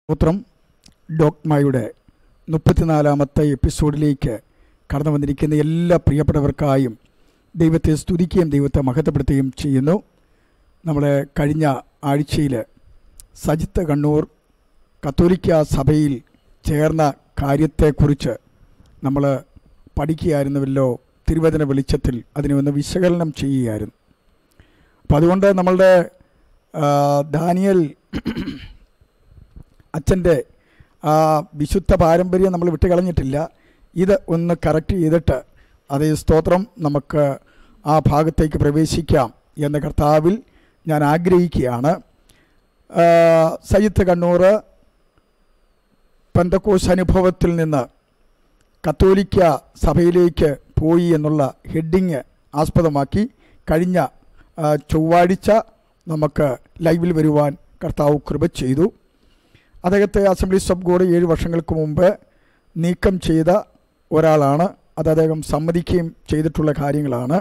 സ്തോത്രം ഡോക്മായുടെ മുപ്പത്തിനാലാമത്തെ എപ്പിസോഡിലേക്ക് കടന്നു വന്നിരിക്കുന്ന എല്ലാ പ്രിയപ്പെട്ടവർക്കായും ദൈവത്തെ സ്തുതിക്കുകയും ദൈവത്തെ മഹത്വപ്പെടുത്തുകയും ചെയ്യുന്നു നമ്മൾ കഴിഞ്ഞ ആഴ്ചയിൽ സജിത്ത് കണ്ണൂർ കത്തോലിക്ക സഭയിൽ ചേർന്ന കാര്യത്തെക്കുറിച്ച് നമ്മൾ പഠിക്കുകയായിരുന്നുവല്ലോ തിരുവചന വെളിച്ചത്തിൽ അതിനെ ഒന്ന് വിശകലനം ചെയ്യുകയായിരുന്നു അപ്പോൾ അതുകൊണ്ട് നമ്മളുടെ ആ, ദാനിയൽ അച്ഛൻ്റെ ആ വിശുദ്ധ പാരമ്പര്യം നമ്മൾ വിട്ടുകളഞ്ഞിട്ടില്ല ഇത് ഒന്ന് കറക്റ്റ് ചെയ്തിട്ട് അതേ സ്തോത്രം നമുക്ക് ആ ഭാഗത്തേക്ക് പ്രവേശിക്കാം എന്ന കർത്താവിൽ ഞാൻ ആഗ്രഹിക്കുകയാണ് ആ, സയ്യിദ് കണ്ണൂർ പെന്തക്കോസ് അനുഭവത്തിൽ നിന്ന് കത്തോലിക്ക സഭയിലേക്ക് പോയി എന്നുള്ള ഹെഡിങ് ആസ്പദമാക്കി കഴിഞ്ഞ ആ, ചൊവ്വാഴ്ച നമുക്ക് ലൈവിൽ വരുവാൻ കർത്താവ് കൃപ ചെയ്തു അദ്ദേഹത്തെ അസംബ്ലീസ് ഓഫ് ഗോഡ് ഏഴ് വർഷങ്ങൾക്ക് മുമ്പ് നീക്കം ചെയ്ത ഒരാളാണ് അത് അദ്ദേഹം സമ്മതിക്കുകയും ചെയ്തിട്ടുള്ള കാര്യങ്ങളാണ്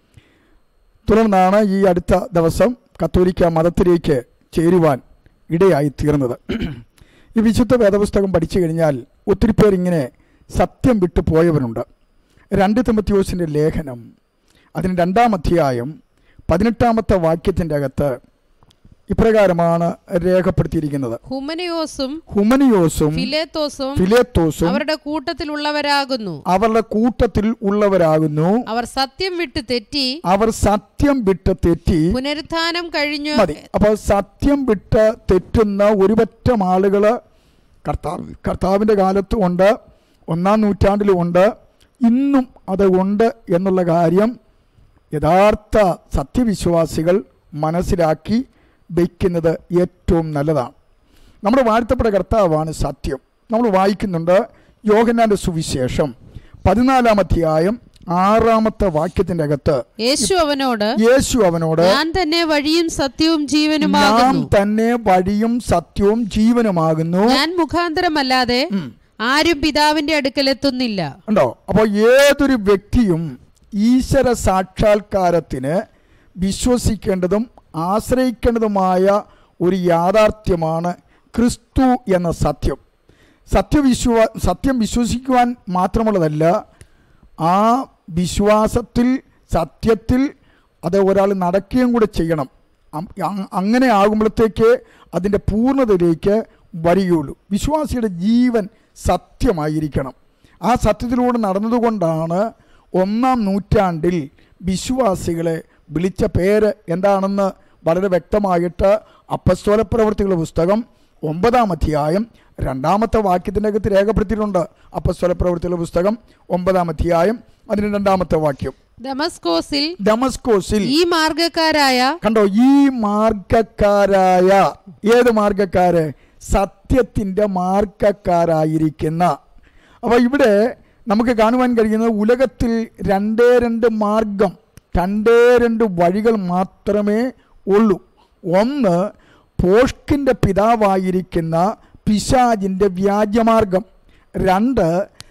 തുടർന്നാണ് ഈ അടുത്ത ദിവസം കത്തോലിക്ക മതത്തിലേക്ക് ചേരുവാൻ ഇടയായി തീർന്നത് ഈ വിശുദ്ധ വേദപുസ്തകം പഠിച്ചു കഴിഞ്ഞാൽ ഒത്തിരി പേരിങ്ങനെ സത്യം വിട്ടു പോയവരുണ്ട് രണ്ട് തിമത്യോസിൻ്റെ ലേഖനം അതിന് രണ്ടാം അധ്യായം പതിനെട്ടാമത്തെ വാക്യത്തിൻ്റെ അകത്ത് ഇപ്രകാരമാണ് രേഖപ്പെടുത്തിയിരിക്കുന്നത് ഹുമനയോസും ഹുമനിയോസും ഫിലേത്തോസും ഫിലേത്തോസും അവരുടെ കൂട്ടത്തിലുള്ളവരാകുന്നു അവരുടെ കൂട്ടത്തിൽ ഉള്ളവരാകുന്നു അവർ സത്യം വിട്ട് തെറ്റി അവർ സത്യം വിട്ട് തെറ്റി പുനരുത്ഥാനം കഴിഞ്ഞു മതി അപ്പോൾ സത്യം വിട്ട് തെറ്റുന്ന ഒരുപറ്റം ആളുകൾ കർത്താവ് കർത്താവിൻ്റെ കാലത്തും ഉണ്ട് ഒന്നാം നൂറ്റാണ്ടിലും ഉണ്ട് ഇന്നും അത് ഉണ്ട് എന്നുള്ള കാര്യം യഥാർത്ഥ സത്യവിശ്വാസികൾ മനസ്സിലാക്കി വയ്ക്കുന്നത് ഏറ്റവും നല്ലതാണ് നമ്മുടെ വാഴ്ത്തപ്പെട്ട കർത്താവാണ് സത്യം നമ്മൾ വായിക്കുന്നുണ്ട് യോഹന്നാൻ്റെ സുവിശേഷം പതിനാലാം അധ്യായം ആറാമത്തെ വാക്യത്തിൻ്റെ അകത്ത് യേശു അവനോട് യേശു അവനോട് ഞാൻ തന്നെ വഴിയും സത്യവും നാം ജീവനുമാകുന്നു തന്നെ വഴിയും സത്യവും ജീവനുമാകുന്നു ഞാൻ മുഖാന്തരമല്ലാതെ ആരും പിതാവിന്റെ അടുക്കലെത്തുന്നില്ല ഉണ്ടോ അപ്പോൾ ഏതൊരു വ്യക്തിയും ഈശ്വര സാക്ഷാത്കാരത്തിന് വിശ്വസിക്കേണ്ടതും ആശ്രയിക്കേണ്ടതുമായ ഒരു യാഥാർത്ഥ്യമാണ് ക്രിസ്തു എന്ന സത്യം സത്യവിശ്വാ സത്യം വിശ്വസിക്കുവാൻ മാത്രമുള്ളതല്ല ആ വിശ്വാസത്തിൽ സത്യത്തിൽ അത് ഒരാൾ നടക്കുകയും കൂടെ ചെയ്യണം അം- അ- അങ്ങനെ ആകുമ്പോഴത്തേക്ക് അതിൻ്റെ പൂർണ്ണതയിലേക്ക് വരികയുള്ളൂ വിശ്വാസിയുടെ ജീവൻ സത്യമായിരിക്കണം ആ സത്യത്തിലൂടെ നടന്നതുകൊണ്ടാണ് ഒന്നാം നൂറ്റാണ്ടിൽ വിശ്വാസികളെ വിളിച്ച പേര് എന്താണെന്ന് വളരെ വ്യക്തമായിട്ട് അപ്പസ്തോല പ്രവൃത്തികളുടെ പുസ്തകം ഒമ്പതാം അധ്യായം രണ്ടാമത്തെ വാക്യത്തിൻ്റെ അകത്ത് രേഖപ്പെടുത്തിയിട്ടുണ്ട് അപ്പസ്തോല പ്രവൃത്തികളുടെ പുസ്തകം ഒമ്പതാം അധ്യായം അതിന് രണ്ടാമത്തെ വാക്യം ദമസ്കോസിൽ ഡമസ്കോസിൽ ഈ മാർഗക്കാരായ കണ്ടോ ഈ മാർഗക്കാരായ ഏത് മാർഗക്കാര് സത്യത്തിൻ്റെ മാർഗക്കാരായിരിക്കുന്ന അപ്പോൾ ഇവിടെ നമുക്ക് കാണുവാൻ കഴിയുന്നത് ഉലകത്തിൽ രണ്ടേ രണ്ട് മാർഗം രണ്ടേ രണ്ട് വഴികൾ മാത്രമേ ഉള്ളൂ ഒന്ന് പോഷ്കിൻ്റെ പിതാവായിരിക്കുന്ന പിശാജിൻ്റെ വ്യാജമാർഗം രണ്ട്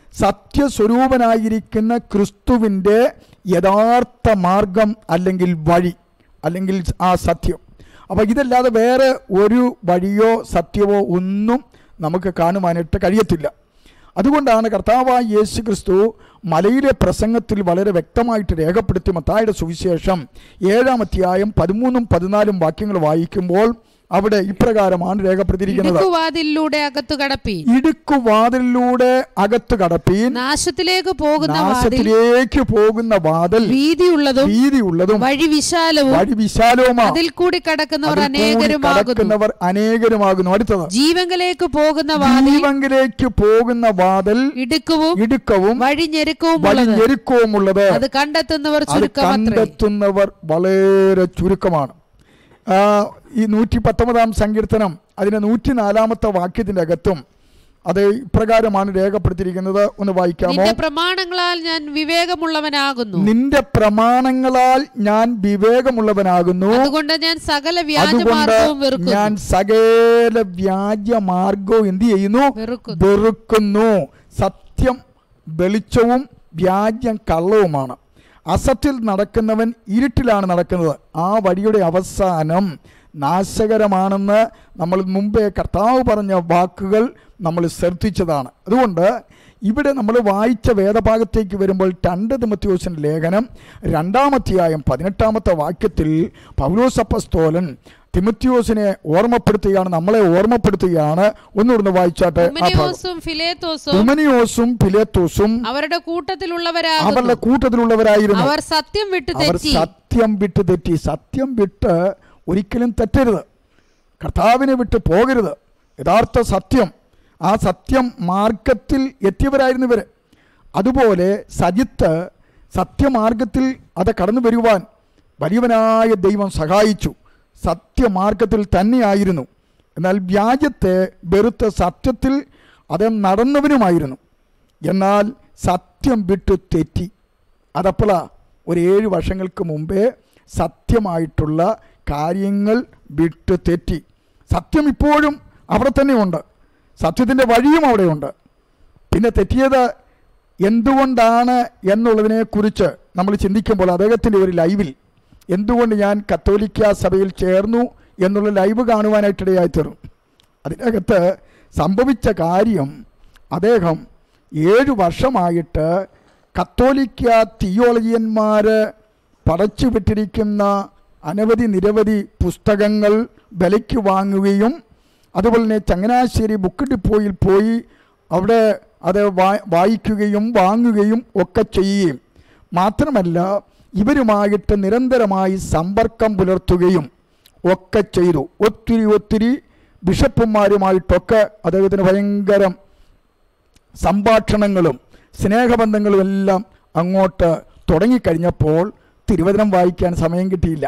സത്യസ്വരൂപനായിരിക്കുന്ന ക്രിസ്തുവിൻ്റെ യഥാർത്ഥ മാർഗം അല്ലെങ്കിൽ വഴി അല്ലെങ്കിൽ ആ സത്യം അപ്പോൾ ഇതല്ലാതെ വേറെ ഒരു വഴിയോ സത്യമോ ഒന്നും നമുക്ക് കാണുവാനായിട്ട് കഴിയത്തില്ല അതുകൊണ്ടാണ് കർത്താവായ യേശു ക്രിസ്തു മലയിലെ പ്രസംഗത്തിൽ വളരെ വ്യക്തമായിട്ട് രേഖപ്പെടുത്തി മത്തായുടെ സുവിശേഷം ഏഴാം അധ്യായം പതിമൂന്നും പതിനാലും വാക്യങ്ങൾ വായിക്കുമ്പോൾ അവിടെ ഇപ്രകാരമാണ് രേഖപ്പെടുത്തിയിരിക്കുന്നത് ഇടുക്കുവാതിലൂടെ അകത്തു കടപ്പി ഇടുക്കുവാതിലൂടെ അകത്ത് കടപ്പീൻ നാശത്തിലേക്ക് പോകുന്ന വാതിൽ നാശത്തിലേക്ക് പോകുന്ന വാതിൽ വീതിയുള്ളതും വീതിയുള്ളതും വഴി വിശാലവും വഴി വിശാലവുമാണ് അതിൽ കൂടി കടക്കുന്നവർ അതിൽ കൂടി അനേകരുമാകുന്നു കടക്കുന്നവർ അനേകരുമാകുന്നു അടുത്തത് ജീവങ്കലേക്ക് പോകുന്ന വാതിൽ ജീവങ്കിലേക്ക് പോകുന്ന വാതിൽ ഇടുക്കവും ഇടുക്കവും വഴി ഞെരുക്കവും വഴി ഉള്ളത് ഞെരുക്കവുമുള്ളത് അത് കണ്ടെത്തുന്നവർ അത് ചുരുക്കമത്രേ കണ്ടെത്തുന്നവർ വളരെ ചുരുക്കമാണ് ആ, ഈ നൂറ്റി പത്തൊമ്പതാം സങ്കീർത്തനം അതിന്റെ നൂറ്റി നാലാമത്തെ വാക്യത്തിന്റെ അകത്തും അത് ഇപ്രകാരമാണ് രേഖപ്പെടുത്തിയിരിക്കുന്നത് ഒന്ന് വായിക്കാമോ നിന്റെ പ്രമാണങ്ങളാൽ ഞാൻ വിവേകമുള്ളവനാകുന്നു നിന്റെ പ്രമാണങ്ങളാൽ ഞാൻ വിവേകമുള്ളവനാകുന്നു അതുകൊണ്ട് ഞാൻ സകല അതുകൊണ്ട് വ്യാജമാർഗവും വെറുക്കുന്നു ഞാൻ സകല വ്യാജമാർഗവും എന്ത് ചെയ്യുന്നു വെറുക്കുന്നു വെറുക്കുന്നു സത്യം വെളിച്ചവും വ്യാജ്യം കള്ളവുമാണ് അസത്തിൽ നടക്കുന്നവൻ ഇരുട്ടിലാണ് നടക്കുന്നത് ആ വഴിയുടെ അവസാനം നാശകരമാണെന്ന് നമ്മൾ മുമ്പേ കർത്താവ് പറഞ്ഞ വാക്കുകൾ നമ്മൾ ശ്രദ്ധിച്ചതാണ് അതുകൊണ്ട് ഇവിടെ നമ്മൾ വായിച്ച വേദഭാഗത്തേക്ക് വരുമ്പോൾ രണ്ട് തിമത്യോസിൻ്റെ ലേഖനം രണ്ടാമധ്യായം പതിനെട്ടാമത്തെ വാക്യത്തിൽ പൗലോസ് അപ്പസ്തോലൻ തിമത്യോസിനെ ഓർമ്മപ്പെടുത്തുകയാണ് നമ്മളെ ഓർമ്മപ്പെടുത്തുകയാണ് ഒന്നുകൂടെ വായിച്ചാട്ടെ ആ ഭാഗം ഉമനിയോസും ഫിലേത്തോസും ഉമനിയോസും പിലേത്തോസും അവരുടെ കൂട്ടത്തിലുള്ളവരാകുന്നു അവരുടെ കൂട്ടത്തിലുള്ളവരായിരുന്നു അവർ സത്യം വിട്ടു അവർ തെറ്റി സത്യം വിട്ട് തെറ്റി സത്യം വിട്ട് ഒരിക്കലും തെറ്റരുത് കർത്താവിനെ വിട്ട് പോകരുത് യഥാർത്ഥ സത്യം ആ സത്യം മാർഗത്തിൽ എത്തിയവരായിരുന്നു ഇവർ അതുപോലെ സജിത്ത് സത്യമാർഗത്തിൽ അത് കടന്നു വരുവാൻ വലിയവനായ ദൈവം സഹായിച്ചു സത്യമാർഗത്തിൽ തന്നെയായിരുന്നു എന്നാൽ വ്യാജത്തെ വെറുത്ത സത്യത്തിൽ അത് നടന്നവനുമായിരുന്നു എന്നാൽ സത്യം വിട്ടു തെറ്റി അതപ്പോഴാ ഒരു ഏഴ് വർഷങ്ങൾക്ക് മുമ്പേ സത്യമായിട്ടുള്ള കാര്യങ്ങൾ വിട്ട് തെറ്റി സത്യം ഇപ്പോഴും അവിടെ തന്നെ ഉണ്ട് സത്യത്തിൻ്റെ വഴിയും അവിടെയുണ്ട് പിന്നെ തെറ്റിയത് എന്തുകൊണ്ടാണ് എന്നുള്ളതിനെക്കുറിച്ച് നമ്മൾ ചിന്തിക്കുമ്പോൾ അദ്ദേഹത്തിൻ്റെ ഒരു ലൈവിൽ എന്തുകൊണ്ട് ഞാൻ കത്തോലിക്ക സഭയിൽ ചേർന്നു എന്നുള്ള ലൈവ് കാണുവാനായിട്ടിടയായി തീർന്നു അതിനകത്ത് സംഭവിച്ച കാര്യം അദ്ദേഹം ഏഴു വർഷമായിട്ട് കത്തോലിക്ക തിയോളജിയന്മാർ പടച്ചു വിട്ടിരിക്കുന്ന അനവധി നിരവധി പുസ്തകങ്ങൾ വിലയ്ക്ക് വാങ്ങുകയും അതുപോലെ തന്നെ ചങ്ങനാശ്ശേരി ബുക്ക് ഡിപ്പോയിൽ പോയി അവിടെ അത് വാ- വായിക്കുകയും വാങ്ങുകയും ഒക്കെ ചെയ്യുകയും മാത്രമല്ല ഇവരുമായിട്ട് നിരന്തരമായി സമ്പർക്കം പുലർത്തുകയും ഒക്കെ ചെയ്തു ഒത്തിരി ഒത്തിരി ബിഷപ്പുമാരുമായിട്ടൊക്കെ അദ്ദേഹത്തിന് ഭയങ്കരം സംഭാഷണങ്ങളും സ്നേഹബന്ധങ്ങളും എല്ലാം അങ്ങോട്ട് തുടങ്ങിക്കഴിഞ്ഞപ്പോൾ തിരുവചനം വായിക്കാൻ സമയം കിട്ടിയില്ല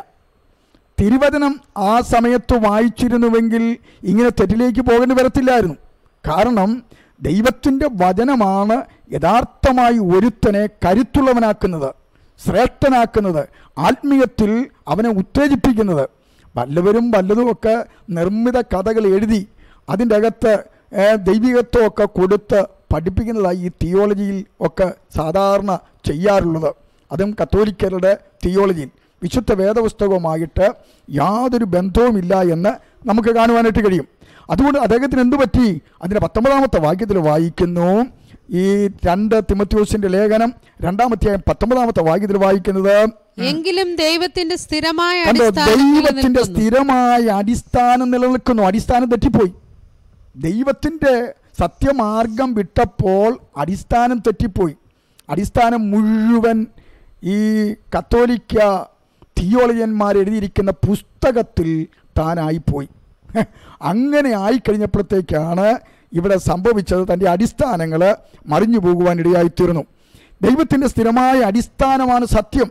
തിരുവചനം ആ സമയത്ത് വായിച്ചിരുന്നുവെങ്കിൽ ഇങ്ങനെ തെറ്റിലേക്ക് പോകേണ്ടി വരത്തില്ലായിരുന്നു കാരണം ദൈവത്തിൻ്റെ വചനമാണ് യഥാർത്ഥമായി ഒരുത്തനെ കരുത്തുള്ളവനാക്കുന്നത് ശ്രേഷ്ഠനാക്കുന്നത് ആത്മീയത്തിൽ അവനെ ഉത്തേജിപ്പിക്കുന്നത് വല്ലവരും വല്ലതുമൊക്കെ നിർമ്മിത കഥകൾ എഴുതി അതിൻ്റെ അകത്ത് ഏ, ദൈവികത്വമൊക്കെ കൊടുത്ത് പഠിപ്പിക്കുന്നതായി ഈ തിയോളജിയിൽ ഒക്കെ സാധാരണ ചെയ്യാറുള്ളത് അതും കത്തോലിക്കരുടെ തിയോളജിയിൽ വിശുദ്ധ വേദപുസ്തകവുമായിട്ട് യാതൊരു ബന്ധവുമില്ല എന്ന് നമുക്ക് കാണുവാനായിട്ട് കഴിയും അതുകൊണ്ട് അദ്ദേഹത്തിന് എന്തു പറ്റി അതിൻ്റെ പത്തൊമ്പതാമത്തെ വാക്യത്തിൽ വായിക്കുന്നു ഈ രണ്ട് തിമത്യോസിന്റെ ലേഖനം രണ്ടാമത്തെ പത്തൊമ്പതാമത്തെ വാക്യത്തിൽ വായിക്കുന്നത് എങ്കിലും ദൈവത്തിന്റെ സ്ഥിരമായ കണ്ടോ അടിസ്ഥാനം ദൈവത്തിന്റെ നിലനിൽക്കുന്നു. സ്ഥിരമായ അടിസ്ഥാനം നിലനിൽക്കുന്നു അടിസ്ഥാനം തെറ്റിപ്പോയി ദൈവത്തിന്റെ സത്യമാർഗം വിട്ടപ്പോൾ അടിസ്ഥാനം തെറ്റിപ്പോയി അടിസ്ഥാനം മുഴുവൻ ഈ കത്തോലിക്ക തിയോളജന്മാർ എഴുതിയിരിക്കുന്ന പുസ്തകത്തിൽ താനായിപ്പോയി ഹെ, അങ്ങനെ ആയിക്കഴിഞ്ഞപ്പോഴത്തേക്കാണ് ഇവിടെ സംഭവിച്ചത് തൻ്റെ അടിസ്ഥാനങ്ങൾ മറിഞ്ഞു പോകുവാൻ ഇടയായിത്തീർന്നു ദൈവത്തിൻ്റെ സ്ഥിരമായ അടിസ്ഥാനമാണ് സത്യം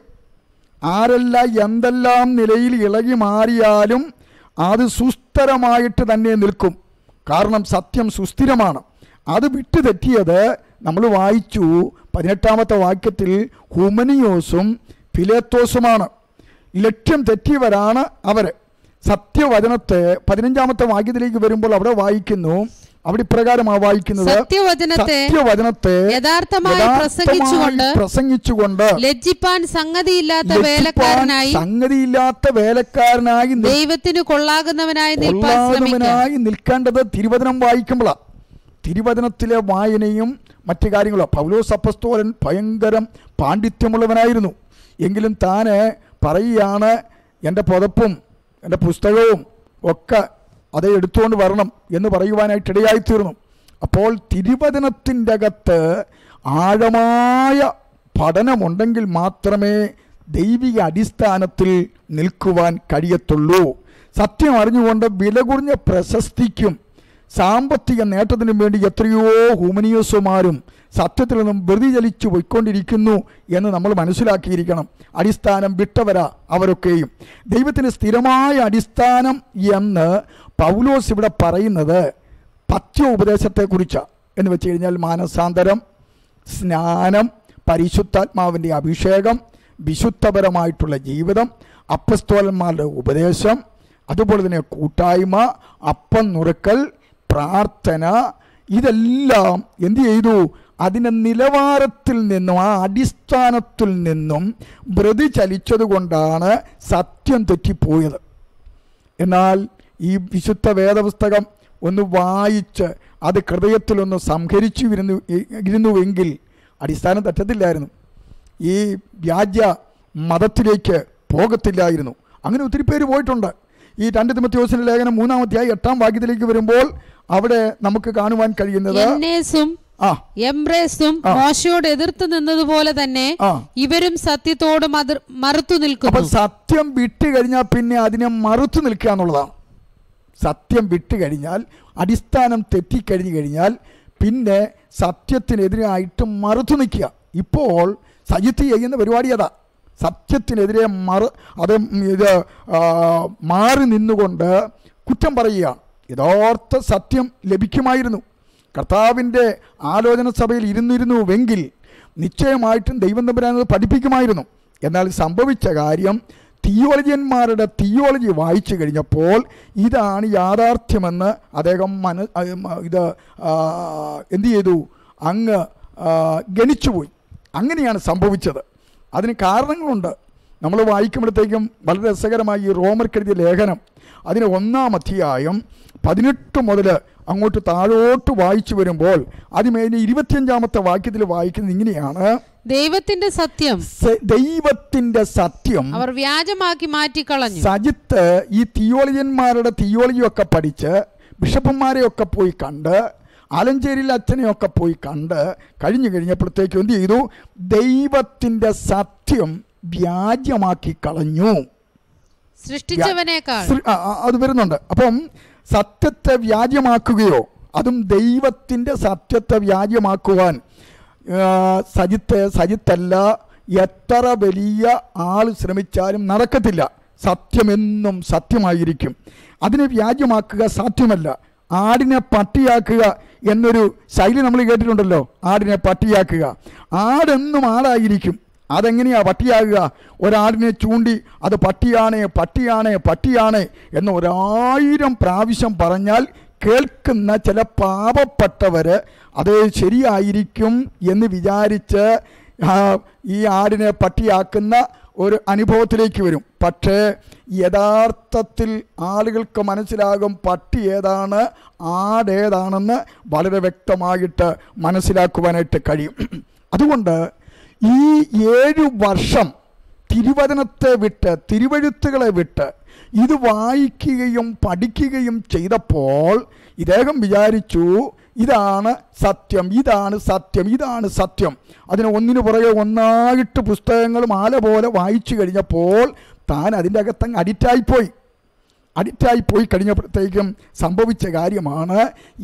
ആരെല്ലാം എന്തെല്ലാം നിലയിൽ ഇളകി മാറിയാലും അത് സുസ്ഥിരമായിട്ട് തന്നെ നിൽക്കും കാരണം സത്യം സുസ്ഥിരമാണ് അത് വിട്ടു തെറ്റിയത് നമ്മൾ വായിച്ചു പതിനെട്ടാമത്തെ വാക്യത്തിൽ ഹുമനിയോസും ഫിലേത്തോസുമാണ് ലക്ഷ്യം തെറ്റിയവരാണ് അവർ സത്യവചനത്തെ പതിനഞ്ചാമത്തെ വാക്യത്തിലേക്ക് വരുമ്പോൾ അവിടെ വായിക്കുന്നു അവിടെ ഇപ്രകാരമാണ് വായിക്കുന്നത് സത്യവചനത്തെ സത്യവചനത്തെ യഥാർത്ഥമായി യഥാർത്ഥമായി പ്രസംഗിച്ചുകൊണ്ട് പ്രസംഗിച്ചുകൊണ്ട് ലജ്ജിപ്പാൻ സംഗതിയില്ലാത്ത ലജ്ജിപ്പാൻ വേലക്കാരനായി സംഗതിയില്ലാത്ത വേലക്കാരനായി നിൽ- ദൈവത്തിന് കൊള്ളാകുന്നവനായി നിൽപ്പാൻ ശ്രമിക്കുക കൊള്ളാകുന്നവനായി നിൽക്കേണ്ടത് തിരുവചനം വായിക്കുമ്പോഴാണ് തിരുവചനത്തിലെ വായനയും മറ്റു കാര്യങ്ങളും പൗലോസ് അപ്പസ്തോലൻ ഭയങ്കരം പാണ്ഡിത്യമുള്ളവനായിരുന്നു എങ്കിലും താന് പറയുകയാണ് എൻ്റെ പുതപ്പും എൻ്റെ പുസ്തകവും ഒക്കെ അത് എടുത്തുകൊണ്ട് വരണം എന്ന് പറയുവാനായിട്ടിടയായിത്തീർന്നു അപ്പോൾ തിരുവചനത്തിൻ്റെ അകത്ത് ആഴമായ പഠനമുണ്ടെങ്കിൽ മാത്രമേ ദൈവിക അടിസ്ഥാനത്തിൽ നിൽക്കുവാൻ കഴിയത്തുള്ളൂ സത്യം അറിഞ്ഞുകൊണ്ട് വില കുറഞ്ഞ പ്രശസ്തിക്കും സാമ്പത്തിക നേട്ടത്തിനും വേണ്ടി എത്രയോ ഹുമനിയോസുമാരും സത്യത്തിൽ നിന്നും വ്യതിചലിച്ചു പോയിക്കൊണ്ടിരിക്കുന്നു എന്ന് നമ്മൾ മനസ്സിലാക്കിയിരിക്കണം അടിസ്ഥാനം വിട്ടവരാ അവരൊക്കെയും ദൈവത്തിന് സ്ഥിരമായ അടിസ്ഥാനം എന്ന് പൗലോസ് ഇവിടെ പറയുന്നത് പഥ്യ ഉപദേശത്തെക്കുറിച്ചാണ് എന്ന് വെച്ച് കഴിഞ്ഞാൽ മാനസാന്തരം സ്നാനം പരിശുദ്ധാത്മാവിൻ്റെ അഭിഷേകം വിശുദ്ധപരമായിട്ടുള്ള ജീവിതം അപ്പസ്തോലന്മാരുടെ ഉപദേശം അതുപോലെ തന്നെ കൂട്ടായ്മ അപ്പം നുറുക്കൽ പ്രാർത്ഥന ഇതെല്ലാം എന്തു ചെയ്തു അതിൻ്റെ നിലവാരത്തിൽ നിന്നും ആ അടിസ്ഥാനത്തിൽ നിന്നും വ്യതിചലിച്ചത് കൊണ്ടാണ് സത്യം തെറ്റിപ്പോയത് എന്നാൽ ഈ വിശുദ്ധ വേദപുസ്തകം ഒന്ന് വായിച്ച് അത് ഹൃദയത്തിലൊന്ന് സംഹരിച്ചു ഇരുന്നു ഇരുന്നുവെങ്കിൽ അടിസ്ഥാനം തെറ്റത്തില്ലായിരുന്നു ഈ വ്യാജ മതത്തിലേക്ക് പോകത്തില്ലായിരുന്നു അങ്ങനെ ഒത്തിരി പേര് പോയിട്ടുണ്ട് ഈ രണ്ട് തിമത്യോസിന്റെ ലേഖനം മൂന്നാമത്തെയായി എട്ടാം വാക്യത്തിലേക്ക് വരുമ്പോൾ അവിടെ നമുക്ക് കാണുവാൻ കഴിയുന്നത് എന്നേസും ആ എംബ്രേസും മോശയോട് എതിർത്ത് നിന്നതുപോലെ തന്നെ ആ ഇവരും സത്യത്തോട് മതിർ- മറുത്തു അപ്പൊ നിൽക്കുന്നു സത്യം വിട്ട് കഴിഞ്ഞാൽ പിന്നെ അതിനെ മറുത്തു നിൽക്കുക എന്നുള്ളതാണ് സത്യം വിട്ട് കഴിഞ്ഞാൽ അടിസ്ഥാനം തെറ്റിക്കഴിഞ്ഞു കഴിഞ്ഞാൽ പിന്നെ സത്യത്തിനെതിരായിട്ട് മറുത്തു നിൽക്കുക ഇപ്പോൾ സജിത്ത് ചെയ്യുന്ന പരിപാടി അതാ സത്യത്തിനെതിരെ മറു അത് ഇത് ആ, മാറി നിന്നുകൊണ്ട് കുറ്റം പറയുകയാണ് യഥാർത്ഥ സത്യം ലഭിക്കുമായിരുന്നു കർത്താവിൻ്റെ ആലോചന സഭയിൽ ഇരുന്നിരുന്നുവെങ്കിൽ നിശ്ചയമായിട്ടും ദൈവം തമ്പുരാനത് പഠിപ്പിക്കുമായിരുന്നു എന്നാൽ സംഭവിച്ച കാര്യം തിയോളജിയന്മാരുടെ തിയോളജി വായിച്ചു കഴിഞ്ഞപ്പോൾ ഇതാണ് യാഥാർത്ഥ്യമെന്ന് അദ്ദേഹം മന ആ, മ- ഇത് ആ, എന്ത് ചെയ്തു അങ്ങ് ആ, ഗണിച്ചുപോയി അങ്ങനെയാണ് സംഭവിച്ചത് അതിന് കാരണങ്ങളുണ്ട് നമ്മൾ വായിക്കുമ്പോഴത്തേക്കും വളരെ രസകരമായി ഈ റോമർക്കെഴുതിയ ലേഖനം അതിന് ഒന്നാം അധ്യായം പതിനെട്ട് മുതൽ അങ്ങോട്ട് താഴോട്ട് വായിച്ചു വരുമ്പോൾ അതിമേലെ ഇരുപത്തിയഞ്ചാമത്തെ വാക്യത്തിൽ വായിക്കുന്നത് ഇങ്ങനെയാണ് ദൈവത്തിന്റെ സത്യം സ- ദൈവത്തിന്റെ സത്യം അവർ വ്യാജമാക്കി മാറ്റിക്കളഞ്ഞു സജിത്ത് ഈ തിയോളജിയന്മാരുടെ തിയോളജിയൊക്കെ പഠിച്ച് ബിഷപ്പന്മാരെയൊക്കെ പോയി കണ്ട് ആലഞ്ചേരിയിൽ അച്ഛനെയൊക്കെ പോയി കണ്ട് കഴിഞ്ഞു കഴിഞ്ഞപ്പോഴത്തേക്കും എന്ത് ചെയ്തു ദൈവത്തിൻ്റെ സത്യം വ്യാജമാക്കി കളഞ്ഞു സൃഷ്ടിച്ചവനേക്കാൾ ശ്രീ- ആ, ആ, അത് വരുന്നുണ്ട് അപ്പം സത്യത്തെ വ്യാജമാക്കുകയോ അതും ദൈവത്തിൻ്റെ സത്യത്തെ വ്യാജമാക്കുവാൻ ആ, സജിത്ത് സജിത്തല്ല എത്ര വലിയ ആൾ ശ്രമിച്ചാലും നടക്കത്തില്ല സത്യമെന്നും സത്യമായിരിക്കും അതിനെ വ്യാജമാക്കുക സാധ്യമല്ല ആടിനെ പട്ടിയാക്കുക എന്നൊരു ശൈലി നമ്മൾ കേട്ടിട്ടുണ്ടല്ലോ ആടിനെ പട്ടിയാക്കുക ആടെന്നും ആടായിരിക്കും അതെങ്ങനെയാ പട്ടിയാകുക ഒരാടിനെ ചൂണ്ടി അത് പട്ടിയാണേ പട്ടിയാണേ പട്ടിയാണേ എന്ന് ഒരായിരം പ്രാവശ്യം പറഞ്ഞാൽ കേൾക്കുന്ന ചില പാവപ്പെട്ടവർ അത് ശരിയായിരിക്കും എന്ന് വിചാരിച്ച് ആ, ഈ ആടിനെ പട്ടിയാക്കുന്ന ഒരു അനുഭവത്തിലേക്ക് വരും പക്ഷേ യഥാർത്ഥത്തിൽ ആളുകൾക്ക് മനസ്സിലാകും പട്ടി ഏതാണ് ആടേതാണെന്ന് വളരെ വ്യക്തമായിട്ട് മനസ്സിലാക്കുവാനായിട്ട് കഴിയും അതുകൊണ്ട് ഈ ഏഴു വർഷം തിരുവചനത്തെ വിട്ട് തിരുവഴുത്തുകളെ വിട്ട് ഇത് വായിക്കുകയും പഠിക്കുകയും ചെയ്തപ്പോൾ ഇദ്ദേഹം വിചാരിച്ചു ഇതാണ് സത്യം ഇതാണ് സത്യം ഇതാണ് സത്യം അതിന് ഒന്നിനു പുറകെ ഒന്നായിട്ട് പുസ്തകങ്ങൾ മാല പോലെ വായിച്ചു കഴിഞ്ഞപ്പോൾ താൻ അതിൻ്റെ അകത്തങ്ങ് അഡിക്റ്റായിപ്പോയി അഡിക്റ്റായി പോയി കഴിഞ്ഞപ്പോഴത്തേക്കും സംഭവിച്ച കാര്യമാണ്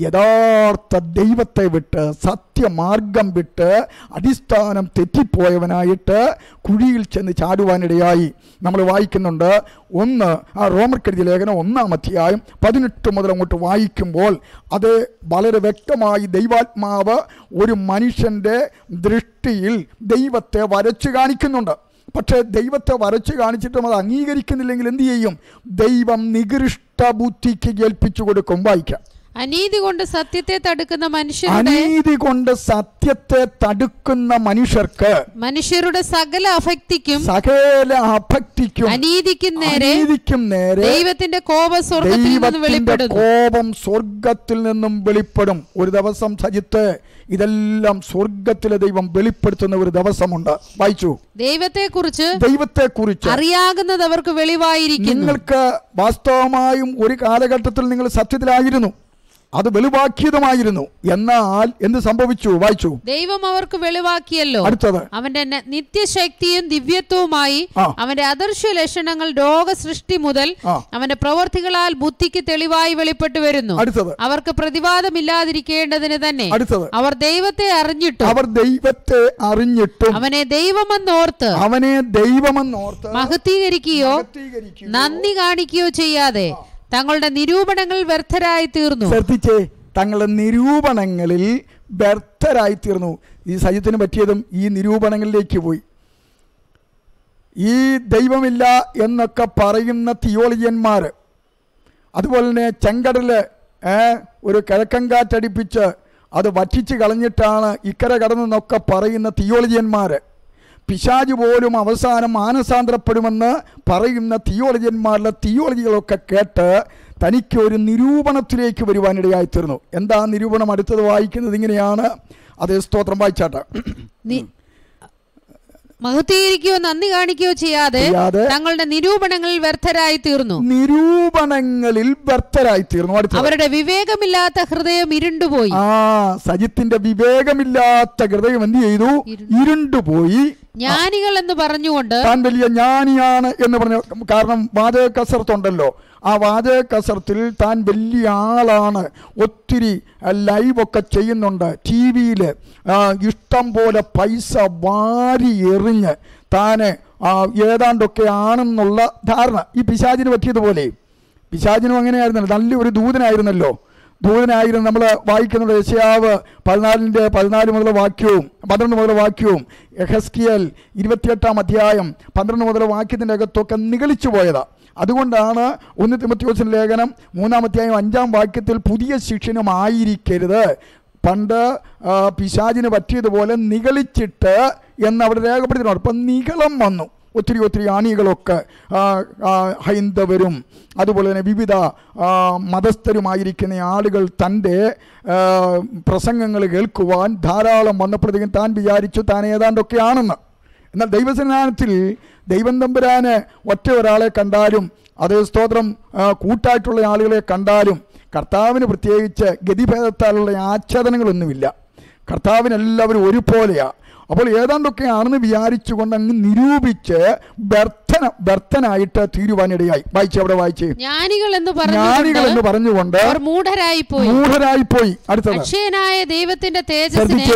യഥാർത്ഥ ദൈവത്തെ വിട്ട് സത്യമാർഗം വിട്ട് അടിസ്ഥാനം തെറ്റിപ്പോയവനായിട്ട് കുഴിയിൽ ചെന്ന് ചാടുവാനിടയായി നമ്മൾ വായിക്കുന്നുണ്ട് ഒന്ന് ആ റോമർക്കെഴുതിയ ലേഖനം ഒന്നാം അധ്യായം പതിനെട്ട് മുതൽ അങ്ങോട്ട് വായിക്കുമ്പോൾ അത് വളരെ വ്യക്തമായി ദൈവാത്മാവ് ഒരു മനുഷ്യൻ്റെ ദൃഷ്ടിയിൽ ദൈവത്തെ വരച്ചു കാണിക്കുന്നുണ്ട് പക്ഷേ ദൈവത്തെ വരച്ച് കാണിച്ചിട്ടും അത് അംഗീകരിക്കുന്നില്ലെങ്കിൽ എന്ത് ചെയ്യും ദൈവം നികൃഷ്ട ബുദ്ധിക്ക് ഏൽപ്പിച്ചു കൊടുക്കും വായിക്കാം അനീതി കൊണ്ട് സത്യത്തെ തടുക്കുന്ന മനുഷ്യരുടെ അനീതി കൊണ്ട് സത്യത്തെ തടുക്കുന്ന മനുഷ്യർക്ക് മനുഷ്യരുടെ സകല അഭക്തിക്കും സകല അഭക്തിക്കും അനീതിക്കും നേരെ അനീതിക്കും നേരെ ദൈവത്തിന്റെ കോപ സ്വർഗത്തിൽ നിന്ന് ദൈവത്തിന്റെ വെളിപ്പെടുന്നു കോപം സ്വർഗത്തിൽ നിന്നും വെളിപ്പെടും ഒരു ദിവസം സജിത്ത് ഇതെല്ലാം സ്വർഗത്തിലെ ദൈവം വെളിപ്പെടുത്തുന്ന ഒരു ദിവസമുണ്ട് വായിച്ചു ദൈവത്തെ കുറിച്ച് ദൈവത്തെ കുറിച്ച് അറിയാകുന്നത് അവർക്ക് വെളിവായിരിക്കുന്നു നിങ്ങൾക്ക് വാസ്തവമായും ഒരു കാലഘട്ടത്തിൽ നിങ്ങൾ സത്യത്തിലായിരുന്നു അത് വെളിവാക്കിയതുമായിരുന്നു എന്നാൽ എന്ത് സംഭവിച്ചു വായിച്ചു ദൈവം അവർക്ക് വെളിവാക്കിയല്ലോ അടുത്തത് അവന്റെ ന- നിത്യശക്തിയും ദിവ്യത്വവുമായി ആ. അവന്റെ അദർശ്യ ലക്ഷണങ്ങൾ രോഗ സൃഷ്ടി മുതൽ ആ. അവന്റെ പ്രവർത്തികളാൽ ബുദ്ധിക്ക് തെളിവായി വെളിപ്പെട്ടു വരുന്നു അടുത്തത് അവർക്ക് പ്രതിവാദമില്ലാതിരിക്കേണ്ടതിന് തന്നെ അടുത്തത് അവർ ദൈവത്തെ അറിഞ്ഞിട്ടും അവർ ദൈവത്തെ അറിഞ്ഞിട്ടും അവനെ ദൈവമെന്നോർത്ത് അവനെ ദൈവമെന്നോർത്ത് മഹത്തീകരിക്കുകയോ പ്രവർത്തീകരിക്കുക. നന്ദി കാണിക്കുകയോ ചെയ്യാതെ തങ്ങളുടെ നിരൂപണങ്ങൾ വ്യർത്ഥരായി തീർന്നു ശ്രദ്ധിച്ചേ തങ്ങളുടെ നിരൂപണങ്ങളിൽ വ്യർത്ഥരായി തീർന്നു ഈ സജിത്തിന് പറ്റിയതും ഈ നിരൂപണങ്ങളിലേക്ക് പോയി ഈ ദൈവമില്ല എന്നൊക്കെ പറയുന്ന തിയോളജിയന്മാർ അതുപോലെ തന്നെ ചെങ്കടല് ഏ, ഒരു കിഴക്കൻ കാറ്റടിപ്പിച്ച് അത് വറ്റിച്ച് കളഞ്ഞിട്ടാണ് ഇക്കരെ കടന്നെന്നൊക്കെ പറയുന്ന തിയോളജിയന്മാർ പിശാജ് പോലും അവസാനം മാനസാന്തരപ്പെടുമെന്ന് പറയുന്ന തിയോളജിയന്മാരുടെ തിയോളജികളൊക്കെ കേട്ട് തനിക്ക് ഒരു നിരൂപണത്തിലേക്ക് വരുവാനിടയായി തീർന്നു എന്താ നിരൂപണം അടുത്തത് വായിക്കുന്നത് ഇങ്ങനെയാണ് അതേ സ്തോത്രം വായിച്ചാട്ടെ നി- മഹത്വീകരിക്കുകയോ നന്ദി കാണിക്കുകയോ ചെയ്യാതെ ചെയ്യാതെ തങ്ങളുടെ നിരൂപണങ്ങളിൽ വ്യർത്ഥരായി തീർന്നു നിരൂപണങ്ങളിൽ വ്യർത്ഥരായി തീർന്നു അടുത്ത അവരുടെ വിവേകമില്ലാത്ത ഹൃദയം ഇരുണ്ടുപോയി ആ സജിത്തിന്റെ വിവേകമില്ലാത്ത ഹൃദയം എന്ത് ചെയ്തു ഇരുണ്ടുപോയി ജ്ഞാനികൾ എന്ന് പറഞ്ഞുകൊണ്ട് താൻ വലിയ ജ്ഞാനിയാണ് എന്ന് പറഞ്ഞു കാരണം വാചക കസർത്തുണ്ടല്ലോ ആ വാചക കസർത്തിൽ താൻ വലിയ ആളാണ് ഒത്തിരി ലൈവൊക്കെ ചെയ്യുന്നുണ്ട് ടി വിയിൽ ഇഷ്ടം പോലെ പൈസ വാരി എറിഞ്ഞ് താന് ആ, ഏതാണ്ടൊക്കെ ആണെന്നുള്ള ധാരണ ഈ പിശാചിന് പറ്റിയതുപോലെ പിശാചിനും അങ്ങനെയായിരുന്നല്ലോ നല്ലൊരു ദൂതനായിരുന്നല്ലോ ദൂതനായിരുന്നു നമ്മൾ വായിക്കുന്നുണ്ട് യശയാവ് പതിനാലിൻ്റെ പതിനാല് മുതൽ വാക്യവും പന്ത്രണ്ട് മുതൽ വാക്യവും എഹസ്കിയൽ ഇരുപത്തിയെട്ടാം അധ്യായം പന്ത്രണ്ട് മുതൽ വാക്യത്തിൻ്റെ അകത്തൊക്കെ നിഗളിച്ചു പോയതാ അതുകൊണ്ടാണ് ഒന്ന് തിമത്യോസിന് ലേഖനം മൂന്നാം അധ്യായം അഞ്ചാം വാക്യത്തിൽ പുതിയ ശിക്ഷനുമായിരിക്കരുത് പണ്ട് ആ, പിശാചിന് പറ്റിയതുപോലെ നിഗളിച്ചിട്ട് എന്ന് അവിടെ രേഖപ്പെടുത്തിയിട്ടുണ്ട് അപ്പം നിഗളം വന്നു ഒത്തിരി ഒത്തിരി ആണികളൊക്കെ ആ, ആ, ഹൈന്ദവരും അതുപോലെ തന്നെ വിവിധ ആ, മതസ്ഥരുമായിരിക്കുന്ന ആളുകൾ തൻ്റെ ആ, പ്രസംഗങ്ങൾ കേൾക്കുവാൻ ധാരാളം വന്നപ്പോഴത്തേക്കും താൻ വിചാരിച്ചു താൻ ഏതാണ്ടൊക്കെ ആണെന്ന് എന്നാൽ ദൈവസന്നിധാനത്തിൽ ദൈവം തമ്പുരാന് ഒറ്റ ഒരാളെ കണ്ടാലും അതേ സ്തോത്രം ആ, കൂട്ടായിട്ടുള്ള ആളുകളെ കണ്ടാലും കർത്താവിന് പ്രത്യേകിച്ച് ഗതിഭേദത്താലുള്ള ആച്ഛാദനങ്ങളൊന്നുമില്ല കർത്താവിന് എല്ലാവരും ഒരുപോലെയാണ് അപ്പോൾ ഏതാണ്ടൊക്കെ ആണെന്ന് വിചാരിച്ചുകൊണ്ട് അങ്ങ് നിരൂപിച്ച് വ്യർത്ഥന വ്യർത്ഥനായിട്ട് തീരുവാനിടയായി വായിച്ച് അവിടെ വായിച്ച് ജ്ഞാനികൾ എന്ന് ജ്ഞാനികൾ എന്ന് പറഞ്ഞുകൊണ്ട് പറഞ്ഞുകൊണ്ട് അവർ മൂഢരായി പോയി മൂഢരായി പോയി അടുത്തത് അക്ഷയനായ ദൈവത്തിന്റെ തേജസ്സിനെ ശ്രദ്ധിച്ചേ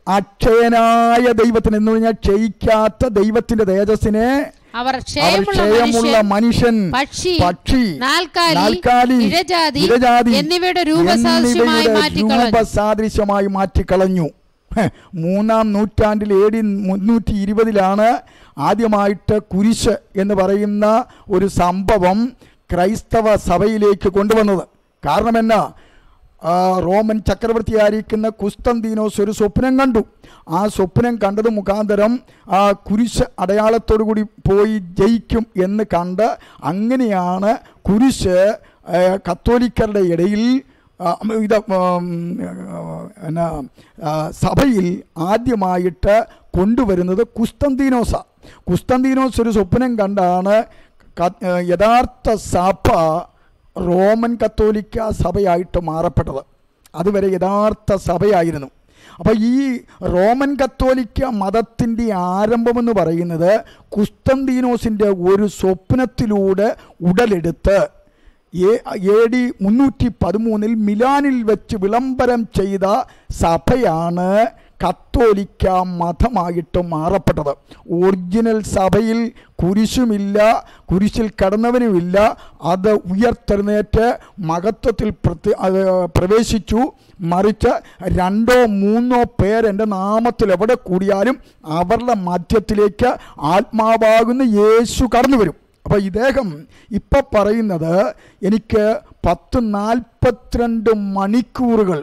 അക്ഷയനായ ദൈവത്തിന് എന്ന് പറഞ്ഞാൽ ക്ഷയിക്കാത്ത ദൈവത്തിന്റെ തേജസ്സിനെ അവർ അവർ ക്ഷയമുള്ള ക്ഷയമുള്ള മനുഷ്യൻ മനുഷ്യൻ പക്ഷി പക്ഷി നാൽക്കാലി, നാൽക്കാലി ഇഴജാതി ഇഴജാതി എന്നിവയുടെ രൂപസാദൃശ്യമായി എന്നിവയുടെ മാറ്റിക്കളഞ്ഞു. രൂപസാദൃശ്യമായി മാറ്റിക്കളഞ്ഞു ഹെ, മൂന്നാം നൂറ്റാണ്ടിൽ എ ഡി മുന്നൂറ്റി ഇരുപതിലാണ് ആദ്യമായിട്ട് കുരിശ് എന്ന് പറയുന്ന ഒരു സംഭവം ക്രൈസ്തവ സഭയിലേക്ക് കൊണ്ടുവന്നത് കാരണം എന്നാ ആ, റോമൻ ചക്രവർത്തിയായിരിക്കുന്ന കുസ്തന്തീനോസ് ഒരു സ്വപ്നം കണ്ടു ആ സ്വപ്നം കണ്ടത് മുഖാന്തരം ആ കുരിശ് അടയാളത്തോടു കൂടി പോയി ജയിക്കും എന്ന് കണ്ട് അങ്ങനെയാണ് കുരിശ് ആ, കത്തോലിക്കരുടെ ഇടയിൽ ആ, ഇത് ഉം, എന്നാ ആ, സഭയിൽ ആദ്യമായിട്ട് കൊണ്ടുവരുന്നത് കുസ്തന്തീനോസ കുസ്തന്തീനോസ് ഒരു സ്വപ്നം കണ്ടാണ് ക- ഏ, യഥാർത്ഥ സഭ റോമൻ കത്തോലിക്ക സഭയായിട്ട് മാറപ്പെട്ടത് അതുവരെ യഥാർത്ഥ സഭയായിരുന്നു അപ്പോൾ ഈ റോമൻ കത്തോലിക്ക മതത്തിൻ്റെ ആരംഭമെന്ന് പറയുന്നത് കുസ്തന്തീനോസിൻ്റെ ഒരു സ്വപ്നത്തിലൂടെ ഉടലെടുത്ത് എ- എ ഡി മുന്നൂറ്റി പതിമൂന്നിൽ മിലാനിൽ വെച്ച് വിളംബരം ചെയ്ത സഭയാണ് കത്തോലിക്ക മതമായിട്ട് മാറപ്പെട്ടത് ഒറിജിനൽ സഭയിൽ കുരിശുമില്ല കുരിശിൽ കടന്നവനുമില്ല അത് ഉയർത്തെഴുന്നേറ്റ് മഹത്വത്തിൽ പ്രത്യ അത് പ്രവേശിച്ചു മറിച്ച് രണ്ടോ മൂന്നോ പേരെൻ്റെ നാമത്തിൽ എവിടെ കൂടിയാലും അവരുടെ മധ്യത്തിലേക്ക് ആത്മാവാകുന്ന യേശു കടന്നു വരും അപ്പോൾ ഇദ്ദേഹം ഇപ്പം പറയുന്നത് എനിക്ക് പത്ത് നാൽപ്പത്തിരണ്ട് മണിക്കൂറുകൾ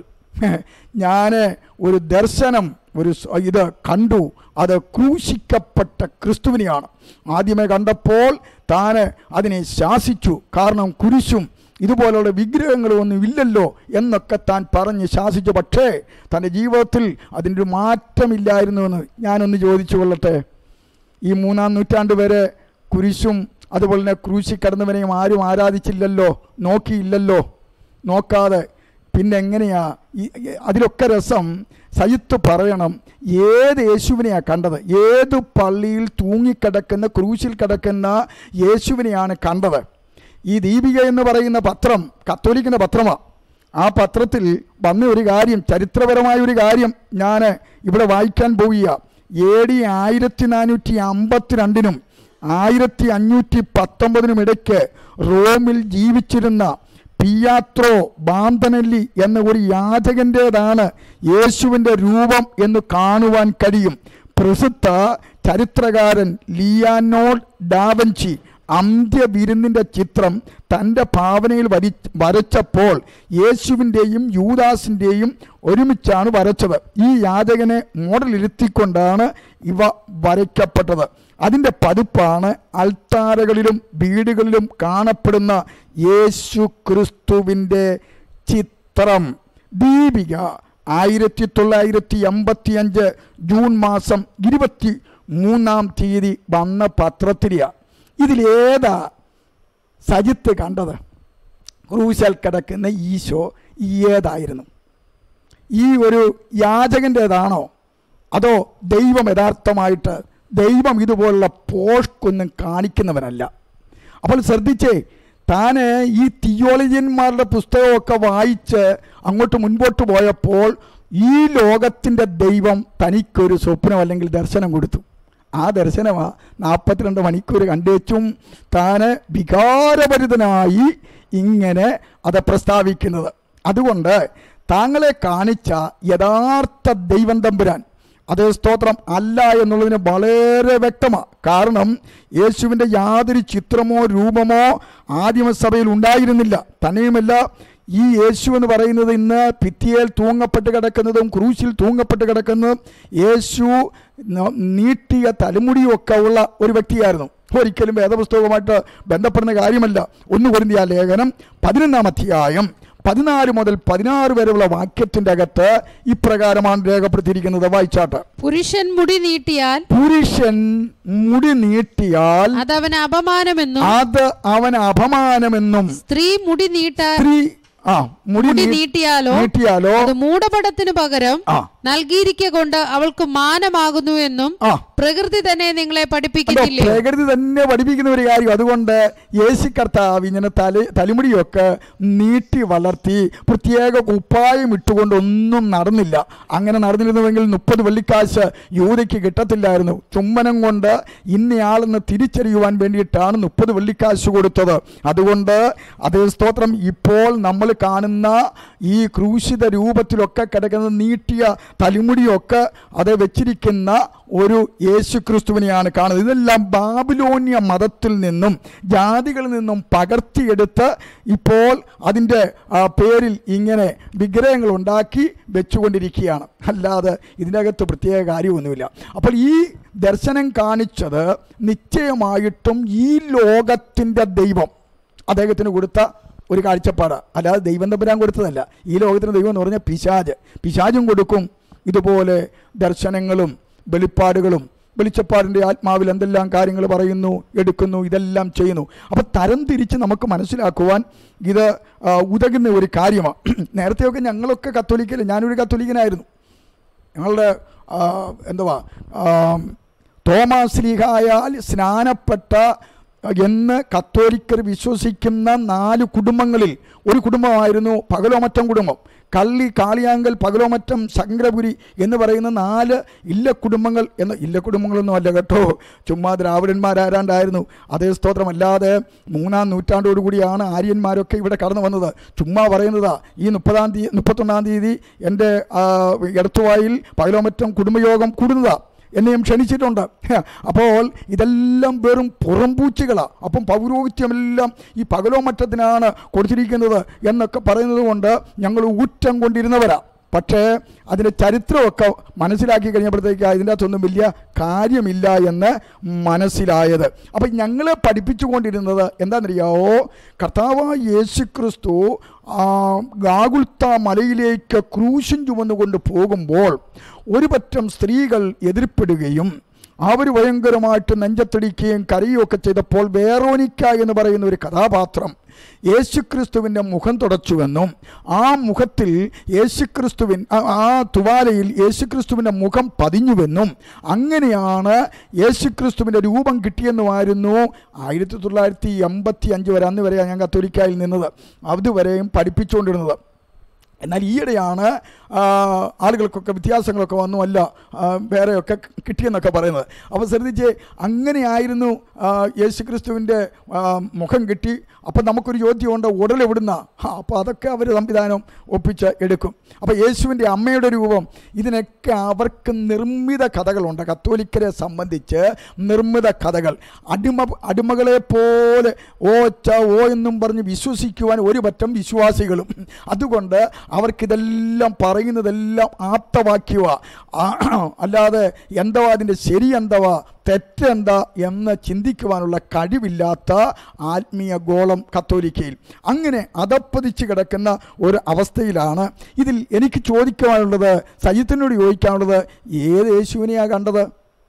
ഞാൻ ഒരു ദർശനം ഒരു സ- ഇത് കണ്ടു അത് ക്രൂശിക്കപ്പെട്ട ക്രിസ്തുവിനെയാണ് ആദ്യമേ കണ്ടപ്പോൾ താൻ അതിനെ ശാസിച്ചു കാരണം കുരിശും ഇതുപോലുള്ള വിഗ്രഹങ്ങളൊന്നും ഇല്ലല്ലോ എന്നൊക്കെ താൻ പറഞ്ഞ് ശാസിച്ചു പക്ഷേ തൻ്റെ ജീവിതത്തിൽ അതിൻ്റെ ഒരു മാറ്റമില്ലായിരുന്നുവെന്ന് ഞാനൊന്ന് ചോദിച്ചു കൊള്ളട്ടെ ഈ മൂന്നാം നൂറ്റാണ്ട് വരെ കുരിശും അതുപോലെ തന്നെ ക്രൂശി കടന്നവനെയും ആരും ആരാധിച്ചില്ലല്ലോ നോക്കിയില്ലല്ലോ നോക്കാതെ പിന്നെ എങ്ങനെയാ ഈ ഈ- അതിലൊക്കെ രസം സയുത്ത് പറയണം ഏത് യേശുവിനെയാണ് കണ്ടത് ഏത് പള്ളിയിൽ തൂങ്ങിക്കിടക്കുന്ന ക്രൂശിൽ കിടക്കുന്ന യേശുവിനെയാണ് കണ്ടത് ഈ ദീപിക എന്ന് പറയുന്ന പത്രം കത്തോലിക്കുന്ന പത്രമാണ് ആ പത്രത്തിൽ വന്ന ഒരു കാര്യം ചരിത്രപരമായ ഒരു കാര്യം ഞാൻ ഇവിടെ വായിക്കാൻ പോവുക എ ഡി ആയിരത്തി നാനൂറ്റി അമ്പത്തിരണ്ടിനും ആയിരത്തി അഞ്ഞൂറ്റി പത്തൊമ്പതിനും ഇടയ്ക്ക് റോമിൽ ജീവിച്ചിരുന്ന പിയാത്രോ ബാന്തനല്ലി എന്ന ഒരു യാചകൻ്റേതാണ് യേശുവിൻ്റെ രൂപം എന്ന് കാണുവാൻ കഴിയും പ്രസിദ്ധ ചരിത്രകാരൻ ലിയാനോൾ ഡാവൻചി അന്ത്യവിരുന്നിൻ്റെ ചിത്രം തൻ്റെ ഭാവനയിൽ വരി വരച്ചപ്പോൾ യേശുവിൻ്റെയും യൂദാസിൻ്റെയും ഒരുമിച്ചാണ് വരച്ചത് ഈ യാചകനെ മോഡലിരുത്തിക്കൊണ്ടാണ് ഇവ വരയ്ക്കപ്പെട്ടത് അതിൻ്റെ പതിപ്പാണ് അൾത്താരകളിലും വീടുകളിലും കാണപ്പെടുന്ന യേശു ക്രിസ്തുവിൻ്റെ ചിത്രം ദീപിക ആയിരത്തി തൊള്ളായിരത്തി എൺപത്തി അഞ്ച് ജൂൺ മാസം ഇരുപത്തി മൂന്നാം തീയതി വന്ന പത്രത്തിലെയാണ് ഇതിലേതാ സജിത്ത് കണ്ടത് ക്രൂശൽ കിടക്കുന്ന ഈശോ ഏതായിരുന്നു ഈ ഒരു യാചകൻ്റേതാണോ അതോ ദൈവം യഥാർത്ഥമായിട്ട് ദൈവം ഇതുപോലുള്ള പോഷ്കൊന്നും കാണിക്കുന്നവനല്ല അപ്പോൾ ശ്രദ്ധിച്ചേ താന് ഈ തിയോളജിയന്മാരുടെ പുസ്തകമൊക്കെ വായിച്ച് അങ്ങോട്ട് മുൻപോട്ട് പോയപ്പോൾ ഈ ലോകത്തിൻ്റെ ദൈവം തനിക്കൊരു സ്വപ്നം അല്ലെങ്കിൽ ദർശനം കൊടുത്തു ആ ദർശനമാ നാൽപ്പത്തിരണ്ട് മണിക്കൂർ കണ്ടേച്ചും താന് വികാരഭരിതനായി ഇങ്ങനെ അത് പ്രസ്താവിക്കുന്നത് അതുകൊണ്ട് താങ്കളെ കാണിച്ച യഥാർത്ഥ ദൈവം തമ്പുരാൻ അതേ സ്തോത്രം അല്ല എന്നുള്ളതിന് വളരെ വ്യക്തമാണ് കാരണം യേശുവിൻ്റെ യാതൊരു ചിത്രമോ രൂപമോ ആദിമസഭയിൽ ഉണ്ടായിരുന്നില്ല തന്നെയുമല്ല ഈ യേശു എന്ന് പറയുന്നത് ഇന്ന് ഭിത്തിയേൽ തൂങ്ങപ്പെട്ട് കിടക്കുന്നതും ക്രൂശിൽ തൂങ്ങപ്പെട്ട് കിടക്കുന്നതും യേശു ന- നീട്ടിയ തലമുടിയൊക്കെ ഉള്ള ഒരു വ്യക്തിയായിരുന്നു ഒരിക്കലും വേദപുസ്തകവുമായിട്ട് ബന്ധപ്പെടുന്ന കാര്യമല്ല ഒന്ന് പൊരുന്തിയ ലേഖനം പതിനൊന്നാം അധ്യായം പതിനാല് മുതൽ പതിനാറ് വരെയുള്ള വാക്യത്തിൻ്റെ അകത്ത് ഇപ്രകാരമാണ് രേഖപ്പെടുത്തിയിരിക്കുന്നത് വായിച്ചാട്ട് പുരുഷൻ മുടി നീട്ടിയാൽ പുരുഷൻ മുടി നീട്ടിയാൽ അതവന് അപമാനമെന്നും അത് അവൻ അപമാനമെന്നും സ്ത്രീ മുടി നീട്ടാൻ സ്ത്രീ ആ മുടി മുടി നീ- നീട്ടിയാലോ നീട്ടിയാലോ അത് മൂടപടത്തിനു പകരം ആ നൽകിയിരിക്ക കൊണ്ട് അവൾക്ക് മാനമാകുന്നു എന്നും ആ പ്രകൃതി തന്നെ നിങ്ങളെ അതോ പഠിപ്പിക്കുന്നില്ലേ പ്രകൃതി തന്നെ പഠിപ്പിക്കുന്ന ഒരു കാര്യം അതുകൊണ്ട് യേശു കർത്താവ് ഇങ്ങനെ തല തലമുടിയൊക്കെ നീട്ടി വളർത്തി പ്രത്യേക കുപ്പായം ഇട്ടുകൊണ്ട് ഒന്നും നടന്നില്ല അങ്ങനെ നടന്നിരുന്നുവെങ്കിൽ മുപ്പത് വെള്ളിക്കാശ് യൂതയ്ക്ക് കിട്ടത്തില്ലായിരുന്നു ചുമ്മനം കൊണ്ട് ഇന്നയാളെന്ന് തിരിച്ചറിയുവാൻ വേണ്ടിയിട്ടാണ് മുപ്പത് വെള്ളിക്കാശ് കൊടുത്തത് അതുകൊണ്ട് അതേ സ്തോത്രം ഇപ്പോൾ നമ്മൾ കാണുന്ന ഈ ക്രൂശിത രൂപത്തിലൊക്കെ കിടക്കുന്ന നീട്ടിയ തലിമുടിയൊക്കെ അത് വെച്ചിരിക്കുന്ന ഒരു യേശു ക്രിസ്തുവിനെയാണ് കാണുന്നത് ഇതെല്ലാം ബാബിലോന്യ മതത്തിൽ നിന്നും ജാതികളിൽ നിന്നും പകർത്തിയെടുത്ത് ഇപ്പോൾ അതിൻ്റെ ആ, പേരിൽ ഇങ്ങനെ വിഗ്രഹങ്ങൾ ഉണ്ടാക്കി വെച്ചുകൊണ്ടിരിക്കുകയാണ് അല്ലാതെ ഇതിനകത്ത് പ്രത്യേക കാര്യമൊന്നുമില്ല അപ്പോൾ ഈ ദർശനം കാണിച്ചത് നിശ്ചയമായിട്ടും ഈ ലോകത്തിൻ്റെ ദൈവം അദ്ദേഹത്തിന് കൊടുത്ത ഒരു കാഴ്ചപ്പാട് അല്ലാതെ ദൈവം തമ്പുരാൻ കൊടുത്തതല്ല ഈ ലോകത്തിന് ദൈവം എന്ന് പറഞ്ഞാൽ പിശാജ് പിശാജും കൊടുക്കും ഇതുപോലെ ദർശനങ്ങളും വെളിപ്പാടുകളും വെളിച്ചപ്പാടിൻ്റെ ആത്മാവിൽ എന്തെല്ലാം കാര്യങ്ങൾ പറയുന്നു എടുക്കുന്നു ഇതെല്ലാം ചെയ്യുന്നു അപ്പോൾ തരം തിരിച്ച് നമുക്ക് മനസ്സിലാക്കുവാൻ ഇത് ആ, ഉതകുന്ന ഒരു കാര്യമാണ് നേരത്തെയൊക്കെ ഞങ്ങളൊക്കെ കത്തോലിക്കൽ ഞാനൊരു കത്തോലിക്കനായിരുന്നു ഞങ്ങളുടെ ആ, എന്തുവാ ആ, തോമാസ് ലീഹായാൽ സ്നാനപ്പെട്ട എന്ന് കത്തോലിക്കർ വിശ്വസിക്കുന്ന നാല് കുടുംബങ്ങളിൽ ഒരു കുടുംബമായിരുന്നു പകലോമറ്റം കുടുംബം കള്ളി കാളിയാങ്കൽ പകലോമറ്റം ശങ്കരപുരി എന്ന് പറയുന്ന നാല് ഇല്ല കുടുംബങ്ങൾ എന്ന് ഇല്ല കുടുംബങ്ങളൊന്നും അല്ല കേട്ടോ ചുമ്മാ ദ്രാവിഡന്മാരാരാണ്ടായിരുന്നു അതേ സ്തോത്രമല്ലാതെ മൂന്നാം നൂറ്റാണ്ടോടുകൂടിയാണ് ആര്യന്മാരൊക്കെ ഇവിടെ കടന്നു വന്നത് ചുമ്മാ പറയുന്നതാ ഈ മുപ്പതാം തീയതി മുപ്പത്തൊന്നാം തീയതി എൻ്റെ ആ, എടത്തുവായിൽ പകലോമറ്റം കുടുംബയോഗം കൂടുന്നതാ എന്നെയും ക്ഷണിച്ചിട്ടുണ്ട് ഹ, അപ്പോൾ ഇതെല്ലാം വെറും പുറംപൂച്ചുകളാണ് അപ്പം പൗരോഹിത്യമെല്ലാം ഈ പകലോമറ്റത്തിനാണ് കൊടുത്തിരിക്കുന്നത് എന്നൊക്കെ പറയുന്നത് കൊണ്ട് ഞങ്ങൾ ഊറ്റം കൊണ്ടിരുന്നവരാ പക്ഷേ അതിൻ്റെ ചരിത്രമൊക്കെ മനസ്സിലാക്കി കഴിഞ്ഞപ്പോഴത്തേക്ക് ഇതിൻ്റെ അകത്തൊന്നും വലിയ കാര്യമില്ല എന്ന് മനസ്സിലായത് അപ്പം ഞങ്ങളെ പഠിപ്പിച്ചുകൊണ്ടിരുന്നത് എന്താണെന്നറിയാവോ കർത്താവായ യേശു ക്രിസ്തു ആ, ഗാഗുൽത്ത മലയിലേക്ക് ക്രൂശും ചുമന്നുകൊണ്ട് പോകുമ്പോൾ ഒരു പറ്റം സ്ത്രീകൾ എതിർപ്പെടുകയും അവർ ഭയങ്കരമായിട്ട് നെഞ്ചത്തടിക്കുകയും കരയുകയൊക്കെ ചെയ്തപ്പോൾ വേറോനിക്ക എന്ന് പറയുന്ന ഒരു കഥാപാത്രം യേശുക്രിസ്തുവിൻ്റെ മുഖം തുടച്ചുവെന്നും ആ മുഖത്തിൽ യേശുക്രിസ്തുവിൻ ആ- ആ തുവാലയിൽ യേശുക്രിസ്തുവിൻ്റെ മുഖം പതിഞ്ഞുവെന്നും അങ്ങനെയാണ് യേശുക്രിസ്തുവിൻ്റെ രൂപം കിട്ടിയെന്നുമായിരുന്നു ആയിരത്തി തൊള്ളായിരത്തി എൺപത്തി അഞ്ച് വരെ അന്ന് വരെയാണ് ഞാൻ കത്തോലിക്കായിൽ നിന്നത് അതുവരെയും പഠിപ്പിച്ചുകൊണ്ടിരുന്നത് എന്നാൽ ഈയിടെയാണ് ആ, ആളുകൾക്കൊക്കെ വ്യത്യാസങ്ങളൊക്കെ വന്നു അല്ല ആ, വേറെയൊക്കെ കിട്ടിയെന്നൊക്കെ പറയുന്നത് അപ്പോൾ ശ്രദ്ധിച്ച് അങ്ങനെയായിരുന്നു ആ, യേശുക്രിസ്തുവിൻ്റെ ആ, മുഖം കിട്ടി അപ്പം നമുക്കൊരു ചോദ്യമുണ്ട് ഉടലെവിടുന്ന അപ്പോൾ അതൊക്കെ അവർ സംവിധാനം ഒപ്പിച്ച് എടുക്കും അപ്പോൾ യേശുവിൻ്റെ അമ്മയുടെ രൂപം ഇതിനൊക്കെ അവർക്ക് നിർമ്മിത കഥകളുണ്ട് കത്തോലിക്കരെ സംബന്ധിച്ച് നിർമ്മിത കഥകൾ അടിമ അടിമകളെ പോലെ ഓ ച ഓ എന്നും പറഞ്ഞ് വിശ്വസിക്കുവാൻ ഒരു പറ്റം വിശ്വാസികളും അതുകൊണ്ട് അവർക്കിതെല്ലാം പറയുന്നതെല്ലാം ആപ്തവാക്യവാ അല്ലാതെ എന്തവാ അതിൻ്റെ ശരി എന്തവാ തെറ്റെന്താ എന്ന് ചിന്തിക്കുവാനുള്ള കഴിവില്ലാത്ത ആത്മീയ ഗോളം കത്തോലിക്കയിൽ അങ്ങനെ അതപ്പതിച്ച് കിടക്കുന്ന ഒരു അവസ്ഥയിലാണ് ഇതിൽ എനിക്ക് ചോദിക്കാനുള്ളത് സജിത്തിനോട് ചോദിക്കാനുള്ളത് ഏത് യേശുവിനെയാണ് കണ്ടത്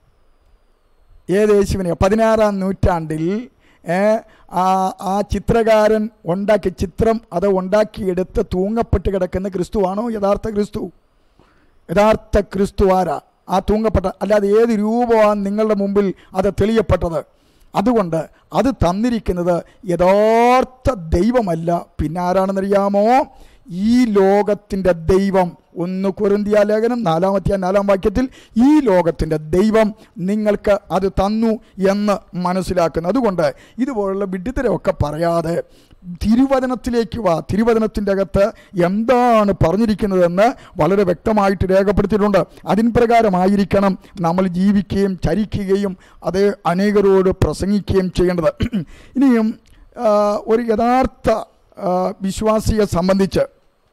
ഏത് യേശുവിനെ പതിനാറാം നൂറ്റാണ്ടിൽ ഏ, ആ ആ ചിത്രകാരൻ ഉണ്ടാക്കിയ ചിത്രം അത് ഉണ്ടാക്കിയെടുത്ത് തൂങ്ങപ്പെട്ട് കിടക്കുന്ന ക്രിസ്തുവാണോ യഥാർത്ഥ ക്രിസ്തു യഥാർത്ഥ ക്രിസ്തു ആരാ ആ തൂങ്ങപ്പെട്ട അല്ലാതെ ഏത് രൂപമാണ് നിങ്ങളുടെ മുമ്പിൽ അത് തെളിയപ്പെട്ടത് അതുകൊണ്ട് അത് തന്നിരിക്കുന്നത് യഥാർത്ഥ ദൈവമല്ല പിന്നെ ആരാണെന്നറിയാമോ ഈ ലോകത്തിൻ്റെ ദൈവം ഒന്ന് കുറുന്തിയ ലേഖനം നാലാമത്തെ നാലാം വാക്യത്തിൽ ഈ ലോകത്തിൻ്റെ ദൈവം നിങ്ങൾക്ക് അത് തന്നു എന്ന് മനസ്സിലാക്കുന്നു അതുകൊണ്ട് ഇതുപോലുള്ള വിഡിതരമൊക്കെ പറയാതെ തിരുവചനത്തിലേക്ക് വാ തിരുവചനത്തിൻ്റെ അകത്ത് എന്താണ് പറഞ്ഞിരിക്കുന്നതെന്ന് വളരെ വ്യക്തമായിട്ട് രേഖപ്പെടുത്തിയിട്ടുണ്ട് അതിൻ പ്രകാരമായിരിക്കണം നമ്മൾ ജീവിക്കുകയും ചരിക്കുകയും അത് അനേകരോട് പ്രസംഗിക്കുകയും ചെയ്യേണ്ടത് ഇനിയും ആ, ഒരു യഥാർത്ഥ ആ, വിശ്വാസിയെ സംബന്ധിച്ച്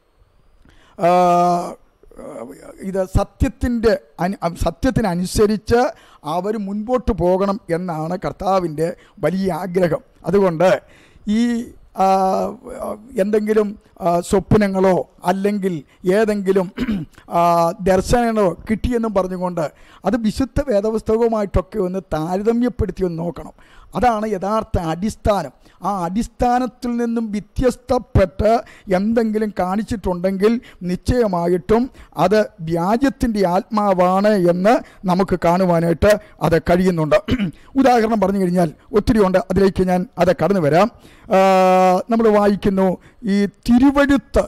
ആ, ഇത് സത്യത്തിൻ്റെ അനു സത്യത്തിനനുസരിച്ച് അവർ മുൻപോട്ട് പോകണം എന്നാണ് കർത്താവിൻ്റെ വലിയ ആഗ്രഹം അതുകൊണ്ട് ഈ ആ, എന്തെങ്കിലും ആ, സ്വപ്നങ്ങളോ അല്ലെങ്കിൽ ഏതെങ്കിലും ആ, ദർശനങ്ങളോ കിട്ടിയെന്നും പറഞ്ഞുകൊണ്ട് അത് വിശുദ്ധ വേദപുസ്തകവുമായിട്ടൊക്കെ ഒന്ന് താരതമ്യപ്പെടുത്തി ഒന്ന് നോക്കണം അതാണ് യഥാർത്ഥ അടിസ്ഥാനം ആ അടിസ്ഥാനത്തിൽ നിന്നും വ്യത്യസ്തപ്പെട്ട് എന്തെങ്കിലും കാണിച്ചിട്ടുണ്ടെങ്കിൽ നിശ്ചയമായിട്ടും അത് വ്യാജത്തിൻ്റെ ആത്മാവാണ് എന്ന് നമുക്ക് കാണുവാനായിട്ട് അത് കഴിയുന്നുണ്ട് ഉദാഹരണം പറഞ്ഞു കഴിഞ്ഞാൽ ഒത്തിരി ഉണ്ട് അതിലേക്ക് ഞാൻ അത് കടന്നു വരാം നമ്മൾ വായിക്കുന്നു ഈ തിരുവഴുത്ത്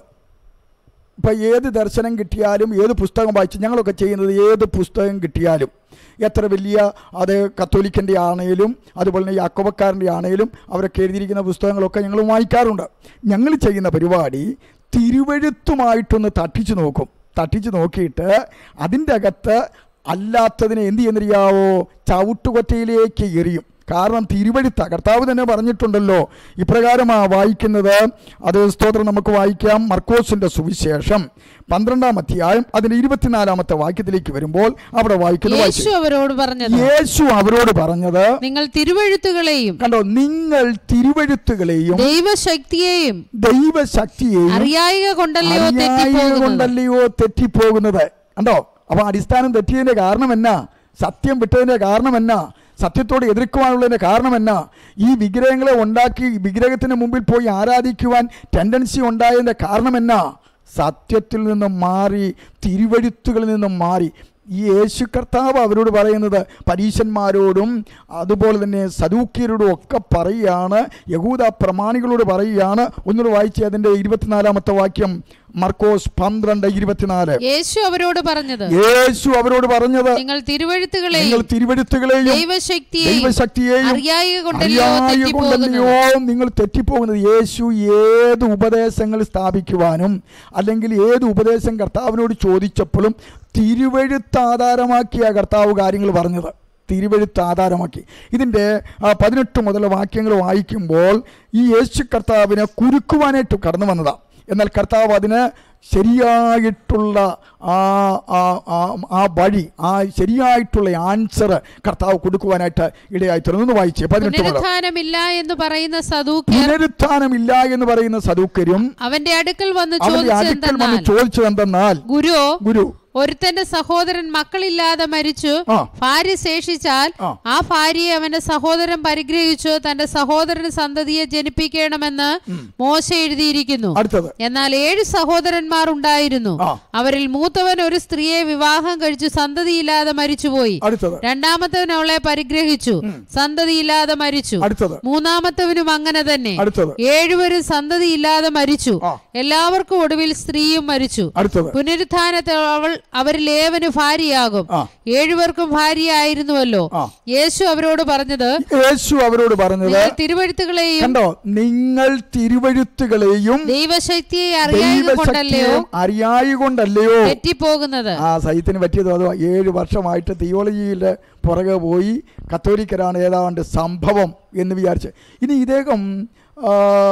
ഇപ്പം ഏത് ദർശനം കിട്ടിയാലും ഏത് പുസ്തകം വായിച്ച് ഞങ്ങളൊക്കെ ചെയ്യുന്നത് ഏത് പുസ്തകം കിട്ടിയാലും എത്ര വലിയ അത് കത്തോലിക്കൻ്റെ ആണേലും അതുപോലെ തന്നെ യാക്കോബക്കാരൻ്റെ ആണേലും അവരൊക്കെ എഴുതിയിരിക്കുന്ന പുസ്തകങ്ങളൊക്കെ ഞങ്ങൾ വായിക്കാറുണ്ട് ഞങ്ങൾ ചെയ്യുന്ന പരിപാടി തിരുവഴുത്തുമായിട്ടൊന്ന് തട്ടിച്ചു നോക്കും തട്ടിച്ചു നോക്കിയിട്ട് അതിൻ്റെ അകത്ത് അല്ലാത്തതിനെ എന്ത് ചെയ്യുന്നറിയാവോ ചവിട്ടുകൊറ്റയിലേക്ക് എറിയും കാരണം തിരുവഴുത്ത കർത്താവ് തന്നെ പറഞ്ഞിട്ടുണ്ടല്ലോ ഇപ്രകാരമാ വായിക്കുന്നത് അത് സ്തോത്രം നമുക്ക് വായിക്കാം മർക്കോസിന്റെ സുവിശേഷം പന്ത്രണ്ടാം അധ്യായം അതിന്റെ ഇരുപത്തിനാലാമത്തെ വാക്യത്തിലേക്ക് വരുമ്പോൾ അവിടെ വായിക്കുന്നു യേശു വായിച്ചു അവരോട് പറഞ്ഞത് യേശു അവരോട് പറഞ്ഞത് നിങ്ങൾ തിരുവഴുത്തുകളെയും കണ്ടോ നിങ്ങൾ തിരുവഴുത്തുകളെയും ദൈവശക്തിയെയും ദൈവശക്തിയെയും അറിയായിക കൊണ്ടല്ലയോ അറിയായിക തെറ്റിപ്പോകുന്നത് കൊണ്ടല്ലയോ തെറ്റിപ്പോകുന്നത് കണ്ടോ അപ്പൊ അടിസ്ഥാനം തെറ്റിയതിന്റെ കാരണം എന്നാ സത്യം വിട്ടതിന്റെ കാരണം എന്നാ സത്യത്തോട് എതിർക്കുവാനുള്ളതിന്റെ കാരണം എന്നാ ഈ വിഗ്രഹങ്ങളെ ഉണ്ടാക്കി വിഗ്രഹത്തിന് മുമ്പിൽ പോയി ആരാധിക്കുവാൻ ടെൻഡൻസി ഉണ്ടായതിന്റെ കാരണം എന്നാ സത്യത്തിൽ നിന്നും മാറി തിരുവഴുത്തുകളിൽ നിന്നും മാറി ഈ യേശു കർത്താവ് അവരോട് പറയുന്നത് പരീശന്മാരോടും അതുപോലെ തന്നെ സദൂക്യരോടും ഒക്കെ പറയുകയാണ് യഹൂദ പ്രമാണികളോട് പറയുകയാണ് ഒന്നുകൂടെ വായിച്ച് അതിൻ്റെ ഇരുപത്തിനാലാമത്തെ വാക്യം മർക്കോസ് പന്ത്രണ്ട് ഇരുപത്തിനാല് യേശു അവരോട് പറഞ്ഞത് യേശു അവരോട് പറഞ്ഞത് നിങ്ങൾ തിരുവഴുത്തുകളെയും നിങ്ങൾ തിരുവഴുത്തുകളെയും ദൈവശക്തിയെയും ദൈവശക്തിയെയും അറിയായിക കൊണ്ടല്ലയോ അറിയായ തെറ്റിപ്പോകുന്നത് കൊണ്ടല്ലയോ നിങ്ങൾ തെറ്റിപ്പോകുന്നത് യേശു ഏത് ഉപദേശങ്ങൾ സ്ഥാപിക്കുവാനും അല്ലെങ്കിൽ ഏത് ഉപദേശം കർത്താവിനോട് ചോദിച്ചപ്പോഴും തിരുവഴുത്ത് ആധാരമാക്കിയ കർത്താവ് കാര്യങ്ങൾ പറഞ്ഞത് തിരുവഴുത്ത് ആധാരമാക്കി ഇതിൻ്റെ ആ, പതിനെട്ട് മുതൽ വാക്യങ്ങൾ വായിക്കുമ്പോൾ ഈ യേശു കർത്താവിനെ കുരുക്കുവാനായിട്ട് കടന്നു വന്നതാണ് എന്നാൽ കർത്താവ് അതിന് ശരിയായിട്ടുള്ള ആ ആ ആ- ആ വഴി ആ ശരിയായിട്ടുള്ള ആൻസർ കർത്താവ് കൊടുക്കുവാനായിട്ട് ഇടയായി തീർന്നു ഒന്ന് വായിച്ചേ പതിനെട്ട് മുതൽ പുനരുത്ഥാനമില്ല എന്ന് പറയുന്ന സദൂക്യർ പുനരുത്ഥാനമില്ല എന്ന് പറയുന്ന സദൂക്കരും അവന്റെ അടുക്കൽ വന്ന് അവന്റെ അടുക്കൽ വന്ന് ചോദിച്ചെന്തെന്നാൽ ചോദിച്ചത് എന്തെന്നാൽ ഗുരു ഗുരു ഒരുത്തന്റെ സഹോദരൻ മക്കളില്ലാതെ മരിച്ചു ആ. ഭാര്യ ശേഷിച്ചാൽ ആ. ആ ഭാര്യയെ അവന്റെ സഹോദരൻ പരിഗ്രഹിച്ചു തന്റെ സഹോദരന് സന്തതിയെ ജനിപ്പിക്കണമെന്ന് മോശ എഴുതിയിരിക്കുന്നു അടുത്തത് എന്നാൽ ഏഴ് സഹോദരന്മാർ ഉണ്ടായിരുന്നു ആ. അവരിൽ മൂത്തവൻ ഒരു സ്ത്രീയെ വിവാഹം കഴിച്ചു സന്തതിയില്ലാതെ മരിച്ചുപോയി അടുത്തത് രണ്ടാമത്തവൻ അവളെ പരിഗ്രഹിച്ചു സന്തതിയില്ലാതെ മരിച്ചു അടുത്തത് മൂന്നാമത്തവനും അങ്ങനെ തന്നെ അടുത്തത് ഏഴുപേരും സന്തതിയില്ലാതെ മരിച്ചു ആ. എല്ലാവർക്കും ഒടുവിൽ സ്ത്രീയും മരിച്ചു അടുത്തത് പുനരുത്ഥാനത്തിൽ അവൾ അവരിൽ ഏവന് ഭാര്യയാകും ആ. ഏഴുപേർക്കും ഭാര്യയായിരുന്നുവല്ലോ ആ. യേശു അവരോട് പറഞ്ഞത് യേശു അവരോട് പറഞ്ഞത് നിങ്ങൾ തിരുവഴുത്തുകളെയും കണ്ടോ നിങ്ങൾ തിരുവഴുത്തുകളെയും ദൈവശക്തിയെ അറിയായത് കൊണ്ടല്ലയോ ദൈവശക്തിയും അറിയായി കൊണ്ടല്ലയോ തെറ്റിപ്പോകുന്നത് ആ സൈത്തിന് പറ്റിയത് അത് ഏഴ് വർഷമായിട്ട് തിയോളജിയുടെ പുറകെ പോയി കത്തോലിക്കരാണ് ഏതാണ്ട് സംഭവം എന്ന് വിചാരിച്ച് ഇനി ഇദ്ദേഹം ആ,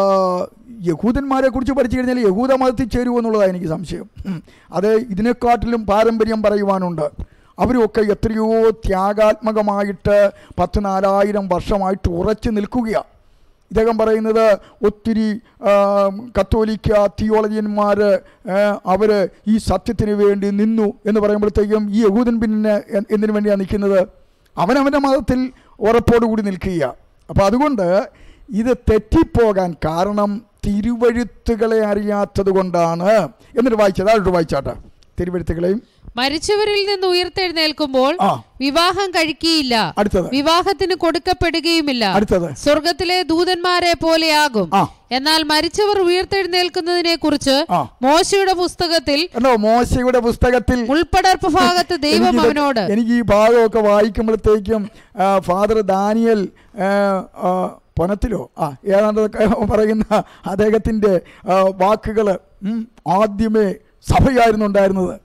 യഹൂദന്മാരെ കുറിച്ച് പഠിച്ചു കഴിഞ്ഞാൽ യഹൂദ മതത്തിൽ ചേരുമോ എന്നുള്ളതാണ് എനിക്ക് സംശയം ഉം. അത് ഇതിനെക്കാട്ടിലും പാരമ്പര്യം പറയുവാനുണ്ട് അവരൊക്കെ എത്രയോ ത്യാഗാത്മകമായിട്ട് പത്ത് നാലായിരം വർഷമായിട്ട് ഉറച്ചു നിൽക്കുകയാണ് ഇദ്ദേഹം പറയുന്നത് ഒത്തിരി ആ, കത്തോലിക്ക തിയോളജിയന്മാർ അവർ ഈ സത്യത്തിന് വേണ്ടി നിന്നു എന്ന് പറയുമ്പോഴത്തേക്കും ഈ യഹൂദൻ പിന്നെ എ- എന്തിനു വേണ്ടിയാണ് നിൽക്കുന്നത് അവനവൻ്റെ മതത്തിൽ ഉറപ്പോടുകൂടി നിൽക്കുക അപ്പോൾ അതുകൊണ്ട് ഇത് തെറ്റിപ്പോകാൻ കാരണം തിരുവഴുത്തുകളെ അറിയാത്തത് കൊണ്ടാണ് എന്നിട്ട് വായിച്ചത് അതൊട്ട് വായിച്ചാട്ടെ തിരുവഴുത്തുകളെയും മരിച്ചവരിൽ നിന്ന് ഉയർത്തെഴുന്നേൽക്കുമ്പോൾ ആ വിവാഹം കഴിക്കുകയില്ല അടുത്തത് വിവാഹത്തിന് കൊടുക്കപ്പെടുകയുമില്ല അടുത്തത് സ്വർഗത്തിലെ ദൂതന്മാരെ പോലെയാകും ആ എന്നാൽ മരിച്ചവർ ഉയർത്തെഴുന്നേൽക്കുന്നതിനെ കുറിച്ച് ആ മോശയുടെ പുസ്തകത്തിൽ കണ്ടോ മോശയുടെ പുസ്തകത്തിൽ ഉൾപ്പടർപ്പ് ഭാഗത്ത് ദൈവം എനിക്കിത് അവനോട് എനിക്ക് ഈ ഭാഗമൊക്കെ വായിക്കുമ്പോഴത്തേക്കും ആ, ഫാദർ ദാനിയൽ ആ, ആ, പൊനത്തിലോ ആ ഏതാണ്ടൊക്കെ പറയുന്ന അദ്ദേഹത്തിൻ്റെ വാക്കുകൾ ആദ്യമേ സഭയായിരുന്നു ഉണ്ടായിരുന്നത്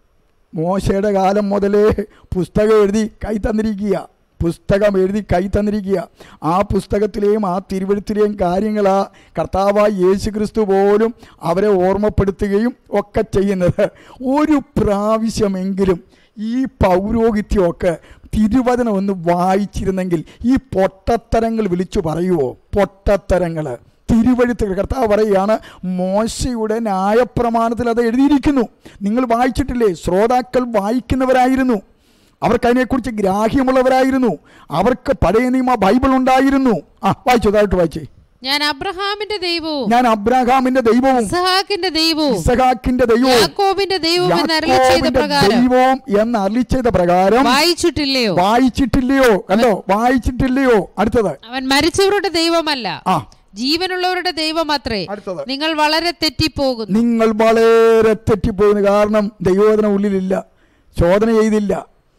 മോശയുടെ കാലം മുതലേ പുസ്തകം എഴുതി കൈ തന്നിരിക്കുക പുസ്തകം എഴുതി കൈ തന്നിരിക്കുക ആ പുസ്തകത്തിലെയും ആ തിരുവഴുത്തിലെയും കാര്യങ്ങളാ കർത്താവായ യേശു ക്രിസ്തു പോലും അവരെ ഓർമ്മപ്പെടുത്തുകയും ഒക്കെ ചെയ്യുന്നത് ഒരു പ്രാവശ്യമെങ്കിലും ഈ പൗരോഹിത്യമൊക്കെ തിരുവചനം ഒന്ന് വായിച്ചിരുന്നെങ്കിൽ ഈ പൊട്ടത്തരങ്ങൾ വിളിച്ചു പറയുമോ പൊട്ടത്തരങ്ങൾ തിരുവഴുത്തുകൾ കർത്താവ് പറയുകയാണ് മോശയുടെ ന്യായപ്രമാണത്തിൽ അത് എഴുതിയിരിക്കുന്നു നിങ്ങൾ വായിച്ചിട്ടില്ലേ ശ്രോതാക്കൾ വായിക്കുന്നവരായിരുന്നു അവർക്ക് അതിനെക്കുറിച്ച് ഗ്രാഹ്യമുള്ളവരായിരുന്നു അവർക്ക് പഴയ നിയമ ബൈബിൾ ഉണ്ടായിരുന്നു ആ വായിച്ചു അതായിട്ട് വായിച്ചേ ഞാൻ അബ്രഹാമിന്റെ ദൈവവും ഞാൻ അബ്രാഹാമിന്റെ ദൈവവും ഇസഹാക്കിന്റെ ദൈവവും ഇസഹാക്കിന്റെ ദൈവവും യാക്കോബിന്റെ ദൈവവും എന്ന് അരുളി ചെയ്ത യാക്കോബിന്റെ പ്രകാരം ദൈവവും എന്ന് അരളി ചെയ്ത പ്രകാരം വായിച്ചിട്ടില്ലയോ വായിച്ചിട്ടില്ലയോ കണ്ടോ വായിച്ചിട്ടില്ലയോ അടുത്തത് അവൻ മരിച്ചവരുടെ ദൈവമല്ല ആ ജീവനുള്ളവരുടെ ദൈവമത്രേ അടുത്തത് നിങ്ങൾ വളരെ തെറ്റിപ്പോകുന്നു നിങ്ങൾ വളരെ തെറ്റിപ്പോകുന്നു കാരണം ദൈവോധന ഉള്ളിലില്ല ശോധന ചെയ്തില്ല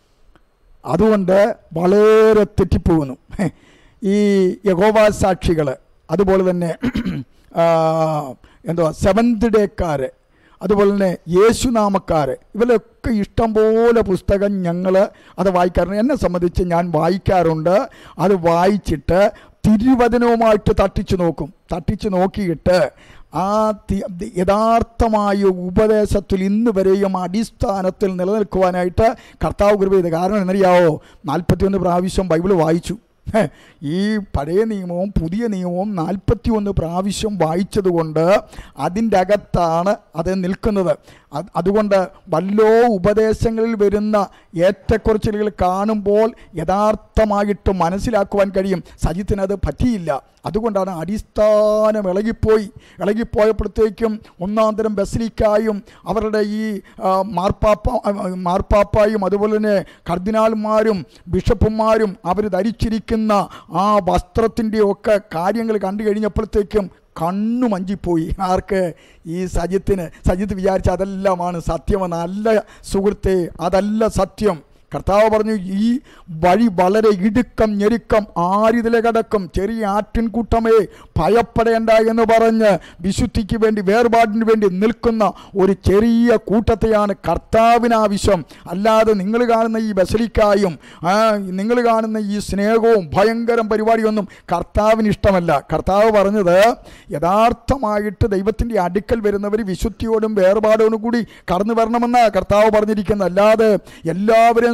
അതുകൊണ്ട് വളരെ തെറ്റിപ്പോകുന്നു ഹെ, ഈ യഹോവ സാക്ഷികൾ അതുപോലെ തന്നെ ആ, എന്തുവാ സെവൻത് ഡേക്കാർ അതുപോലെ തന്നെ യേശുനാമക്കാർ ഇവരൊക്കെ ഇഷ്ടം പോലെ പുസ്തകം ഞങ്ങൾ അത് വായിക്കാറുണ്ട് എന്നെ സംബന്ധിച്ച് ഞാൻ വായിക്കാറുണ്ട് അത് വായിച്ചിട്ട് തിരുവചനവുമായിട്ട് തട്ടിച്ചു നോക്കും തട്ടിച്ചു നോക്കിയിട്ട് ആ തി- തി- യഥാർത്ഥമായ ഉപദേശത്തിൽ ഇന്ന് വരെയും അടിസ്ഥാനത്തിൽ നിലനിൽക്കുവാനായിട്ട് കർത്താവ് കൃപ ചെയ്ത് കാരണം എന്നറിയാവോ നാൽപ്പത്തിയൊന്ന് പ്രാവശ്യം ബൈബിൾ വായിച്ചു ഹെ, ഈ പഴയ നിയമവും പുതിയ നിയമവും നാൽപ്പത്തി ഒന്ന് പ്രാവശ്യം വായിച്ചതുകൊണ്ട് അതിൻ്റെ അകത്താണ് അത് നിൽക്കുന്നത് അത് അതുകൊണ്ട് വല്ലോ ഉപദേശങ്ങളിൽ വരുന്ന ഏറ്റക്കുറച്ചിലുകൾ കാണുമ്പോൾ യഥാർത്ഥമായിട്ട് മനസ്സിലാക്കുവാൻ കഴിയും സജിത്തിന് അത് പറ്റിയില്ല അതുകൊണ്ടാണ് അടിസ്ഥാനം ഇളകിപ്പോയി ഇളകിപ്പോയപ്പോഴത്തേക്കും ഒന്നാം തരം ബസലിക്കായും അവരുടെ ഈ ആ, മാർപ്പാപ്പ ആ, മാർപ്പാപ്പായും അതുപോലെ തന്നെ കർദിനാൾമാരും ബിഷപ്പുമാരും അവർ ധരിച്ചിരിക്കുന്ന ആ വസ്ത്രത്തിൻ്റെയൊക്കെ കാര്യങ്ങൾ കണ്ടു കഴിഞ്ഞപ്പോഴത്തേക്കും കണ്ണു മഞ്ചിപ്പോയി ആർക്ക് ഈ സജിത്തിന് സജിത്ത് വിചാരിച്ച അതെല്ലാമാണ് സത്യമെന്നല്ല സുഹൃത്തെ അതല്ല സത്യം കർത്താവ് പറഞ്ഞു ഈ വഴി വളരെ ഇടുക്കം ഞെരുക്കം ആരിതിലെ കടക്കും ചെറിയ ആട്ടിൻകൂട്ടമേ ഭയപ്പെടേണ്ട എന്ന് പറഞ്ഞ് വിശുദ്ധിക്ക് വേണ്ടി വേർപാടിന് വേണ്ടി നിൽക്കുന്ന ഒരു ചെറിയ കൂട്ടത്തെയാണ് കർത്താവിന് ആവശ്യം അല്ലാതെ നിങ്ങൾ കാണുന്ന ഈ ബസലിക്കായും ആ, നിങ്ങൾ കാണുന്ന ഈ സ്നേഹവും ഭയങ്കരം പരിപാടിയൊന്നും കർത്താവിന് ഇഷ്ടമല്ല കർത്താവ് പറഞ്ഞത് യഥാർത്ഥമായിട്ട് ദൈവത്തിൻ്റെ അടുക്കൽ വരുന്നവർ വിശുദ്ധിയോടും വേർപാടോടും കൂടി കടന്നു വരണമെന്നാണ് കർത്താവ് പറഞ്ഞിരിക്കുന്നത് അല്ലാതെ എല്ലാവരെയും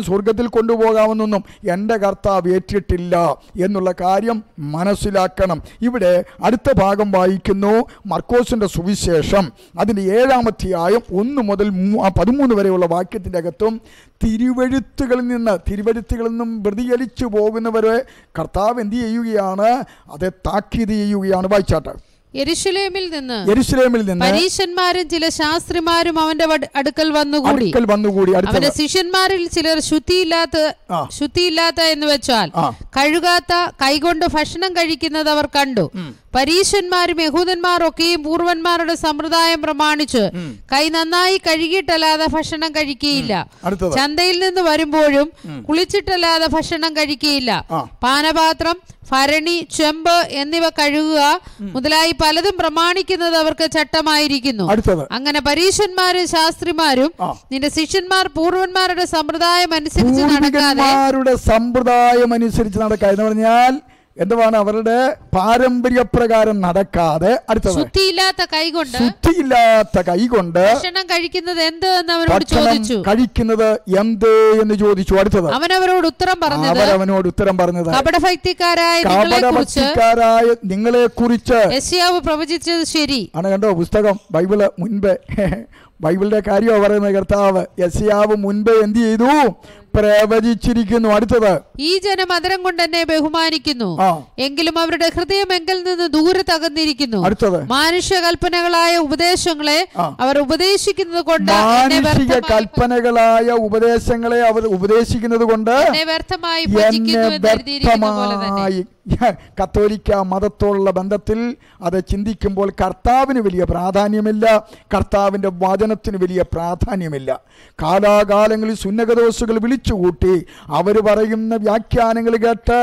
സ്വർഗത്തിൽ കൊണ്ടുപോകാമെന്നൊന്നും എൻ്റെ കർത്താവ് ഏറ്റിട്ടില്ല എന്നുള്ള കാര്യം മനസ്സിലാക്കണം ഇവിടെ അടുത്ത ഭാഗം വായിക്കുന്നു മർക്കോസിൻ്റെ സുവിശേഷം അതിൻ്റെ ഏഴാമധ്യായം ഒന്ന് മുതൽ മൂ- ആ പതിമൂന്ന് വരെയുള്ള വാക്യത്തിൻ്റെ അകത്തും തിരുവഴുത്തുകളിൽ നിന്ന് തിരുവഴുത്തുകളിൽ നിന്നും വ്യതിചലിച്ചു പോകുന്നവരെ കർത്താവ് എന്ത് ചെയ്യുകയാണ് അത് താക്കീത് ചെയ്യുകയാണ് വായിച്ചാട്ട് യെരുശലേമിൽ നിന്ന് യെരുശലേമിൽ നിന്ന് പരീശന്മാരും ചില ശാസ്ത്രിമാരും അവന്റെ വട്- അടുക്കൽ വന്നുകൂടി അടുക്കൽ വന്നുകൂടി അടുത്തത് അവന്റെ ശിഷ്യന്മാരിൽ ചിലർ ശുദ്ധിയില്ലാത്ത ആ. ശുദ്ധിയില്ലാത്ത എന്ന് വെച്ചാൽ ആ. കഴുകാത്ത കൈകൊണ്ട് ഭക്ഷണം കഴിക്കുന്നത് അവർ കണ്ടു പരീശന്മാരും യഹൂദന്മാരും ഒക്കെയും പൂർവന്മാരുടെ സമ്പ്രദായം പ്രമാണിച്ച് കൈ നന്നായി കഴുകിയിട്ടല്ലാതെ ഭക്ഷണം കഴിക്കുകയില്ല അടുത്തത് ചന്തയിൽ നിന്ന് വരുമ്പോഴും കുളിച്ചിട്ടല്ലാതെ ഭക്ഷണം കഴിക്കുകയില്ല ആ. പാനപാത്രം ഭരണി ചെമ്പ് എന്നിവ കഴുകുക മുതലായി പലതും പ്രമാണിക്കുന്നത് അവർക്ക് ചട്ടമായിരിക്കുന്നു അടുത്തത് അങ്ങനെ പരീശന്മാരും ശാസ്ത്രിമാരും ആ. നിന്റെ ശിഷ്യന്മാർ പൂർവന്മാരുടെ സമ്പ്രദായം അനുസരിച്ച് നടക്കാതെ പൂർവികന്മാരുടെ സമ്പ്രദായം അനുസരിച്ച് നടക്കുക എന്ന് പറഞ്ഞാൽ എന്തുവാണ് അവരുടെ പാരമ്പര്യപ്രകാരം നടക്കാതെ അടുത്തത് ശുദ്ധിയില്ലാത്ത കൈകൊണ്ട് ശുദ്ധിയില്ലാത്ത കൈകൊണ്ട് ഭക്ഷണം കഴിക്കുന്നത് എന്ത് എന്ന് അവരോട് ഭക്ഷണം ചോദിച്ചു കഴിക്കുന്നത് എന്ത് എന്ന് ചോദിച്ചു അടുത്തത് അവൻ അവരോട് ഉത്തരം പറഞ്ഞത് അവരവനോട് ഉത്തരം പറഞ്ഞത് കപടഭക്തിക്കാരായ നിങ്ങളെ കുറിച്ച് കപടഭക്തിക്കാരായ നിങ്ങളെ കുറിച്ച് യശയാവ് പ്രവചിച്ചത് ശരി ആണ് കണ്ടോ പുസ്തകം ബൈബിള് മുൻപേ ബൈബിളിന്റെ കാര്യമാണ് പറയുന്നത് കർത്താവ് യസിയാവ് മുൻപേ എന്ത് ചെയ്തു പ്രവചിച്ചിരിക്കുന്നു അടുത്തത് ഈ ജനം മധുരം കൊണ്ട് എന്നെ ബഹുമാനിക്കുന്നു ആ എങ്കിലും അവരുടെ ഹൃദയം എങ്കിൽ നിന്ന് ദൂരെ തകർന്നിരിക്കുന്നു അടുത്തത് മാനുഷ്യ കൽപ്പനകളായ ഉപദേശങ്ങളെ ആ. അവർ ഉപദേശിക്കുന്നത് കൊണ്ട് എന്നെ മാനുഷിക വ്യർത്ഥമായി- കൽപ്പനകളായ ഉപദേശങ്ങളെ അവർ ഉപദേശിക്കുന്നത് കൊണ്ട് എന്നെ വ്യർത്ഥമായി എന്നെ ഭജിക്കുന്നു എന്ന് എഴുതിയിരിക്കുന്ന പോലെ തന്നെ വ്യക്തമായി കത്തോലിക്ക മതത്തോടുള്ള ബന്ധത്തിൽ അത് ചിന്തിക്കുമ്പോൾ കർത്താവിന് വലിയ പ്രാധാന്യമില്ല കർത്താവിൻ്റെ വചനത്തിന് വലിയ പ്രാധാന്യമില്ല കാലാകാലങ്ങളിൽ സുന്നകദോസുകൾ വിളിച്ചുകൂട്ടി അവർ പറയുന്ന വ്യാഖ്യാനങ്ങൾ കേട്ട്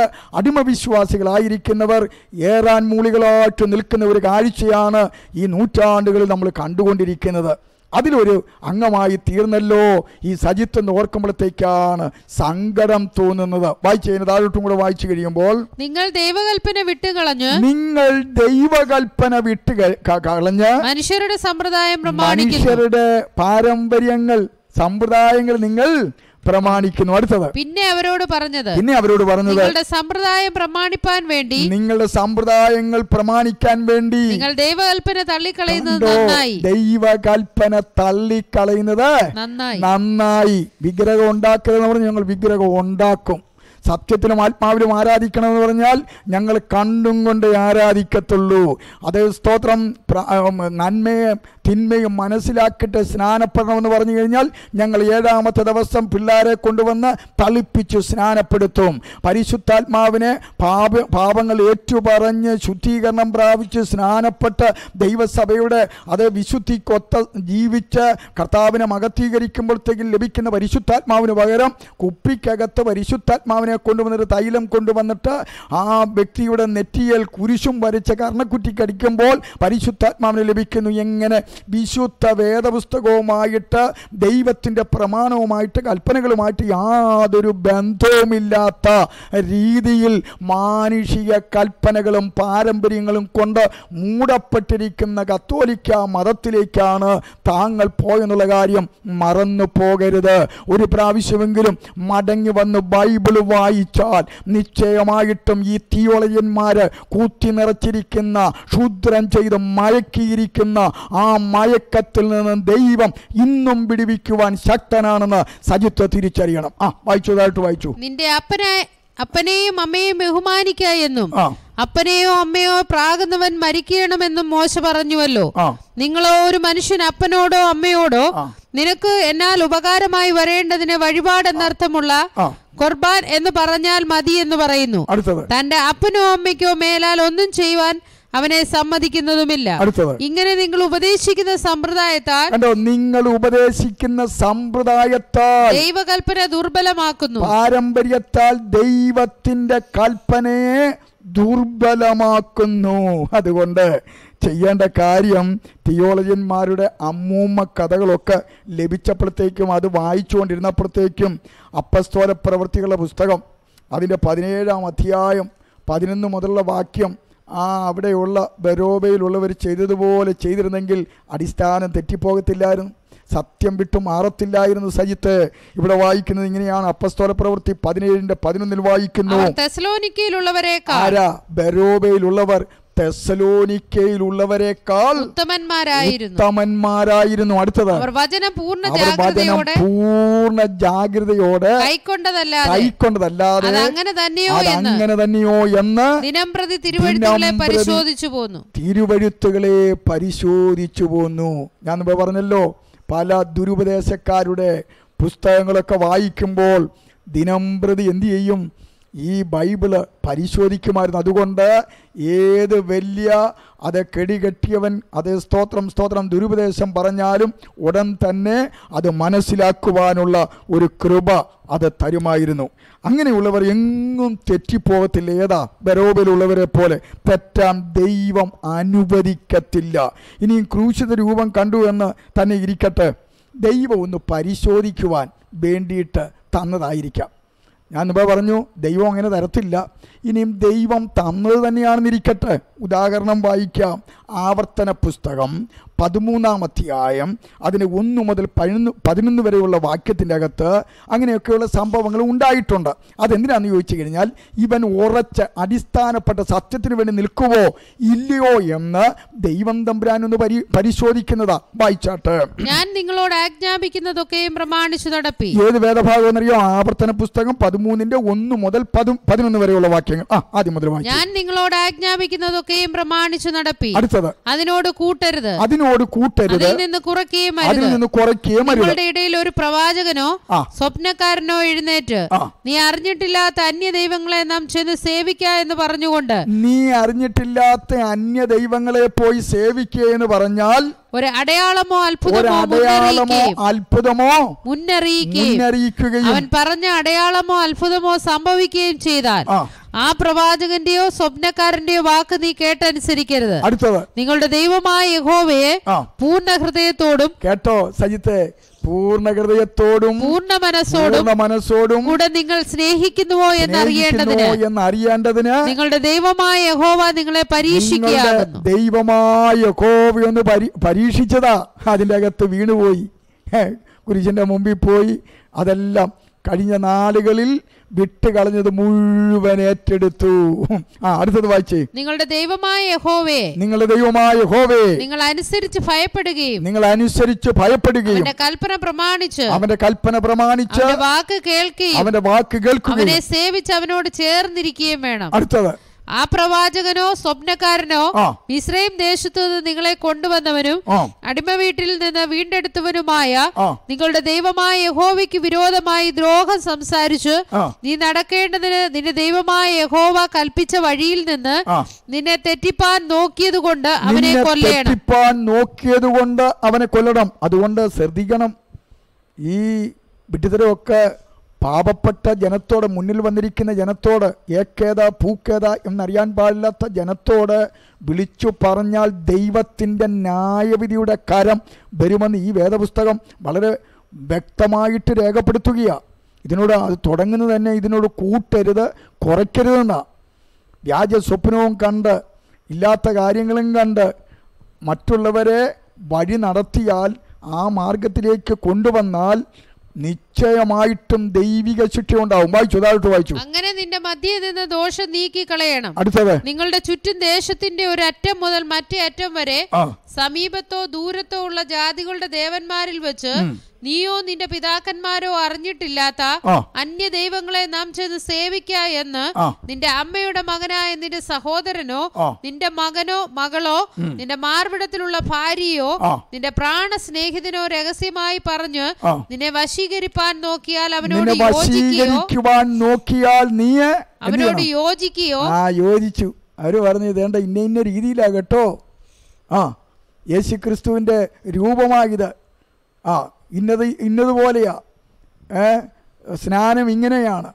അടിമവിശ്വാസികളായിരിക്കുന്നവർ ഏറാൻ മൂളികളായിട്ട് നിൽക്കുന്ന ഒരു കാഴ്ചയാണ് ഈ നൂറ്റാണ്ടുകളിൽ നമ്മൾ കണ്ടുകൊണ്ടിരിക്കുന്നത് അതിലൊരു അംഗമായി തീർന്നല്ലോ ഈ സജിത്ത് എന്ന് ഓർക്കുമ്പോഴത്തേക്കാണ് സങ്കടം തോന്നുന്നത് വായിച്ചു കഴിഞ്ഞാൽ താഴോട്ടും കൂടെ വായിച്ചു കഴിയുമ്പോൾ നിങ്ങൾ ദൈവകൽപ്പന വിട്ടുകളഞ്ഞ് നിങ്ങൾ ദൈവകൽപ്പന വിട്ട് ക- ക- കളഞ്ഞ് മനുഷ്യരുടെ സമ്പ്രദായം പ്രമാണിക്കുന്നു മനുഷ്യരുടെ പാരമ്പര്യങ്ങൾ സമ്പ്രദായങ്ങൾ നിങ്ങൾ പ്രമാണിക്കുന്നു അടുത്തത് പിന്നെ അവരോട് പറഞ്ഞത് പിന്നെ അവരോട് പറഞ്ഞത് നിങ്ങളുടെ സമ്പ്രദായം പ്രമാണിപ്പാൻ വേണ്ടി നിങ്ങളുടെ സമ്പ്രദായങ്ങൾ പ്രമാണിക്കാൻ വേണ്ടി നിങ്ങൾ ദൈവകൽപ്പന തള്ളിക്കളയുന്നത് കണ്ടോ? നന്നായി ദൈവകൽപ്പന തള്ളിക്കളയുന്നത് നന്നായി നന്നായി വിഗ്രഹം ഉണ്ടാക്കരുതെന്ന് പറഞ്ഞ് ഞങ്ങൾ വിഗ്രഹം ഉണ്ടാക്കും സത്യത്തിലും ആത്മാവിലും ആരാധിക്കണമെന്ന് പറഞ്ഞാൽ ഞങ്ങൾ കണ്ടും കൊണ്ട് ആരാധിക്കത്തുള്ളൂ അതേ സ്തോത്രം പ്ര- ഉം, നന്മയും തിന്മയും മനസ്സിലാക്കിയിട്ട് സ്നാനപ്പെടണമെന്ന് പറഞ്ഞു കഴിഞ്ഞാൽ ഞങ്ങൾ ഏഴാമത്തെ ദിവസം പിള്ളേരെ കൊണ്ടുവന്ന് തളിപ്പിച്ച് സ്നാനപ്പെടുത്തും പരിശുദ്ധാത്മാവിനെ പാപ പാപങ്ങൾ ഏറ്റുപറഞ്ഞ് ശുദ്ധീകരണം പ്രാപിച്ച് സ്നാനപ്പെട്ട് ദൈവസഭയുടെ അത് വിശുദ്ധിക്കൊത്ത ജീവിച്ച് കർത്താവിനെ മകത്തീകരിക്കുമ്പോഴത്തേക്കും ലഭിക്കുന്ന പരിശുദ്ധാത്മാവിന് പകരം കുപ്പിക്കകത്ത് പരിശുദ്ധാത്മാവിനെ കൊണ്ടുവന്നിട്ട് തൈലം കൊണ്ടുവന്നിട്ട് ആ വ്യക്തിയുടെ നെറ്റിയിൽ കുരിശും വരച്ച് കർണക്കുറ്റിക്കടിക്കുമ്പോൾ പരിശുദ്ധാത്മാവിന് ലഭിക്കുന്നു എങ്ങനെ വിശുദ്ധ വേദപുസ്തകവുമായിട്ട് ദൈവത്തിൻ്റെ പ്രമാണവുമായിട്ട് കൽപ്പനകളുമായിട്ട് യാതൊരു ബന്ധവുമില്ലാത്ത രീതിയിൽ മാനുഷിക കൽപ്പനകളും പാരമ്പര്യങ്ങളും കൊണ്ട് മൂടപ്പെട്ടിരിക്കുന്ന കത്തോലിക്ക മതത്തിലേക്കാണ് താങ്കൾ പോയെന്നുള്ള കാര്യം മറന്നു പോകരുത് ഒരു പ്രാവശ്യമെങ്കിലും മടങ്ങി വന്ന് ബൈബിൾ വായിച്ചാൽ നിശ്ചയമായിട്ടും ഈ തിയോളജന്മാര് കൂത്തി നിറച്ചിരിക്കുന്ന ക്ഷുദ്രം ചെയ്ത് മയക്കിയിരിക്കുന്ന ആ മയക്കത്തിൽ നിന്ന് ദൈവം ഇന്നും പിടിവിക്കുവാൻ ശക്തനാണെന്ന് സജിത്ത് തിരിച്ചറിയണം ആ വായിച്ചതായിട്ട് വായിച്ചു നിന്റെ അപ്പനെ അപ്പനെയും അമ്മയെയും ബഹുമാനിക്ക എന്നും ആ അപ്പനെയോ അമ്മയോ പ്രാകുന്നവൻ മരിക്കണമെന്നും മോശ പറഞ്ഞുവല്ലോ ആ നിങ്ങളോ ഒരു മനുഷ്യൻ അപ്പനോടോ അമ്മയോടോ ആ. നിനക്ക് എന്നാൽ ഉപകാരമായി വരേണ്ടതിന് വഴിപാട് എന്നർത്ഥമുള്ള ആ ഖുർബാൻ എന്ന് പറഞ്ഞാൽ മതി എന്ന് പറയുന്നു അടുത്തത് തന്റെ അപ്പനോ അമ്മയ്ക്കോ മേലാൽ ഒന്നും ചെയ്യുവാൻ അവനെ സമ്മതിക്കുന്നതുമില്ല അടുത്തത് ഇങ്ങനെ നിങ്ങൾ ഉപദേശിക്കുന്ന സമ്പ്രദായത്താൽ കണ്ടോ നിങ്ങൾ ഉപദേശിക്കുന്ന സമ്പ്രദായത്താൽ ദൈവകൽപ്പന ദുർബലമാക്കുന്നു പാരമ്പര്യത്താൽ ദൈവത്തിൻ്റെ കൽപ്പനയെ ദുർബലമാക്കുന്നു അതുകൊണ്ട് ചെയ്യേണ്ട കാര്യം തിയോളജന്മാരുടെ അമ്മൂമ്മ കഥകളൊക്കെ ലഭിച്ചപ്പോഴത്തേക്കും അത് വായിച്ചുകൊണ്ടിരുന്നപ്പോഴത്തേക്കും അപ്പസ്തോല പ്രവൃത്തികളുടെ പുസ്തകം അതിൻ്റെ പതിനേഴാം അധ്യായം പതിനൊന്ന് മുതലുള്ള വാക്യം ആ അവിടെയുള്ള ബരോബയിലുള്ളവർ ചെയ്തതുപോലെ ചെയ്തിരുന്നെങ്കിൽ അടിസ്ഥാനം തെറ്റിപ്പോകത്തില്ലായിരുന്നു സത്യം വിട്ടു മാറത്തില്ലായിരുന്നു സജിത്ത് ഇവിടെ വായിക്കുന്നത് ഇങ്ങനെയാണ് അപ്പസ്തോല പ്രവൃത്തി പതിനേഴിന്റെ പതിനൊന്നിൽ വായിക്കുന്നു അവർ തെസലോനിക്കയിലുള്ളവരെക്കാൾ ആരാ ബരോബയിലുള്ളവർ തെസലോനിക്കയിലുള്ളവരെക്കാൾ ഉത്തമന്മാരായിരുന്നു ഉത്തമന്മാരായിരുന്നു അടുത്തത് അവർ വചനം പൂർണ്ണ അവർ വചനം ജാഗ്രതയോടെ പൂർണ്ണ ജാഗ്രതയോടെ കൈക്കൊണ്ടതല്ലാതെ കൈക്കൊണ്ടതല്ലാതെ അത് അങ്ങനെ തന്നെയോ എന്ന് അതങ്ങനെ തന്നെയോ എന്ന് ദിനം പ്രതി തിരുവഴുത്തുകളെ ദിനം പ്രതി പരിശോധിച്ചു പോന്നു തിരുവഴുത്തുകളെ പരിശോധിച്ചു പോന്നു ഞാൻ മുമ്പ് പറഞ്ഞല്ലോ പല ദുരുപദേശക്കാരുടെ പുസ്തകങ്ങളൊക്കെ വായിക്കുമ്പോൾ ദിനം പ്രതി എന്തു ചെയ്യും ഈ ബൈബിള് പരിശോധിക്കുമായിരുന്നു അതുകൊണ്ട് ഏത് വലിയ അത് കെടികെട്ടിയവൻ അത് സ്തോത്രം സ്തോത്രം ദുരുപദേശം പറഞ്ഞാലും ഉടൻ തന്നെ അത് മനസ്സിലാക്കുവാനുള്ള ഒരു കൃപ അത് തരുമായിരുന്നു അങ്ങനെയുള്ളവർ എങ്ങും തെറ്റിപ്പോകത്തില്ല ഏതാ ബരോബിലുള്ളവരെ പോലെ തെറ്റാൻ ദൈവം അനുവദിക്കത്തില്ല ഇനിയും ക്രൂശിത രൂപം കണ്ടു എന്ന് തന്നെ ഇരിക്കട്ടെ ദൈവം ഒന്ന് പരിശോധിക്കുവാൻ വേണ്ടിയിട്ട് തന്നതായിരിക്കാം ഞാൻ മുമ്പേ പറഞ്ഞു ദൈവം അങ്ങനെ തരത്തില്ല ഇനിയും ദൈവം തന്നത് തന്നെയാണെന്നിരിക്കട്ടെ ഉദാഹരണം വായിക്കാം ആവർത്തന പുസ്തകം പതിമൂന്നാം അധ്യായം അതിന് ഒന്ന് മുതൽ പതിനൊന്ന് പതിനൊന്ന് വരെയുള്ള വാക്യത്തിൻ്റെ അകത്ത് അങ്ങനെയൊക്കെയുള്ള സംഭവങ്ങൾ ഉണ്ടായിട്ടുണ്ട് അതെന്തിനാണെന്ന് ചോദിച്ചു കഴിഞ്ഞാൽ ഇവൻ ഉറച്ച അടിസ്ഥാനപ്പെട്ട സത്യത്തിന് വേണ്ടി നിൽക്കുവോ ഇല്ലയോ എന്ന് ദൈവം തമ്പുരാനൊന്ന് പരി പരിശോധിക്കുന്നതാ വായിച്ചാട്ട് ഞാൻ നിങ്ങളോട് ആജ്ഞാപിക്കുന്നതൊക്കെയും പ്രമാണിച്ചു നടപ്പി ഏത് വേദഭാഗം എന്നറിയോ ആവർത്തന പുസ്തകം പതിമൂന്നിന്റെ ഒന്ന് മുതൽ പതു പതിനൊന്ന് വരെയുള്ള വാക്യങ്ങൾ ആ ആദ്യം മുതൽ വായിച്ചു ഞാൻ നിങ്ങളോട് ആജ്ഞാപിക്കുന്നതൊക്കെയും പ്രമാണിച്ചു നടപ്പി അടുത്തത് അതിനോട് കൂട്ടരുത് അതിനോട് കൂട്ടരുത് അതിൽ നിന്ന് കുറയ്ക്കുകയും അതിൽ അരുത് നിന്ന് കുറയ്ക്കുകയും അരുത് നിങ്ങളുടെ ഇടയിൽ ഒരു പ്രവാചകനോ ആ. സ്വപ്നക്കാരനോ എഴുന്നേറ്റ് ആ. നീ അറിഞ്ഞിട്ടില്ലാത്ത അന്യ ദൈവങ്ങളെ നാം ചെന്ന് സേവിക്ക എന്ന് പറഞ്ഞുകൊണ്ട് നീ അറിഞ്ഞിട്ടില്ലാത്ത അന്യ ദൈവങ്ങളെ പോയി സേവിക്കുക എന്ന് പറഞ്ഞാൽ ഒരു അടയാളമോ ഒരു അത്ഭുതമോ അടയാളമോ മുന്നറിയിക്കുകയും അത്ഭുതമോ മുന്നറിയിക്കുകയും മുന്നറിയിക്കുകയും അവൻ പറഞ്ഞ അടയാളമോ അത്ഭുതമോ സംഭവിക്കുകയും ചെയ്താൽ ആ ആ പ്രവാചകന്റെയോ സ്വപ്നക്കാരന്റെയോ വാക്ക് നീ കേട്ടനുസരിക്കരുത് അടുത്തത് നിങ്ങളുടെ ദൈവമായ യഹോവയെ ആ പൂർണ്ണ ഹൃദയത്തോടും കേട്ടോ സജിത്തെ പൂർണ്ണ ഹൃദയത്തോടും പൂർണ്ണ മനസ്സോടും പൂർണ്ണ മനസ്സോടും കൂടെ നിങ്ങൾ സ്നേഹിക്കുന്നുവോ എന്ന് സ്നേഹിക്കുന്നുവോ അറിയേണ്ടതിന് എന്ന് അറിയേണ്ടതിന് നിങ്ങളുടെ ദൈവമായ യഹോവ നിങ്ങളെ നിങ്ങളുടെ പരീക്ഷിക്കുകയാകുന്നു ദൈവമായ കോവിയൊന്ന് പരി പരീക്ഷിച്ചതാ അതിൻ്റെ അകത്ത് വീണുപോയി ഹേ, കുരിശിൻ്റെ മുമ്പിൽ പോയി അതെല്ലാം കഴിഞ്ഞ നാളുകളിൽ വിട്ട് കളഞ്ഞത് മുഴുവൻ ഏറ്റെടുത്തു ആ അടുത്തത് വായിച്ചേ നിങ്ങളുടെ ദൈവമായ യഹോവയെ നിങ്ങളുടെ ദൈവമായ ഹോവേ നിങ്ങൾ അനുസരിച്ച് ഭയപ്പെടുകയും നിങ്ങൾ അനുസരിച്ച് ഭയപ്പെടുകയും അവന്റെ കൽപ്പന പ്രമാണിച്ച് അവന്റെ കൽപ്പന പ്രമാണിച്ച് അവന്റെ വാക്ക് കേൾക്കുകയും അവന്റെ വാക്ക് അവനെ കേൾക്കുകയും സേവിച്ച് അവനോട് ചേർന്നിരിക്കുകയും വേണം അടുത്തത് ആ പ്രവാചകനോ സ്വപ്നക്കാരനോ ആ മിസ്രൈം ദേശത്തു നിന്ന് നിങ്ങളെ കൊണ്ടുവന്നവനും ആ അടിമ വീട്ടിൽ നിന്ന് വീണ്ടെടുത്തവനുമായ ആ നിങ്ങളുടെ ദൈവമായ യഹോവയ്ക്ക് വിരോധമായി ദ്രോഹം സംസാരിച്ച് ആ നീ നടക്കേണ്ടതിന് നിന്റെ ദൈവമായ യഹോവ കൽപ്പിച്ച വഴിയിൽ നിന്ന് ആ നിന്നെ തെറ്റിപ്പാൻ നോക്കിയത് കൊണ്ട് അവനെ നിന്നെ കൊല്ലണം തെറ്റിപ്പാൻ നോക്കിയത് കൊണ്ട് അവനെ കൊല്ലണം അതുകൊണ്ട് ശ്രദ്ധിക്കണം ഈ വിഡ്ഢിതരമൊക്കെ പാപപ്പെട്ട ജനത്തോട് മുന്നിൽ വന്നിരിക്കുന്ന ജനത്തോട് ഏക്കേത പൂക്കേത എന്നറിയാൻ പാടില്ലാത്ത ജനത്തോട് വിളിച്ചു പറഞ്ഞാൽ ദൈവത്തിൻ്റെ ന്യായവിധിയുടെ കരം വരുമെന്ന് ഈ വേദപുസ്തകം വളരെ വ്യക്തമായിട്ട് രേഖപ്പെടുത്തുകയാണ് ഇതിനോട് അത് തുടങ്ങുന്നത് തന്നെ ഇതിനോട് കൂട്ടരുത് കുറയ്ക്കരുതെന്നാണ് വ്യാജ സ്വപ്നവും കണ്ട് ഇല്ലാത്ത കാര്യങ്ങളും കണ്ട് മറ്റുള്ളവരെ വഴി നടത്തിയാൽ ആ മാർഗത്തിലേക്ക് കൊണ്ടുവന്നാൽ നിശ്ചയമായിട്ടും ദൈവിക ശിക്ഷ ഉണ്ടാവും വായിച്ചു അതായിട്ട് വായിച്ചു അങ്ങനെ നിന്റെ മധ്യേ നിന്ന് ദോഷം നീക്കി കളയണം അടുത്തത് നിങ്ങളുടെ ചുറ്റും ദേശത്തിന്റെ ഒരു അറ്റം മുതൽ മറ്റേ അറ്റം വരെ ആ സമീപത്തോ ദൂരത്തോ ഉള്ള ജാതികളുടെ ദേവന്മാരിൽ വെച്ച് നീയോ നിന്റെ പിതാക്കന്മാരോ അറിഞ്ഞിട്ടില്ലാത്ത ആ അന്യ ദൈവങ്ങളെ നാം ചെന്ന് സേവിക്ക എന്ന് ആ നിന്റെ അമ്മയുടെ മകനായ നിന്റെ സഹോദരനോ ആ നിന്റെ മകനോ മകളോ നിന്റെ മാർവിടത്തിലുള്ള ഭാര്യയോ ആ നിന്റെ പ്രാണ സ്നേഹിതനോ രഹസ്യമായി പറഞ്ഞ് ആ നിന്നെ വശീകരിപ്പാൻ നോക്കിയാൽ അവനോട് നിന്നെ യോജിക്കുകയോ വശീകരിക്കുവാൻ നോക്കിയാൽ നീ എന്ത് അവനോട് ചെയ്യണം? യോജിക്കുകയോ ആ യോജിച്ചു അവർ പറഞ്ഞു ഇതേണ്ട ഇന്ന ഇന്ന രീതിയിലാ കേട്ടോ ആ യേശു ക്രിസ്തുവിൻ്റെ രൂപമാകിത് ആ ഇന്നത് ഇന്നതുപോലെയാ ഏ സ്നാനം ഇങ്ങനെയാണ്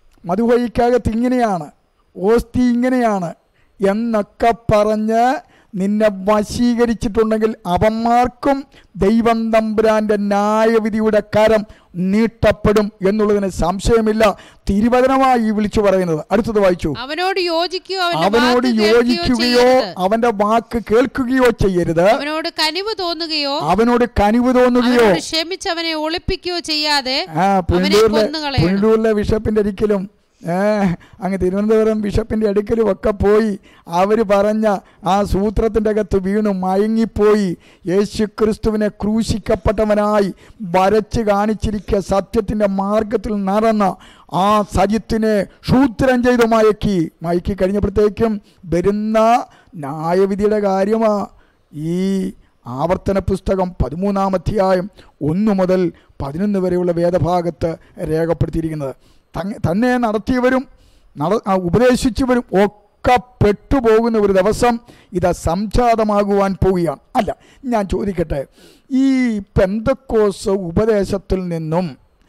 മധുവഴിക്കകത്ത് ഇങ്ങനെയാണ് ഓസ്തി ഇങ്ങനെയാണ് എന്നൊക്കെ പറഞ്ഞ് നിന്നെ വശീകരിച്ചിട്ടുണ്ടെങ്കിൽ അവന്മാർക്കും ദൈവം തമ്പുരാന്റെ ന്യായവിധിയുടെ കരം നീട്ടപ്പെടും എന്നുള്ളതിന് സംശയമില്ല തിരുവചനമായി വിളിച്ചു പറയുന്നത് അടുത്തത് വായിച്ചു അവനോട് യോജിക്കുകയോ അവനോട് അവന്റെ വാക്ക് കേൾക്കുകയോ യോജിക്കുകയോ ചെയ്യരുത് അവന്റെ വാക്ക് കേൾക്കുകയോ ചെയ്യരുത് അവനോട് കനിവ് തോന്നുകയോ അവനോട് കനിവ് തോന്നുകയോ അവനോട് ക്ഷമിച്ച് അവനെ ഒളിപ്പിക്കുകയോ ചെയ്യാതെ ആ അവനെ പുനലൂരിലെ കൊന്നുകളയണം പുനലൂരിലെ ബിഷപ്പിന്റെ ഒരിക്കലും ഏ അങ്ങ് തിരുവനന്തപുരം ബിഷപ്പിന്റെ അടുക്കലും ഒക്കെ പോയി അവർ പറഞ്ഞ ആ സൂത്രത്തിൻ്റെ അകത്ത് വീണു മയങ്ങിപ്പോയി യേശു ക്രിസ്തുവിനെ ക്രൂശിക്കപ്പെട്ടവനായി വരച്ച് കാണിച്ചിരിക്കുക സത്യത്തിൻ്റെ മാർഗത്തിൽ നടന്ന ആ സജിത്തിനെ ശൂദ്രം ചെയ്ത് മയക്കി മയക്കി കഴിഞ്ഞപ്പോഴത്തേക്കും വരുന്ന ന്യായവിധിയുടെ കാര്യമാ ഈ ആവർത്തന പുസ്തകം പതിമൂന്നാം അധ്യായം ഒന്ന് മുതൽ പതിനൊന്ന് വരെയുള്ള വേദഭാഗത്ത് രേഖപ്പെടുത്തിയിരിക്കുന്നത് തങ്ങ- തന്നെ നടത്തിയവരും നട ആ ഉപദേശിച്ചവരും ഒക്കെ പെട്ടുപോകുന്ന ഒരു ദിവസം ഇത് സംജാതമാകുവാൻ പോവുകയാണ് അല്ല ഞാൻ ചോദിക്കട്ടെ ഈ പെന്തക്കോസ് ഉപദേശത്തിൽ നിന്നും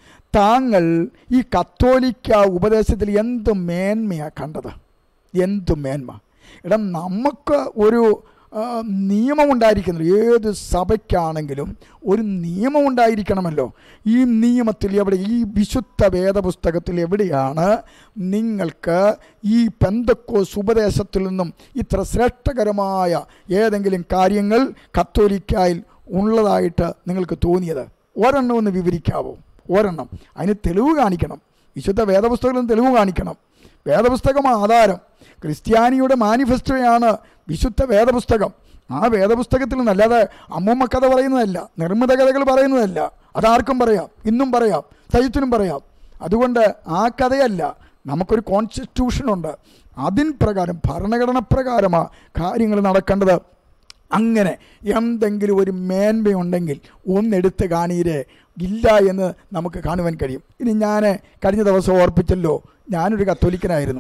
താങ്കൾ ഈ കത്തോലിക്ക ഉപദേശത്തിൽ എന്ത് മേന്മയാണ് കണ്ടത് എന്ത് മേന്മ എടാ നമുക്ക് ഒരു ആ, നിയമം ഉണ്ടായിരിക്കുന്നു ഏത് സഭയ്ക്കാണെങ്കിലും ഒരു നിയമം ഉണ്ടായിരിക്കണമല്ലോ ഈ നിയമത്തിൽ എവിടെ ഈ വിശുദ്ധ വേദപുസ്തകത്തിൽ എവിടെയാണ് നിങ്ങൾക്ക് ഈ പെന്തക്കോസ് ഉപദേശത്തിൽ നിന്നും ഇത്ര ശ്രേഷ്ഠകരമായ ഏതെങ്കിലും കാര്യങ്ങൾ കത്തോലിക്കായിൽ ഉള്ളതായിട്ട് നിങ്ങൾക്ക് തോന്നിയത് ഒരെണ്ണം ഒന്ന് വിവരിക്കാവോ ഒരെണ്ണം അതിന് തെളിവ് കാണിക്കണം വിശുദ്ധ വേദപുസ്തകത്തിൽ തെളിവ് കാണിക്കണം വേദപുസ്തകം ആധാരം ക്രിസ്ത്യാനിയുടെ മാനിഫെസ്റ്റോയാണ് വിശുദ്ധ വേദപുസ്തകം ആ വേദപുസ്തകത്തിൽ നല്ലത് അമ്മൂമ്മ കഥ പറയുന്നതല്ല നിർമ്മിത കഥകൾ പറയുന്നതല്ല അതാർക്കും പറയാം ഇന്നും പറയാം സൈത്തിനും പറയാം അതുകൊണ്ട് ആ കഥയല്ല നമുക്കൊരു കോൺസ്റ്റിറ്റ്യൂഷനുണ്ട് അതിൻ പ്രകാരം ഭരണഘടന പ്രകാരമാണ് കാര്യങ്ങൾ നടക്കേണ്ടത് അങ്ങനെ എന്തെങ്കിലും ഒരു മേന്മയുണ്ടെങ്കിൽ ഒന്നെടുത്ത് കാണീര് ഇല്ല എന്ന് നമുക്ക് കാണുവാൻ കഴിയും ഇനി ഞാൻ കഴിഞ്ഞ ദിവസം ഓർപ്പിച്ചല്ലോ ഞാനൊരു കത്തോലിക്കനായിരുന്നു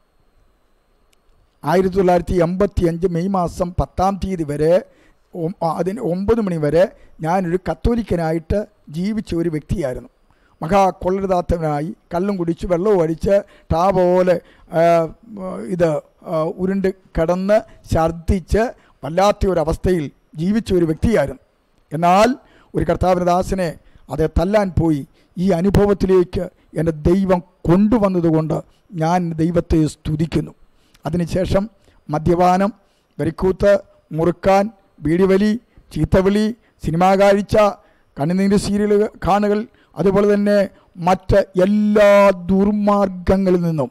ആയിരത്തി തൊള്ളായിരത്തി എൺപത്തി അഞ്ച് മെയ് മാസം പത്താം തീയതി വരെ ഒം- അതിന് ഒമ്പത് മണി വരെ ഞാനൊരു കത്തോലിക്കനായിട്ട് ജീവിച്ച ഒരു വ്യക്തിയായിരുന്നു മഹാ കൊള്ളരുതാത്തവനായി കള്ളും കുടിച്ച് വെള്ളവും അടിച്ച് ടാ പോലെ ആ, ഇത് ആ, ഉരുണ്ട് കിടന്ന് ഛർദ്ദിച്ച് വല്ലാത്ത ഒരു അവസ്ഥയിൽ ജീവിച്ച ഒരു വ്യക്തിയായിരുന്നു എന്നാൽ ഒരു കർത്താവിൻ്റെ ദാസനെ അത് തല്ലാൻ പോയി ഈ അനുഭവത്തിലേക്ക് എൻ്റെ ദൈവം കൊണ്ടുവന്നതുകൊണ്ട് ഞാൻ ദൈവത്തെ സ്തുതിക്കുന്നു അതിനുശേഷം മദ്യപാനം വെറിക്കൂത്ത് മുറുക്കാൻ ബീഡിവലി ചീത്തവിളി സിനിമാ കാഴ്ച കണ്ണുനീര് സീരിയൽ കാണുകൾ അതുപോലെ തന്നെ മറ്റ് എല്ലാ ദുർമാർഗങ്ങളിൽ നിന്നും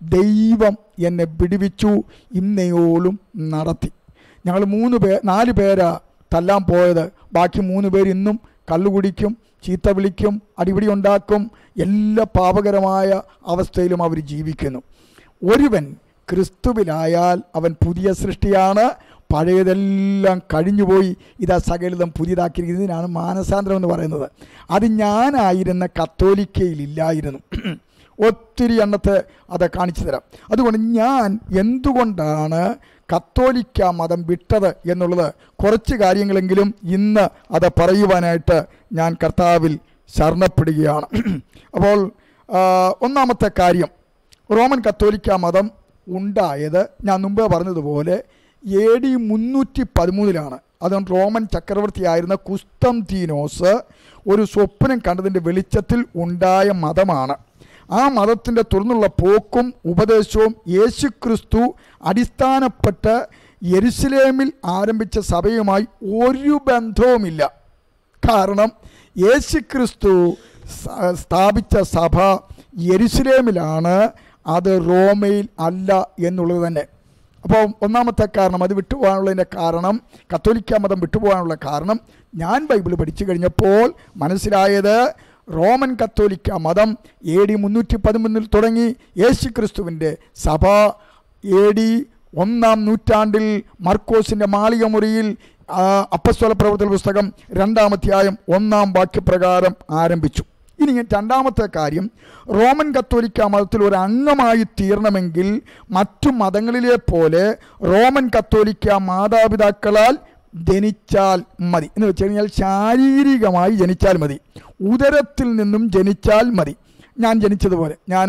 ദൈവം എന്നെ പിടിവിച്ചു ഇന്നയോളും നടത്തി ഞങ്ങൾ മൂന്ന് പേ നാല് പേരാ തല്ലാൻ പോയത് ബാക്കി മൂന്ന് പേര് ഇന്നും കള്ളുകുടിക്കും ചീത്ത വിളിക്കും അടിപിടി ഉണ്ടാക്കും എല്ലാ പാപകരമായ അവസ്ഥയിലും അവർ ജീവിക്കുന്നു ഒരുവൻ ക്രിസ്തുവിലായാൽ അവൻ പുതിയ സൃഷ്ടിയാണ് പഴയതെല്ലാം കഴിഞ്ഞുപോയി ഇതാ സകലിതം പുതിയതാക്കിയിരിക്കുന്നതിനാണ് മാനസാന്തരം എന്ന് പറയുന്നത് അത് ഞാനായിരുന്ന കത്തോലിക്കയിലില്ലായിരുന്നു ഒത്തിരി എണ്ണത്തെ അത് കാണിച്ചു തരാം അതുകൊണ്ട് ഞാൻ എന്തുകൊണ്ടാണ് കത്തോലിക്ക മതം വിട്ടത് എന്നുള്ളത് കുറച്ച് കാര്യങ്ങളെങ്കിലും ഇന്ന് അത് പറയുവാനായിട്ട് ഞാൻ കർത്താവിൽ ശരണപ്പെടുകയാണ് അപ്പോൾ ആ, ഒന്നാമത്തെ കാര്യം റോമൻ കത്തോലിക്ക മതം ഉണ്ടായത് ഞാൻ മുമ്പേ പറഞ്ഞതുപോലെ എ ഡി മുന്നൂറ്റി പതിമൂന്നിലാണ് അതുകൊണ്ട് റോമൻ ചക്രവർത്തിയായിരുന്ന കുസ്തംതീനോസ് ഒരു സ്വപ്നം കണ്ടതിൻ്റെ വെളിച്ചത്തിൽ ഉണ്ടായ മതമാണ് ആ മതത്തിൻ്റെ തുറന്നുള്ള പോക്കും ഉപദേശവും യേശുക്രിസ്തു അടിസ്ഥാനപ്പെട്ട് യെരുസലേമിൽ ആരംഭിച്ച സഭയുമായി ഒരു ബന്ധവുമില്ല കാരണം യേശുക്രിസ്തു സ- സ്ഥാപിച്ച സഭ യെരുസലേമിലാണ് അത് റോമയിൽ അല്ല എന്നുള്ളത് തന്നെ അപ്പോൾ ഒന്നാമത്തെ കാരണം അത് വിട്ടുപോകാനുള്ളതിൻ്റെ കാരണം കത്തോലിക്ക മതം വിട്ടുപോകാനുള്ള കാരണം ഞാൻ ബൈബിൾ പഠിച്ചു കഴിഞ്ഞപ്പോൾ മനസ്സിലായത് റോമൻ കത്തോലിക്ക മതം എ ഡി മുന്നൂറ്റി പതിമൂന്നിൽ തുടങ്ങി യേശുക്രിസ്തുവിൻ്റെ സഭ എ ഡി ഒന്നാം നൂറ്റാണ്ടിൽ മർക്കോസിൻ്റെ മാളിക മുറിയിൽ ആ, അപ്പസ്തോല പ്രവർത്തന പുസ്തകം രണ്ടാമധ്യായം ഒന്നാം വാക്യപ്രകാരം ആരംഭിച്ചു ഇനി രണ്ടാമത്തെ കാര്യം റോമൻ കത്തോലിക്ക മതത്തിൽ ഒരു അംഗമായി തീരണമെങ്കിൽ മറ്റു മതങ്ങളിലെ പോലെ റോമൻ കത്തോലിക്ക മാതാപിതാക്കളാൽ ജനിച്ചാൽ മതി എന്ന് വെച്ച് കഴിഞ്ഞാൽ ശാരീരികമായി ജനിച്ചാൽ മതി ഉദരത്തിൽ നിന്നും ജനിച്ചാൽ മതി ഞാൻ ജനിച്ചതുപോലെ ഞാൻ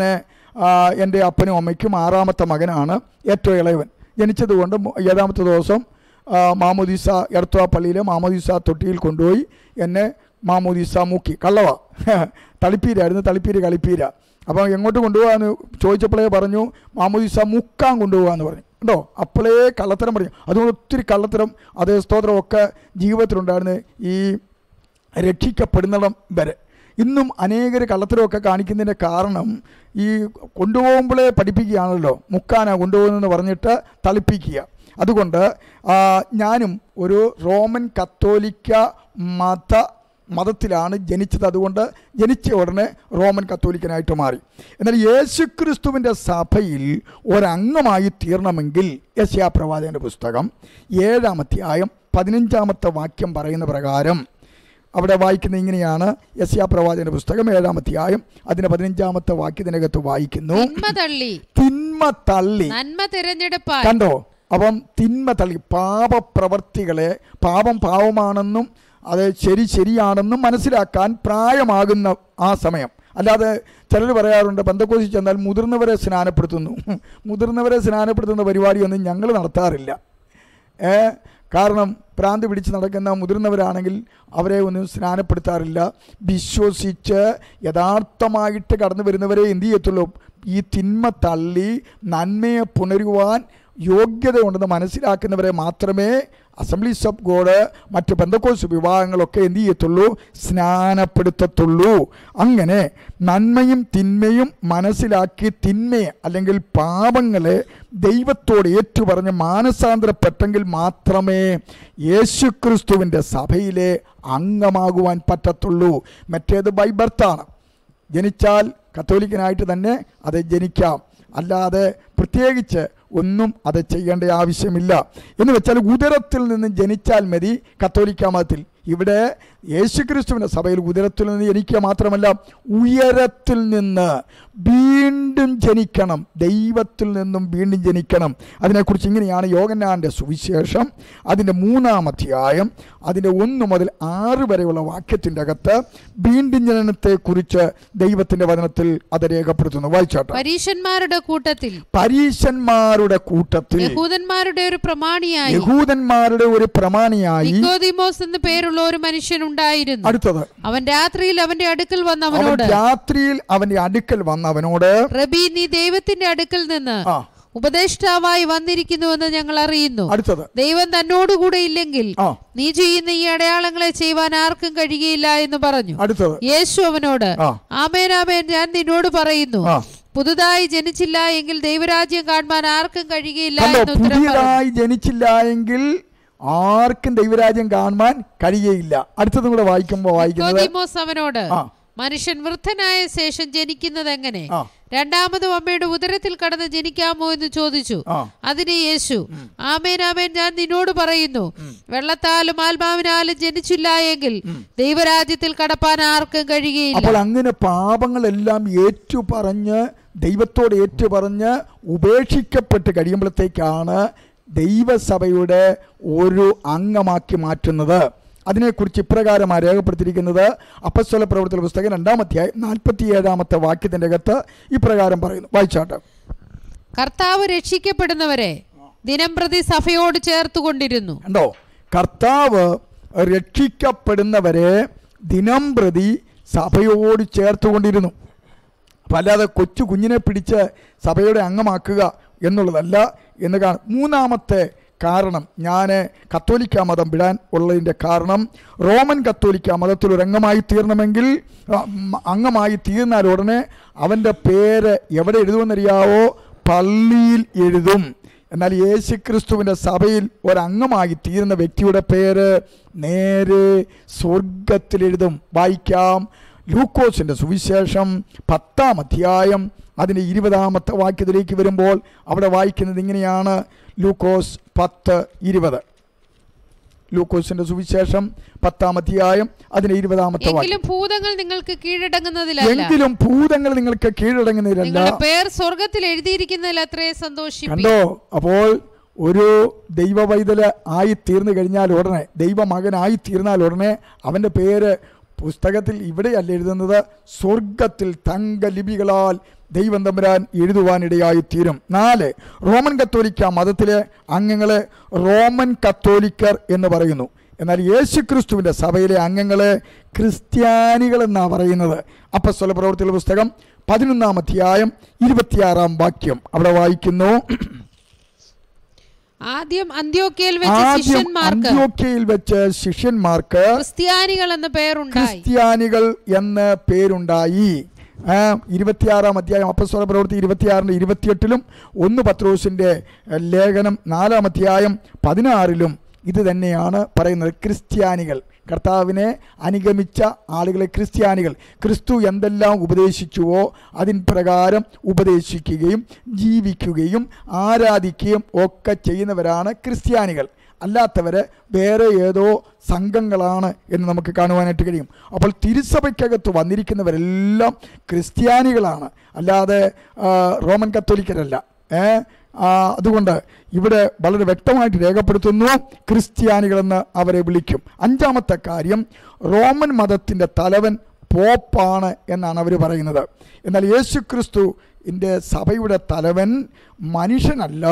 എൻ്റെ അപ്പനും അമ്മയ്ക്കും ആറാമത്തെ മകനാണ് ഏറ്റവും ഇളയവൻ ജനിച്ചതുകൊണ്ട് മു- ഏഴാമത്തെ ദിവസം ആ, മാമോദീസ എർത്തുവ പള്ളിയിലെ മാമോദീസ തൊട്ടിയിൽ കൊണ്ടുപോയി എന്നെ മാമോദീസ മുക്കി കള്ളവ തളിപ്പീരായിരുന്നു തളിപ്പീര് കളിപ്പീര അപ്പോൾ എങ്ങോട്ട് കൊണ്ടുപോകാന്ന് ചോദിച്ചപ്പോഴേ പറഞ്ഞു മാമോദീസ മുക്കാൻ കൊണ്ടുപോകാന്ന് പറഞ്ഞു കേട്ടോ അപ്പോഴേ കള്ളത്തരം പറഞ്ഞു അതുകൊണ്ട് ഒത്തിരി കള്ളത്തരം അതേ സ്തോത്രം ഒക്കെ ജീവിതത്തിലുണ്ടായിരുന്നു ഈ രക്ഷിക്കപ്പെടുന്നിടം വരെ ഇന്നും അനേകർ കള്ളത്തരമൊക്കെ കാണിക്കുന്നതിൻ്റെ കാരണം ഈ കൊണ്ടുപോകുമ്പോഴേ പഠിപ്പിക്കുകയാണല്ലോ മുക്കാനാ കൊണ്ടുപോകുന്നതെന്ന് പറഞ്ഞിട്ട് തളിപ്പിക്കുക അതുകൊണ്ട് ആ, ഞാനും ഒരു റോമൻ കത്തോലിക്ക മത മതത്തിലാണ് ജനിച്ചത് അതുകൊണ്ട് ജനിച്ച ഉടനെ റോമൻ കത്തോലിക്കനായിട്ട് മാറി എന്നാൽ യേശുക്രിസ്തുവിൻ്റെ സഭയിൽ ഒരംഗമായി തീർണമെങ്കിൽ യശയാ പ്രവാചകൻ്റെ പുസ്തകം ഏഴാമധ്യായം പതിനഞ്ചാമത്തെ വാക്യം പറയുന്ന പ്രകാരം അവിടെ വായിക്കുന്ന ഇങ്ങനെയാണ് യസ്യാ പ്രവാചകന്റെ പുസ്തകം ഏഴാം അധ്യായം അതിന്റെ പതിനഞ്ചാമത്തെ വാക്യത്തിനകത്ത് വായിക്കുന്നു തിന്മ തള്ളി തിന്മ തള്ളി നന്മ തിരഞ്ഞെടുപ്പാൻ കണ്ടോ അപ്പം തിന്മ തള്ളി പാപപ്രവർത്തികളെ പാപം പാവമാണെന്നും അത് ശരി ശരിയാണെന്നും മനസ്സിലാക്കാൻ പ്രായമാകുന്ന ആ സമയം അല്ലാതെ ചിലർ പറയാറുണ്ട് പന്തക്കോശി ചെന്നാൽ മുതിർന്നവരെ സ്നാനപ്പെടുത്തുന്നു മുതിർന്നവരെ സ്നാനപ്പെടുത്തുന്ന പരിപാടിയൊന്നും ഞങ്ങൾ നടത്താറില്ല ഏ കാരണം ഭ്രാന്ത് പിടിച്ച് നടക്കുന്ന മുതിർന്നവരാണെങ്കിൽ അവരെ ഒന്നും സ്നാനപ്പെടുത്താറില്ല വിശ്വസിച്ച് യഥാർത്ഥമായിട്ട് കടന്നു വരുന്നവരെ എന്ത് ചെയ്യത്തുള്ളൂ ഈ തിന്മ തള്ളി നന്മയെ പുണരുവാൻ യോഗ്യതയുണ്ടെന്ന് മനസ്സിലാക്കുന്നവരെ മാത്രമേ അസംബ്ലീസ് ഓഫ് ഗോഡ് മറ്റ് ബന്ധക്കോസ് വിഭാഗങ്ങളൊക്കെ എന്ത് ചെയ്യത്തുള്ളൂ സ്നാനപ്പെടുത്തത്തുള്ളൂ അങ്ങനെ നന്മയും തിന്മയും മനസ്സിലാക്കി തിന്മയെ അല്ലെങ്കിൽ പാപങ്ങളെ ദൈവത്തോട് ഏറ്റുപറഞ്ഞ് മാനസാന്തരപ്പെട്ടെങ്കിൽ മാത്രമേ യേശുക്രിസ്തുവിൻ്റെ സഭയിലെ അംഗമാകുവാൻ പറ്റത്തുള്ളൂ മറ്റേത് ബൈ ബർത്താണ് ജനിച്ചാൽ കത്തോലിക്കനായിട്ട് തന്നെ അത് ജനിക്കാം അല്ലാതെ പ്രത്യേകിച്ച് ഒന്നും അത് ചെയ്യേണ്ട ആവശ്യമില്ല എന്ന് വെച്ചാൽ ഉദരത്തിൽ നിന്ന് ജനിച്ചാൽ മതി കത്തോലിക്ക മതത്തിൽ ഇവിടെ യേശുക്രിസ്തുവിൻ്റെ സഭയിൽ ഉദരത്തിൽ നിന്ന് ജനിക്കുക മാത്രമല്ല ഉയരത്തിൽ നിന്ന് വീണ്ടും ജനിക്കണം ദൈവത്തിൽ നിന്നും വീണ്ടും ജനിക്കണം അതിനെക്കുറിച്ച് ഇങ്ങനെയാണ് യോഗന്നാൻ്റെ സുവിശേഷം അതിൻ്റെ മൂന്നാം അധ്യായം അതിൻ്റെ ഒന്ന് മുതൽ ആറ് വരെയുള്ള വാക്യത്തിൻ്റെ അകത്ത് വീണ്ടും ജനനത്തെക്കുറിച്ച് ദൈവത്തിൻ്റെ വചനത്തിൽ അത് രേഖപ്പെടുത്തുന്നു വായിച്ചാട്ടെ പരീശന്മാരുടെ കൂട്ടത്തിൽ പരീശന്മാരുടെ കൂട്ടത്തിൽ യഹൂദന്മാരുടെ ഒരു പ്രമാണിയായി യഹൂദന്മാരുടെ ഒരു പ്രമാണിയായി നിക്കോദിമോസ് എന്ന് പേരുള്ള ഒരു മനുഷ്യൻ ഉണ്ടായിരുന്നു അടുത്തത് അവൻ രാത്രിയിൽ അവന്റെ അടുക്കൽ വന്ന് അവൻ അവനോട് രാത്രിയിൽ അവന്റെ അടുക്കൽ വന്ന അവനോട് റബി നീ ദൈവത്തിന്റെ അടുക്കൽ നിന്ന് ആ ഉപദേഷ്ടാവായി വന്നിരിക്കുന്നുവെന്ന് ഞങ്ങൾ അറിയുന്നു അടുത്തത് ദൈവം തന്നോടുകൂടെ ഇല്ലെങ്കിൽ ആ നീ ചെയ്യുന്ന ഈ അടയാളങ്ങളെ ചെയ്യുവാൻ ആർക്കും കഴിയുകയില്ല എന്ന് പറഞ്ഞു അടുത്തത് യേശു അവനോട് ആ ആമേൻ ആമേൻ ഞാൻ നിന്നോട് പറയുന്നു ആ പുതുതായി ജനിച്ചില്ല എങ്കിൽ ദൈവരാജ്യം കാണുവാൻ ആർക്കും കഴിയുകയില്ല കണ്ടോ എന്ന് ഉത്തരം പറഞ്ഞു പുതിയതായി ജനിച്ചില്ല എങ്കിൽ ആർക്കും ദൈവരാജ്യം കാണുവാൻ കഴിയയില്ല അടുത്തതും കൂടെ വായിക്കുമ്പോൾ വായിക്കുന്നത് നിക്കോദീമോസ് അവനോട് ആ മനുഷ്യൻ വൃദ്ധനായ ശേഷം ജനിക്കുന്നത് എങ്ങനെ ആ രണ്ടാമതും അമ്മയുടെ ഉദരത്തിൽ കടന്ന് ജനിക്കാമോ എന്ന് ചോദിച്ചു ആ അതിന് യേശു ആമേൻ ആമേൻ ഞാൻ നിന്നോട് പറയുന്നു വെള്ളത്താലും ആത്മാവിനാലും ജനിച്ചില്ല എങ്കിൽ ദൈവരാജ്യത്തിൽ കടപ്പാൻ ആർക്കും കഴിയുകയില്ല അപ്പോൾ അങ്ങനെ പാപങ്ങളെല്ലാം ഏറ്റു പറഞ്ഞ് ദൈവത്തോട് ഏറ്റു പറഞ്ഞ് ഉപേക്ഷിക്കപ്പെട്ട് കഴിയുമ്പോഴത്തേക്കാണ് ദൈവസഭയുടെ ഒരു അംഗമാക്കി മാറ്റുന്നത് അതിനെക്കുറിച്ച് ഇപ്രകാരമാണ് രേഖപ്പെടുത്തിയിരിക്കുന്നത് അപ്പസ്വല പ്രവർത്തന പുസ്തകം രണ്ടാമധ്യായം നാൽപ്പത്തി ഏഴാമത്തെ വാക്യത്തിൻ്റെ അകത്ത് ഇപ്രകാരം പറയുന്നു വായിച്ചാട്ടെ കർത്താവ് രക്ഷിക്കപ്പെടുന്നവരെ ദിനം പ്രതി സഭയോട് ചേർത്തുകൊണ്ടിരുന്നു കണ്ടോ കർത്താവ് രക്ഷിക്കപ്പെടുന്നവരെ ദിനം പ്രതി സഭയോട് ചേർത്തുകൊണ്ടിരുന്നു അപ്പം അല്ലാതെ കൊച്ചു കുഞ്ഞിനെ പിടിച്ച് സഭയുടെ അംഗമാക്കുക എന്നുള്ളതല്ല എന്ന് കാണും മൂന്നാമത്തെ കാരണം ഞാൻ കത്തോലിക്ക മതം വിടാൻ ഉള്ളതിൻ്റെ കാരണം റോമൻ കത്തോലിക്ക മതത്തിൽ ഒരു അംഗമായി തീർണമെങ്കിൽ ആ, ഉം, അംഗമായി തീർന്നാൽ ഉടനെ അവൻ്റെ പേര് എവിടെ എഴുതുമെന്നറിയാവോ പള്ളിയിൽ എഴുതും എന്നാൽ യേശുക്രിസ്തുവിൻ്റെ സഭയിൽ ഒരംഗമായി തീരുന്ന വ്യക്തിയുടെ പേര് നേരെ സ്വർഗത്തിൽ എഴുതും വായിക്കാം ലൂക്കോസിൻ്റെ സുവിശേഷം പത്താം അധ്യായം അതിൻ്റെ ഇരുപതാമത്തെ വാക്യത്തിലേക്ക് വരുമ്പോൾ അവിടെ വായിക്കുന്നത് ഇങ്ങനെയാണ് ലൂക്കോസ് പത്ത് ഇരുപത് ലൂക്കോസിൻ്റെ സുവിശേഷം പത്താം അധ്യായം അതിൻ്റെ ഇരുപതാമത്തെ വാക്യം എങ്കിലും ഭൂതങ്ങൾ നിങ്ങൾക്ക് കീഴടങ്ങുന്നതിലല്ല എങ്കിലും ഭൂതങ്ങൾ നിങ്ങൾക്ക് കീഴടങ്ങുന്നതിലല്ല നിങ്ങളുടെ പേർ സ്വർഗത്തിൽ എഴുതിയിരിക്കുന്നതിൽ അത്രേ സന്തോഷിപ്പി കണ്ടോ അപ്പോൾ ഒരു ദൈവവൈതല് ആയി തീർന്നു കഴിഞ്ഞാൽ ഉടനെ ദൈവമകനായി തീർന്നാൽ ഉടനെ അവൻ്റെ പേര് പുസ്തകത്തിൽ ഇവിടെയല്ല എഴുതുന്നത് സ്വർഗത്തിൽ തങ്കലിപികളാൽ ദൈവം തമ്പുരാൻ എഴുതുവാനിടയായി തീരും നാല് റോമൻ കത്തോലിക്ക മതത്തിലെ അംഗങ്ങളെ റോമൻ കത്തോലിക്കർ എന്ന് പറയുന്നു എന്നാൽ യേശു ക്രിസ്തുവിൻ്റെ സഭയിലെ അംഗങ്ങളെ ക്രിസ്ത്യാനികൾ എന്നാണ് പറയുന്നത് അപ്പസ്വല പ്രവൃത്തിയുള്ള പുസ്തകം പതിനൊന്നാം അധ്യായം ഇരുപത്തിയാറാം വാക്യം അവിടെ വായിക്കുന്നു ആദ്യം അന്ത്യോക്കയിൽ വെച്ച് ആദ്യം ശിഷ്യന്മാർക്ക് അന്ത്യോക്യയിൽ വെച്ച് ശിഷ്യന്മാർക്ക് ക്രിസ്ത്യാനികൾ എന്ന പേരുണ്ടായി ക്രിസ്ത്യാനികൾ എന്ന് പേരുണ്ടായി ആ, ഇരുപത്തിയാറാം അധ്യായം അപ്പസ്വല പ്രവൃത്തി ഇരുപത്തിയാറിൻ്റെ ഇരുപത്തിയെട്ടിലും ഒന്ന് പത്രോസിൻ്റെ ലേഖനം നാലാം അധ്യായം പതിനാറിലും ഇത് തന്നെയാണ് പറയുന്നത് ക്രിസ്ത്യാനികൾ കർത്താവിനെ അനുഗമിച്ച ആളുകളെ ക്രിസ്ത്യാനികൾ ക്രിസ്തു എന്തെല്ലാം ഉപദേശിച്ചുവോ അതിൻ പ്രകാരം ഉപദേശിക്കുകയും ജീവിക്കുകയും ആരാധിക്കുകയും ഒക്കെ ചെയ്യുന്നവരാണ് ക്രിസ്ത്യാനികൾ അല്ലാത്തവർ വേറെ ഏതോ സംഘങ്ങളാണ് എന്ന് നമുക്ക് കാണുവാനായിട്ട് കഴിയും അപ്പോൾ തിരുസഭയ്ക്കകത്ത് വന്നിരിക്കുന്നവരെല്ലാം ക്രിസ്ത്യാനികളാണ് അല്ലാതെ ആ, റോമൻ കത്തോലിക്കരല്ല ഏ ആ, അതുകൊണ്ട് ഇവിടെ വളരെ വ്യക്തമായിട്ട് രേഖപ്പെടുത്തുന്നു ക്രിസ്ത്യാനികളെന്ന് അവരെ വിളിക്കും അഞ്ചാമത്തെ കാര്യം റോമൻ മതത്തിൻ്റെ തലവൻ പോപ്പാണ് എന്നാണ് അവർ പറയുന്നത് എന്നാൽ യേശു ക്രിസ്തു ഇൻ്റെ സഭയുടെ തലവൻ മനുഷ്യനല്ല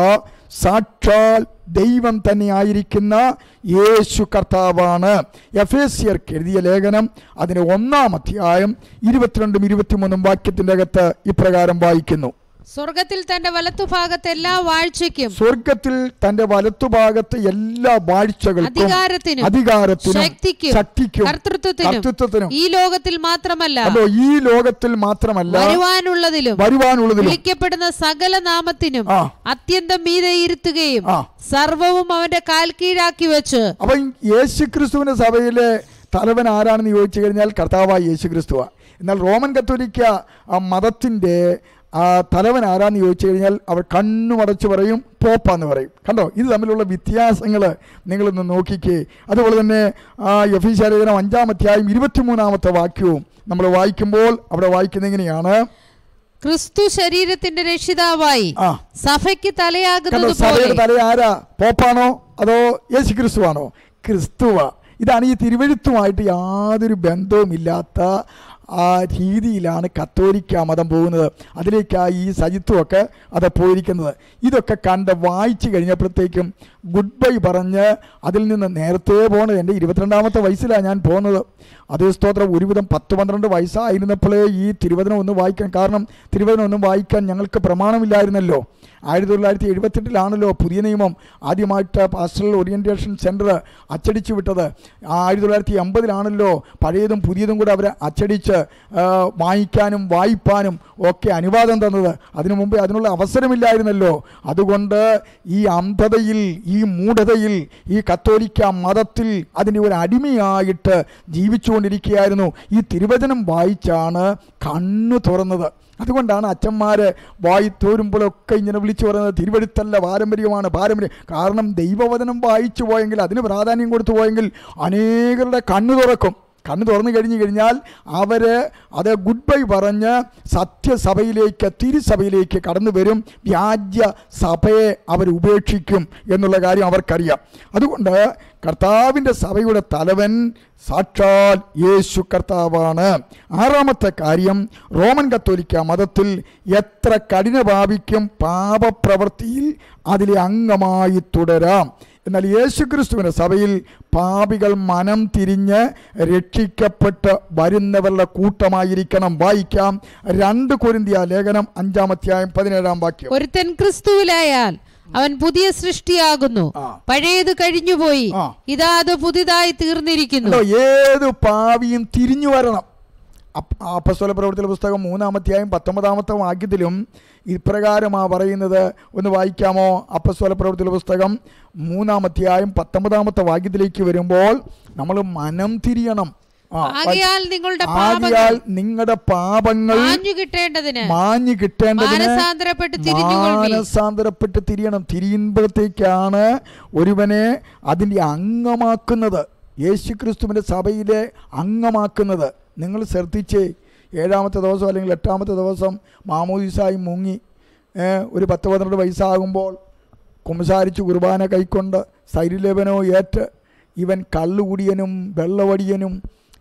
സാക്ഷാൽ ദൈവം തന്നെയായിരിക്കുന്ന യേശു കർത്താവാണ് എഫേസിയർക്ക് എഴുതിയ ലേഖനം അതിന് ഒന്നാം അധ്യായം ഇരുപത്തിരണ്ടും ഇരുപത്തിമൂന്നും വാക്യത്തിൻ്റെ അകത്ത് ഇപ്രകാരം വായിക്കുന്നു സ്വർഗത്തിൽ തന്റെ വലത്തുഭാഗത്ത് എല്ലാ വാഴ്ചയ്ക്കും സ്വർഗത്തിൽ തന്റെ വലത്തുഭാഗത്ത് എല്ലാ വാഴ്ചകൾക്കും അധികാരത്തിനും അധികാരത്തിനും ശക്തിക്കും ശക്തിക്കും കർത്തൃത്വത്തിനും കർത്തൃത്വത്തിനും ഈ ലോകത്തിൽ മാത്രമല്ല അതോ ഈ ലോകത്തിൽ മാത്രമല്ല വരുവാനുള്ളതിലും വരുവാനുള്ളതിലും വിളിക്കപ്പെടുന്ന സകല നാമത്തിനും ആ. അത്യന്തം മീതെ ഇരുത്തുകയും ആ. സർവവും സർവവും അവന്റെ കാൽ കീഴാക്കി വെച്ച് അപ്പൊ യേശു ക്രിസ്തുവിന്റെ സഭയിലെ തലവൻ ആരാണെന്ന് ചോദിച്ചു കഴിഞ്ഞാൽ കർത്താവായ യേശു ക്രിസ്തുവ എന്നാൽ റോമൻ കത്തോലിക്ക ആ മതത്തിന്റെ ആ തലവൻ ആരാന്ന് ചോദിച്ചു കഴിഞ്ഞാൽ അവർ കണ്ണുമടച്ച് പറയും പോപ്പാന്ന് പറയും കണ്ടോ ഇത് തമ്മിലുള്ള വ്യത്യാസങ്ങൾ നിങ്ങളൊന്ന് നോക്കിക്കേ അതുപോലെ തന്നെ ആ യഫീശാലേഖനം അഞ്ചാമധ്യായം ഇരുപത്തിമൂന്നാമത്തെ വാക്യവും നമ്മൾ വായിക്കുമ്പോൾ അവിടെ വായിക്കുന്ന എങ്ങനെയാണ് ക്രിസ്തു ശരീരത്തിന്റെ രക്ഷിതാവായി ആ സഭയ്ക്ക് കണ്ടോ തലയാകുന്നത് സഭയുടെ പോലെ തല ആരാ പോപ്പാണോ അതോ യേശു ക്രിസ്തുവാണോ ക്രിസ്തുവ ഇതാണ് ഈ തിരുവഴുത്തുമായിട്ട് യാതൊരു ബന്ധവുമില്ലാത്ത ആ രീതിയിലാണ് കത്തോലിക്ക മതം പോകുന്നത് അതിലേക്കാണ് ഈ സജിത്വമൊക്കെ അത് പോയിരിക്കുന്നത് ഇതൊക്കെ കണ്ട് വായിച്ചു കഴിഞ്ഞപ്പോഴത്തേക്കും ഗുഡ് ബൈ പറഞ്ഞ് അതിൽ നിന്ന് നേരത്തെ പോകണത് എൻ്റെ ഇരുപത്തിരണ്ടാമത്തെ വയസ്സിലാണ് ഞാൻ പോകുന്നത് അതേ സ്തോത്രം ഒരുവിധം പത്ത് പന്ത്രണ്ട് വയസ്സായിരുന്നപ്പോഴേ ഈ തിരുവചനം ഒന്ന് വായിക്കാൻ കാരണം തിരുവചനം ഒന്നും വായിക്കാൻ ഞങ്ങൾക്ക് പ്രമാണമില്ലായിരുന്നല്ലോ ആയിരത്തി തൊള്ളായിരത്തി എഴുപത്തെട്ടിലാണല്ലോ പുതിയ നിയമം ആദ്യമായിട്ട് പാസ്റ്ററൽ ഓറിയൻറ്റേഷൻ സെൻറ്റർ അച്ചടിച്ചു വിട്ടത് ആ ആയിരത്തി തൊള്ളായിരത്തി എൺപതിലാണല്ലോ പഴയതും പുതിയതും കൂടെ അവർ അച്ചടിച്ച് ആ, വായിക്കാനും വായിപ്പാനും ഒക്കെ അനുവാദം തന്നത് അതിനു മുമ്പേ അതിനുള്ള അവസരമില്ലായിരുന്നല്ലോ അതുകൊണ്ട് ഈ അന്ധതയിൽ ഈ മൂഢതയിൽ ഈ കത്തോലിക്ക മതത്തിൽ അതിൻ്റെ ഒരു അടിമയായിട്ട് ജീവിച്ചുകൊണ്ടിരിക്കുകയായിരുന്നു ഈ തിരുവചനം വായിച്ചാണ് കണ്ണു തുറന്നത് അതുകൊണ്ടാണ് അച്ഛന്മാർ വായി തോരുമ്പോഴൊക്കെ ഇങ്ങനെ വിളിച്ചു പറയുന്നത് തിരുവഴുത്തല്ല പാരമ്പര്യമാണ് പാരമ്പര്യം കാരണം ദൈവവചനം വായിച്ചു പോയെങ്കിൽ അതിന് പ്രാധാന്യം കൊടുത്തു പോയെങ്കിൽ അനേകരുടെ കണ്ണു തുറക്കും കണ്ണു തുറന്നു കഴിഞ്ഞു കഴിഞ്ഞാൽ അവർ അത് ഗുഡ് ബൈ പറഞ്ഞ് സത്യസഭയിലേക്ക് തിരുസഭയിലേക്ക് കടന്നു വരും വ്യാജ്യ സഭയെ അവർ ഉപേക്ഷിക്കും എന്നുള്ള കാര്യം അവർക്കറിയാം അതുകൊണ്ട് കർത്താവിൻ്റെ സഭയുടെ തലവൻ സാക്ഷാൽ യേശു കർത്താവാണ് ആറാമത്തെ കാര്യം റോമൻ കത്തോലിക്ക മതത്തിൽ എത്ര കഠിനഭാവിക്കും പാപപ്രവൃത്തിയിൽ അതിലെ അംഗമായി തുടരാം എന്നാൽ യേശുക്രിസ്തുവിൻ്റെ സഭയിൽ പാപികൾ മനം തിരിഞ്ഞ് രക്ഷിക്കപ്പെട്ട് വരുന്നവരുടെ കൂട്ടമായിരിക്കണം വായിക്കാം രണ്ട് കൊരിന്തിയ ലേഖനം അഞ്ചാമധ്യായം പതിനേഴാം വാക്യം ഒരുത്തൻ ക്രിസ്തുവിലായാൽ അവൻ പുതിയ സൃഷ്ടിയാകുന്നു ആ. പഴയത് കഴിഞ്ഞുപോയി ആ. ഇതാ അത് പുതിയതായി തീർന്നിരിക്കുന്നു കണ്ടോ ഏത് പാവിയും തിരിഞ്ഞു വരണം അപ്പ- അപ്പസ്തോല പ്രവൃത്തിയുടെ പുസ്തകം മൂന്നാമത്തെയായും പത്തൊമ്പതാമത്തെ വാക്യത്തിലും ഇപ്രകാരമാ പറയുന്നത് ഒന്ന് വായിക്കാമോ അപ്പസ്തോല പ്രവൃത്തിയുടെ പുസ്തകം മൂന്നാമത്തെയായും പത്തൊമ്പതാമത്തെ വാക്യത്തിലേക്ക് വരുമ്പോൾ നമ്മൾ മനം തിരിയണം ആ, ആകയാൽ നിങ്ങളുടെ പാപങ്ങൾ ആകയാൽ നിങ്ങളുടെ പാപങ്ങൾ മാഞ്ഞു കിട്ടേണ്ടതിന് മാഞ്ഞു കിട്ടേണ്ടതിന് മാനസാന്തരപ്പെട്ട് തിരിഞ്ഞുകൊള്ളി മാനസാന്തരപ്പെട്ട് തിരിയണം തിരിയുമ്പോഴത്തേക്കാണ് ഒരുവനെ അതിൻ്റെ അംഗമാക്കുന്നത് യേശുക്രിസ്തുവിൻ്റെ സഭയിലെ അംഗമാക്കുന്നത് നിങ്ങൾ ശ്രദ്ധിച്ചേ ഏഴാമത്തെ ദിവസം അല്ലെങ്കിൽ എട്ടാമത്തെ ദിവസം മാമോദിസായി മുങ്ങി ഏ, ഒരു പത്ത് പന്ത്രണ്ട് വയസ്സാകുമ്പോൾ കുമ്പസാരിച്ച് കുർബാന കൈക്കൊണ്ട് സൈര്യലേപനോ ഏറ്റ് ഇവൻ കള്ളുകുടിയനും വെള്ളവടിയനും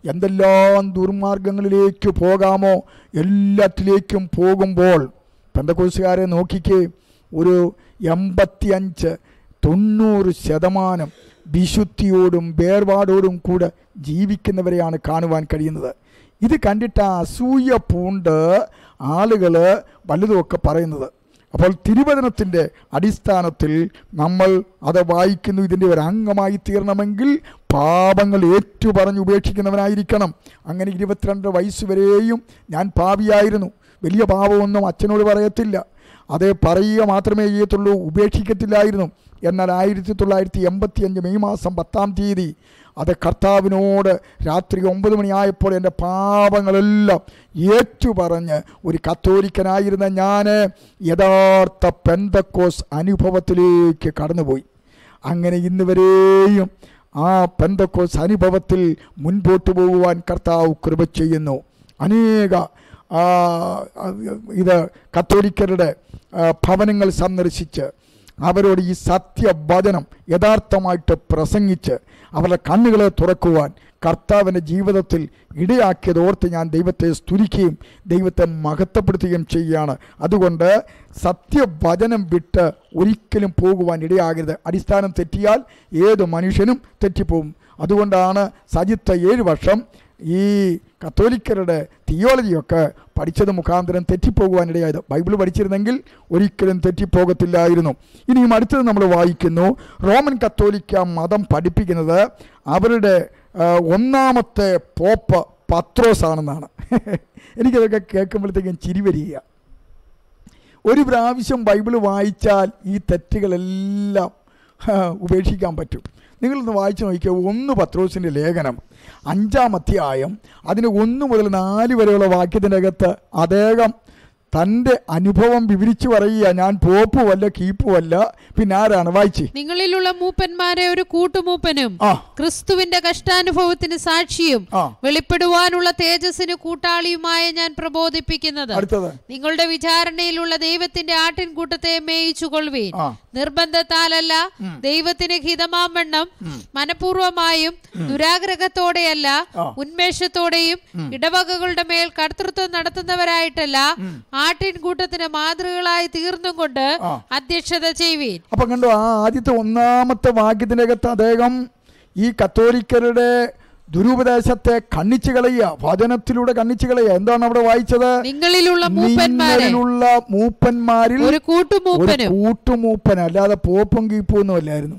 എന്തെല്ലാം ദുർമാർഗങ്ങളിലേക്ക് പോകാമോ എല്ലാറ്റിലേക്കും പോകുമ്പോൾ പെന്തക്കോസുകാരെ നോക്കിക്കേ ഒരു എൺപത്തിയഞ്ച് തൊണ്ണൂറ് ശതമാനം വിശുദ്ധിയോടും വേർപാടോടും കൂടെ ജീവിക്കുന്നവരെയാണ് കാണുവാൻ കഴിയുന്നത് ഇത് കണ്ടിട്ട് ആ അസൂയ പൂണ്ട് ആളുകൾ വലുതുമൊക്കെ പറയുന്നത് അപ്പോൾ തിരുവചനത്തിൻ്റെ അടിസ്ഥാനത്തിൽ നമ്മൾ അത് വായിക്കുന്നു ഇതിൻ്റെ ഒരു അംഗമായി തീരണമെങ്കിൽ പാപങ്ങൾ ഏറ്റുപറഞ്ഞ് ഉപേക്ഷിക്കുന്നവനായിരിക്കണം അങ്ങനെ ഇരുപത്തിരണ്ട് വയസ്സ് വരെയും ഞാൻ പാപിയായിരുന്നു വലിയ പാപമൊന്നും അച്ഛനോട് പറയത്തില്ല അത് പറയുക മാത്രമേ ചെയ്യത്തുള്ളൂ ഉപേക്ഷിക്കത്തില്ലായിരുന്നു എന്നാൽ ആയിരത്തി തൊള്ളായിരത്തി എൺപത്തി അഞ്ച് മെയ് മാസം പത്താം തീയതി അത് കർത്താവിനോട് രാത്രി ഒമ്പത് മണിയായപ്പോൾ എൻ്റെ പാപങ്ങളെല്ലാം ഏറ്റുപറഞ്ഞ് ഒരു കത്തോലിക്കനായിരുന്ന ഞാൻ യഥാർത്ഥ പെന്തക്കോസ് അനുഭവത്തിലേക്ക് കടന്നുപോയി അങ്ങനെ ഇന്ന് വരെയും ആ പെന്തക്കോസ് അനുഭവത്തിൽ മുൻപോട്ട് പോകുവാൻ കർത്താവ് കൃപ ചെയ്യുന്നു അനേക ആ, ഇത് കത്തോലിക്കരുടെ ആ, ഭവനങ്ങൾ സന്ദർശിച്ച് അവരോട് ഈ സത്യവചനം യഥാർത്ഥമായിട്ട് പ്രസംഗിച്ച് അവരുടെ കണ്ണുകളെ തുറക്കുവാൻ കർത്താവിൻ്റെ ജീവിതത്തിൽ ഇടയാക്കിയത് ഓർത്ത് ഞാൻ ദൈവത്തെ സ്തുതിക്കുകയും ദൈവത്തെ മഹത്വപ്പെടുത്തുകയും ചെയ്യുകയാണ് അതുകൊണ്ട് സത്യവചനം വിട്ട് ഒരിക്കലും പോകുവാൻ ഇടയാകരുത് അടിസ്ഥാനം തെറ്റിയാൽ ഏത് മനുഷ്യനും തെറ്റിപ്പോവും അതുകൊണ്ടാണ് സജിത്ത ഏഴ് വർഷം ഈ കത്തോലിക്കരുടെ തിയോളജിയൊക്കെ പഠിച്ചത് മുഖാന്തരം തെറ്റിപ്പോകുവാനിടയായത് ബൈബിൾ പഠിച്ചിരുന്നെങ്കിൽ ഒരിക്കലും തെറ്റിപ്പോകത്തില്ലായിരുന്നു ഇനിയും അടുത്തത് നമ്മൾ വായിക്കുന്നു റോമൻ കത്തോലിക്ക മതം പഠിപ്പിക്കുന്നത് അവരുടെ ആ, ഒന്നാമത്തെ പോപ്പ് പത്രോസ് ആണെന്നാണ് എനിക്കതൊക്കെ കേൾക്കുമ്പോഴത്തേക്കും ചിരി വരിക ഒരു പ്രാവശ്യം ബൈബിൾ വായിച്ചാൽ ഈ തെറ്റുകളെല്ലാം ആ, ഉപേക്ഷിക്കാൻ പറ്റും നിങ്ങളൊന്ന് വായിച്ചു നോക്കിയാൽ ഒന്ന് പത്രോസിൻ്റെ ലേഖനം അഞ്ചാം അധ്യായം അതിന് ഒന്ന് മുതൽ നാല് വരെയുള്ള വാക്യത്തിൻ്റെ അകത്ത് അദ്ദേഹം തൻ്റെ അനുഭവം വിവരിച്ചു പറയുക ഞാൻ പോപ്പുമല്ല കീപ്പുമല്ല പിന്നെ ആരാണ് വായിച്ച് നിങ്ങളിലുള്ള മൂപ്പന്മാരെ ഒരു കൂട്ടുമൂപ്പനും ആ ക്രിസ്തുവിന്റെ കഷ്ടാനുഭവത്തിന് സാക്ഷിയും ആ വെളിപ്പെടുവാനുള്ള തേജസ്സിന് കൂട്ടാളിയുമായ ഞാൻ പ്രബോധിപ്പിക്കുന്നത് അടുത്തത് നിങ്ങളുടെ വിചാരണയിലുള്ള ദൈവത്തിന്റെ ആട്ടിൻകൂട്ടത്തെ മേയിച്ചു കൊള്ളുവീൻ ആ നിർബന്ധത്താലല്ല ദൈവത്തിന് ഹിതമാവണ്ണം മനഃപൂർവമായും ദുരാഗ്രഹത്തോടെയല്ല ആ. ഉന്മേഷത്തോടെയും ഇടവകകളുടെ മേൽ കർത്തൃത്വം നടത്തുന്നവരായിട്ടല്ല ആട്ടിൻകൂട്ടത്തിന് മാതൃകളായി തീർന്നും കൊണ്ട് ആ. അധ്യക്ഷത ചെയ്യുവീൻ അപ്പം കണ്ടോ ആ ആദ്യത്തെ ഒന്നാമത്തെ വാക്യത്തിനകത്ത് അദ്ദേഹം ഈ കത്തോലിക്കരുടെ ദുരുപദേശത്തെ കണ്ണിച്ചു കളയുക വചനത്തിലൂടെ കണ്ണിച്ചു കളയുക എന്താണ് അവിടെ വായിച്ചത് നിങ്ങളിലുള്ള മൂപ്പന്മാരെ നിങ്ങളിലുള്ള മൂപ്പന്മാരിൽ ഒരു ഒരു കൂട്ടുമൂപ്പനും കൂട്ടുമൂപ്പൻ അല്ലാതെ പോപ്പും കീപ്പും ഒന്നും അല്ലായിരുന്നു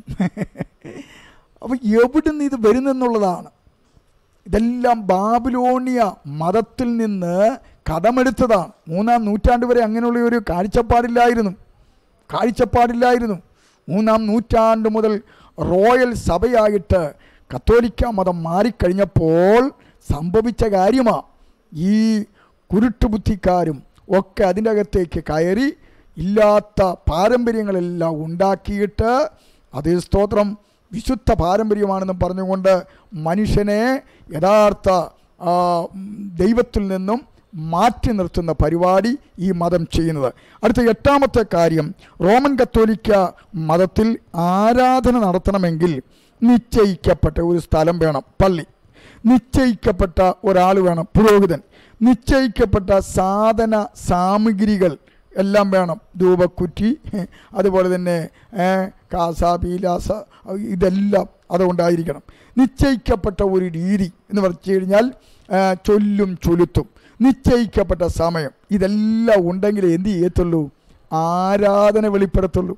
അപ്പൊ എവിടുന്ന് ഇത് വരുന്നെന്നുള്ളതാണ് ഇതെല്ലാം ബാബിലോണിയ മതത്തിൽ നിന്ന് കടമെടുത്തതാണ് മൂന്നാം നൂറ്റാണ്ട് വരെ അങ്ങനെയുള്ള ഒരു കാഴ്ചപ്പാടില്ലായിരുന്നു കാഴ്ചപ്പാടില്ലായിരുന്നു മൂന്നാം നൂറ്റാണ്ട് മുതൽ റോയൽ സഭയായിട്ട് കത്തോലിക്ക മതം മാറിക്കഴിഞ്ഞപ്പോൾ സംഭവിച്ച കാര്യമാണ് ഈ കുരുട്ടുബുദ്ധിക്കാരും ഒക്കെ അതിൻ്റെ അകത്തേക്ക് കയറി ഇല്ലാത്ത പാരമ്പര്യങ്ങളെല്ലാം ഉണ്ടാക്കിയിട്ട് അതേ സ്തോത്രം വിശുദ്ധ പാരമ്പര്യമാണെന്നും പറഞ്ഞുകൊണ്ട് മനുഷ്യനെ യഥാർത്ഥ ആ, ഉം, ദൈവത്തിൽ നിന്നും മാറ്റി നിർത്തുന്ന പരിപാടി ഈ മതം ചെയ്യുന്നത് അടുത്ത എട്ടാമത്തെ കാര്യം റോമൻ കത്തോലിക്ക മതത്തിൽ ആരാധന നടത്തണമെങ്കിൽ നിശ്ചയിക്കപ്പെട്ട ഒരു സ്ഥലം വേണം പള്ളി നിശ്ചയിക്കപ്പെട്ട ഒരാൾ വേണം പുരോഹിതൻ നിശ്ചയിക്കപ്പെട്ട സാധന സാമഗ്രികൾ എല്ലാം വേണം ധൂപക്കുറ്റി അതുപോലെ തന്നെ ഏ, കാസ പീലാസ ഇതെല്ലാം അതുകൊണ്ടായിരിക്കണം നിശ്ചയിക്കപ്പെട്ട ഒരു രീതി എന്ന് പറഞ്ഞു കഴിഞ്ഞാൽ ഏ, ചൊല്ലും ചൊലുത്തും നിശ്ചയിക്കപ്പെട്ട സമയം ഇതെല്ലാം ഉണ്ടെങ്കിൽ എന്ത് ചെയ്യത്തുള്ളൂ ആരാധന വെളിപ്പെടുത്തുള്ളൂ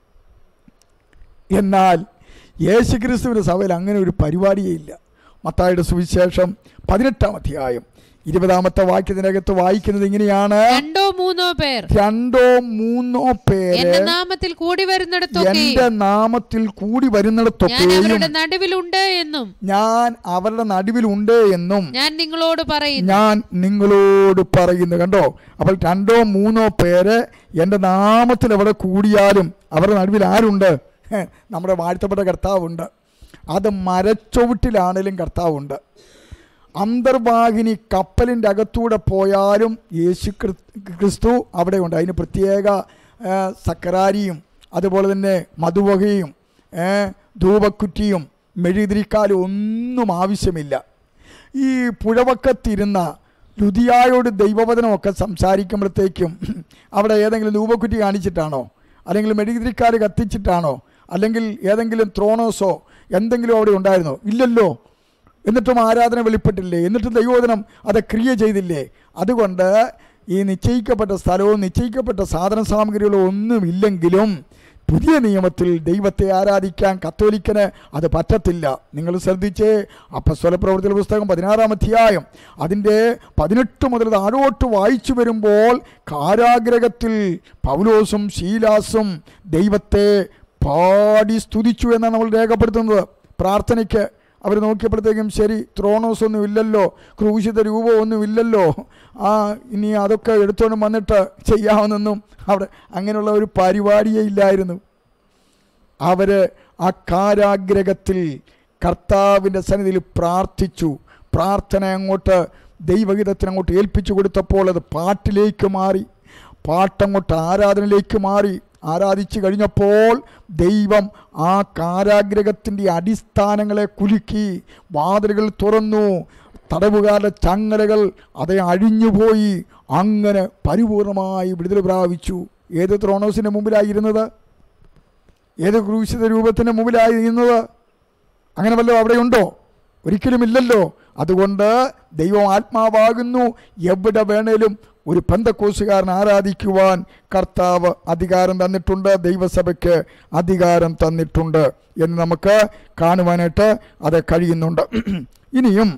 എന്നാൽ യേശുക്രിസ്തുവിൻ്റെ സഭയിൽ അങ്ങനെ ഒരു പരിപാടിയേ ഇല്ല മത്തായുടെ സുവിശേഷം പതിനെട്ടാം അധ്യായം ഇരുപതാമത്തെ വാക്യത്തിനകത്ത് വായിക്കുന്നത് ഇങ്ങനെയാണ് രണ്ടോ മൂന്നോ പേർ രണ്ടോ മൂന്നോ പേര് എന്റെ നാമത്തിൽ കൂടി വരുന്നിടത്തൊക്കെ എന്റെ നാമത്തിൽ കൂടി ഞാൻ വരുന്നിടത്തൊക്കെയും അവരുടെ നടുവിലുണ്ട് എന്നും ഞാൻ അവരുടെ നടുവിലുണ്ട് എന്നും ഞാൻ നിങ്ങളോട് പറയുന്നു ഞാൻ നിങ്ങളോട് പറയുന്നു കണ്ടോ അപ്പോൾ രണ്ടോ മൂന്നോ പേര് എൻ്റെ നാമത്തിൽ എവിടെ കൂടിയാലും അവരുടെ നടുവിൽ ആരുണ്ട് ഹെ, നമ്മുടെ വാഴ്ത്തപ്പെട്ട കർത്താവുണ്ട് അത് മരച്ചൊവിട്ടിലാണേലും കർത്താവുണ്ട് അന്തർവാഹിനി കപ്പലിൻ്റെ അകത്തൂടെ പോയാലും യേശു ക്രി- ക്രിസ്തു അവിടെയുണ്ട് അതിന് പ്രത്യേക ആ, സക്കറാരിയും അതുപോലെ തന്നെ മധുവകയും ഏ, ധൂപക്കുറ്റിയും മെഴുതിരിക്കാലും ഒന്നും ആവശ്യമില്ല ഈ പുഴവക്കത്തിരുന്ന ലുതിയായോട് ദൈവവചനമൊക്കെ സംസാരിക്കുമ്പോഴത്തേക്കും അവിടെ ഏതെങ്കിലും ധൂപക്കുറ്റി കാണിച്ചിട്ടാണോ അല്ലെങ്കിൽ മെഴുകുതിരിക്കാർ കത്തിച്ചിട്ടാണോ അല്ലെങ്കിൽ ഏതെങ്കിലും ത്രോണോസോ എന്തെങ്കിലും അവിടെ ഉണ്ടായിരുന്നോ ഇല്ലല്ലോ എന്നിട്ടും ആരാധന വെളിപ്പെട്ടില്ലേ എന്നിട്ടും ദൈവോധനം അത് ക്രിയ ചെയ്തില്ലേ അതുകൊണ്ട് ഈ നിശ്ചയിക്കപ്പെട്ട സ്ഥലവും നിശ്ചയിക്കപ്പെട്ട സാധന സാമഗ്രികളോ ഒന്നുമില്ലെങ്കിലും പുതിയ നിയമത്തിൽ ദൈവത്തെ ആരാധിക്കാൻ കത്തോലിക്കന് അത് പറ്റത്തില്ല നിങ്ങൾ ശ്രദ്ധിച്ചേ അപ്പസ്വല പ്രവർത്തന പുസ്തകം പതിനാറാം അധ്യായം അതിൻ്റെ പതിനെട്ട് മുതൽ താഴോട്ട് വായിച്ചു വരുമ്പോൾ കാരാഗ്രഹത്തിൽ പൗലോസും ശീലാസും ദൈവത്തെ പാടി സ്തുതിച്ചു എന്നാണ് നമ്മൾ രേഖപ്പെടുത്തുന്നത് പ്രാർത്ഥനയ്ക്ക് അവർ നോക്കിയപ്പോഴത്തേക്കും ശരി ത്രോണോസ് ഒന്നും ഇല്ലല്ലോ ക്രൂശിത രൂപമൊന്നും ഇല്ലല്ലോ ആ ഇനി അതൊക്കെ എടുത്തോണ്ട് വന്നിട്ട് ചെയ്യാമെന്നൊന്നും അവിടെ അങ്ങനെയുള്ള ഒരു പരിപാടിയേ ഇല്ലായിരുന്നു അവർ ആ കാരാഗ്രഹത്തിൽ കർത്താവിൻ്റെ സന്നിധിയിൽ പ്രാർത്ഥിച്ചു പ്രാർത്ഥന അങ്ങോട്ട് ദൈവഹിതത്തിന് അങ്ങോട്ട് ഏൽപ്പിച്ചു കൊടുത്തപ്പോൾ അത് പാട്ടിലേക്ക് മാറി പാട്ടങ്ങോട്ട് ആരാധനയിലേക്ക് മാറി ആരാധിച്ചു കഴിഞ്ഞപ്പോൾ ദൈവം ആ കാരാഗ്രഹത്തിൻ്റെ അടിസ്ഥാനങ്ങളെ കുലുക്കി വാതിലുകൾ തുറന്നു തടവുകാരുടെ ചങ്ങലകൾ അതേ അഴിഞ്ഞുപോയി അങ്ങനെ പരിപൂർണമായി വിടുതൽ പ്രാപിച്ചു ഏത് ത്രോണോസിൻ്റെ മുമ്പിലായിരുന്നത് ഏത് ക്രൂശിത രൂപത്തിൻ്റെ മുമ്പിലായിരുന്നത് അങ്ങനെ വല്ലതും അവിടെയുണ്ടോ ഒരിക്കലുമില്ലല്ലോ അതുകൊണ്ട് ദൈവം ആത്മാവാകുന്നു എവിടെ വേണേലും ഒരു പെന്തക്കോസുകാരൻ ആരാധിക്കുവാൻ കർത്താവ് അധികാരം തന്നിട്ടുണ്ട് ദൈവസഭയ്ക്ക് അധികാരം തന്നിട്ടുണ്ട് എന്ന് നമുക്ക് കാണുവാനായിട്ട് അത് കഴിയുന്നുണ്ട് ഇനിയും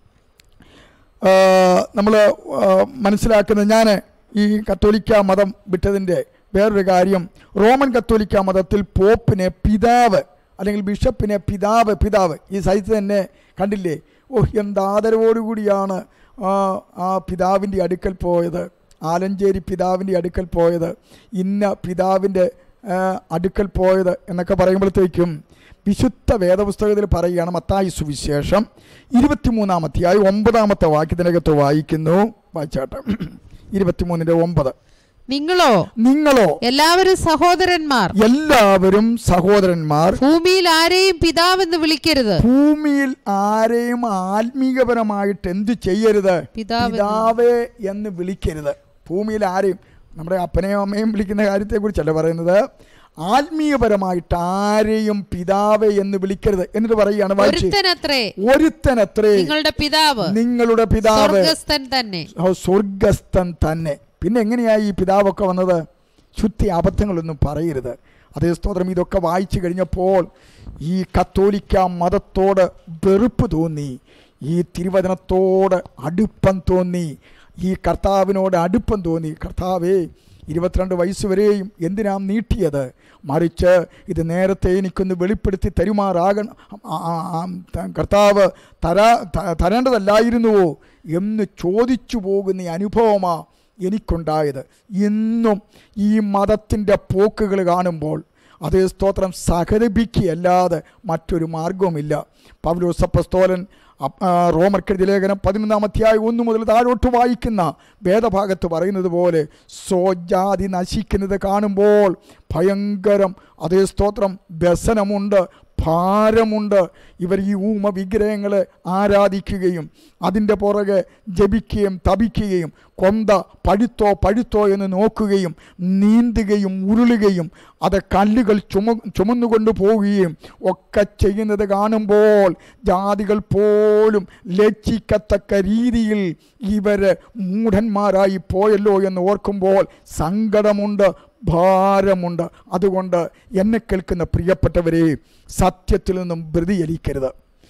നമ്മൾ മനസ്സിലാക്കുന്നത് ഞാൻ ഈ കത്തോലിക്ക മതം വിട്ടതിൻ്റെ വേറൊരു കാര്യം റോമൻ കത്തോലിക്ക മതത്തിൽ പോപ്പിനെ പിതാവ് അല്ലെങ്കിൽ ബിഷപ്പിനെ പിതാവ് പിതാവ് ഈ സൈത്ത് തന്നെ കണ്ടില്ലേ ഓ എന്താദരവോടുകൂടിയാണ് ആ ആ പിതാവിൻ്റെ അടുക്കൽ പോയത് ആലഞ്ചേരി പിതാവിൻ്റെ അടുക്കൽ പോയത് ഇന്ന പിതാവിൻ്റെ ആ, അടുക്കൽ പോയത് എന്നൊക്കെ പറയുമ്പോഴത്തേക്കും വിശുദ്ധ വേദപുസ്തകത്തിൽ പറയുകയാണ് മത്തായി സുവിശേഷം ഇരുപത്തിമൂന്നാമത്തെയായി ഒമ്പതാമത്തെ വാക്യത്തിനകത്ത് വായിക്കുന്നു വായിച്ചാട്ടെ ഇരുപത്തിമൂന്നിൻ്റെ ഒമ്പത് നിങ്ങളോ നിങ്ങളോ എല്ലാവരും സഹോദരന്മാർ എല്ലാവരും സഹോദരന്മാർ ഭൂമിയിൽ ആരെയും പിതാവെന്ന് വിളിക്കരുത് ഭൂമിയിൽ ആരെയും ആത്മീകപരമായിട്ട് എന്ത് ചെയ്യരുത് പിതാവെന്ന്. പിതാവേ എന്ന് വിളിക്കരുത് ഭൂമിയിൽ ആരെയും നമ്മുടെ അപ്പനെയും അമ്മയും വിളിക്കുന്ന കാര്യത്തെക്കുറിച്ചല്ല പറയുന്നത് ആത്മീയപരമായിട്ട് ആരെയും പിതാവേ എന്ന് വിളിക്കരുത് എന്നിട്ട് പറയുകയാണ് വായിച്ച് ഒരുത്തനത്രേ ഒരുത്തനത്രേ നിങ്ങളുടെ പിതാവ് നിങ്ങളുടെ പിതാവ് സ്വർഗസ്ഥൻ തന്നെ ഓ, സ്വർഗസ്ഥൻ തന്നെ പിന്നെ എങ്ങനെയായി ഈ പിതാവൊക്കെ വന്നത് ശുദ്ധി അബദ്ധങ്ങളൊന്നും പറയരുത് അതേ സ്തോത്രം ഇതൊക്കെ വായിച്ചു കഴിഞ്ഞപ്പോൾ ഈ കത്തോലിക്ക മതത്തോട് വെറുപ്പ് തോന്നി ഈ തിരുവചനത്തോട് അടുപ്പം തോന്നി ഈ കർത്താവിനോട് അടുപ്പം തോന്നി കർത്താവേ ഇരുപത്തിരണ്ട് വയസ്സ് വരെയും എന്തിനാ നീട്ടിയത് മറിച്ച് ഇത് നേരത്തെ എനിക്കൊന്ന് വെളിപ്പെടുത്തി തരുമാറാകണം ആ, ആ, ആ, ത- കർത്താവ് തരാ ത- തരേണ്ടതല്ലായിരുന്നുവോ എന്ന് ചോദിച്ചു പോകുന്ന ഈ അനുഭവമാ എനിക്കുണ്ടായത് ഇന്നും ഈ മതത്തിൻ്റെ പോക്കുകൾ കാണുമ്പോൾ അതേ സ്തോത്രം സഹതപിക്കുകയല്ലാതെ മറ്റൊരു മാർഗവുമില്ല പൗലോസപ്പസ്തോലൻ റോമർക്കെഴുതിയ ലേഖനം പതിനൊന്നാമത്തെയായി ഒന്നു മുതൽ താഴോട്ട് വായിക്കുന്ന വേദഭാഗത്ത് പറയുന്നത് പോലെ സ്വജാതി നശിക്കുന്നത് കാണുമ്പോൾ ഭയങ്കരം അതേ സ്തോത്രം വ്യസനമുണ്ട് ഭാരമുണ്ട് ഇവർ ഈ ഊമ വിഗ്രഹങ്ങളെ ആരാധിക്കുകയും അതിൻ്റെ പുറകെ ജപിക്കുകയും തപിക്കുകയും കൊന്ത പഴുത്തോ പഴുത്തോ എന്ന് നോക്കുകയും നീന്തുകയും ഉരുളുകയും അത് കല്ലുകൾ ചുമ ചുമന്നുകൊണ്ട് പോവുകയും ഒക്കെ ചെയ്യുന്നത് കാണുമ്പോൾ ജാതികൾ പോലും ലജ്ജിക്കത്തക്ക രീതിയിൽ ഇവർ മൂഢന്മാരായി പോയല്ലോ എന്ന് ഓർക്കുമ്പോൾ സങ്കടമുണ്ട് ഭാരമുണ്ട് അതുകൊണ്ട് എന്നെ കേൾക്കുന്ന പ്രിയപ്പെട്ടവരെ സത്യത്തിൽ നിന്നും വ്യതിചലിക്കരുത്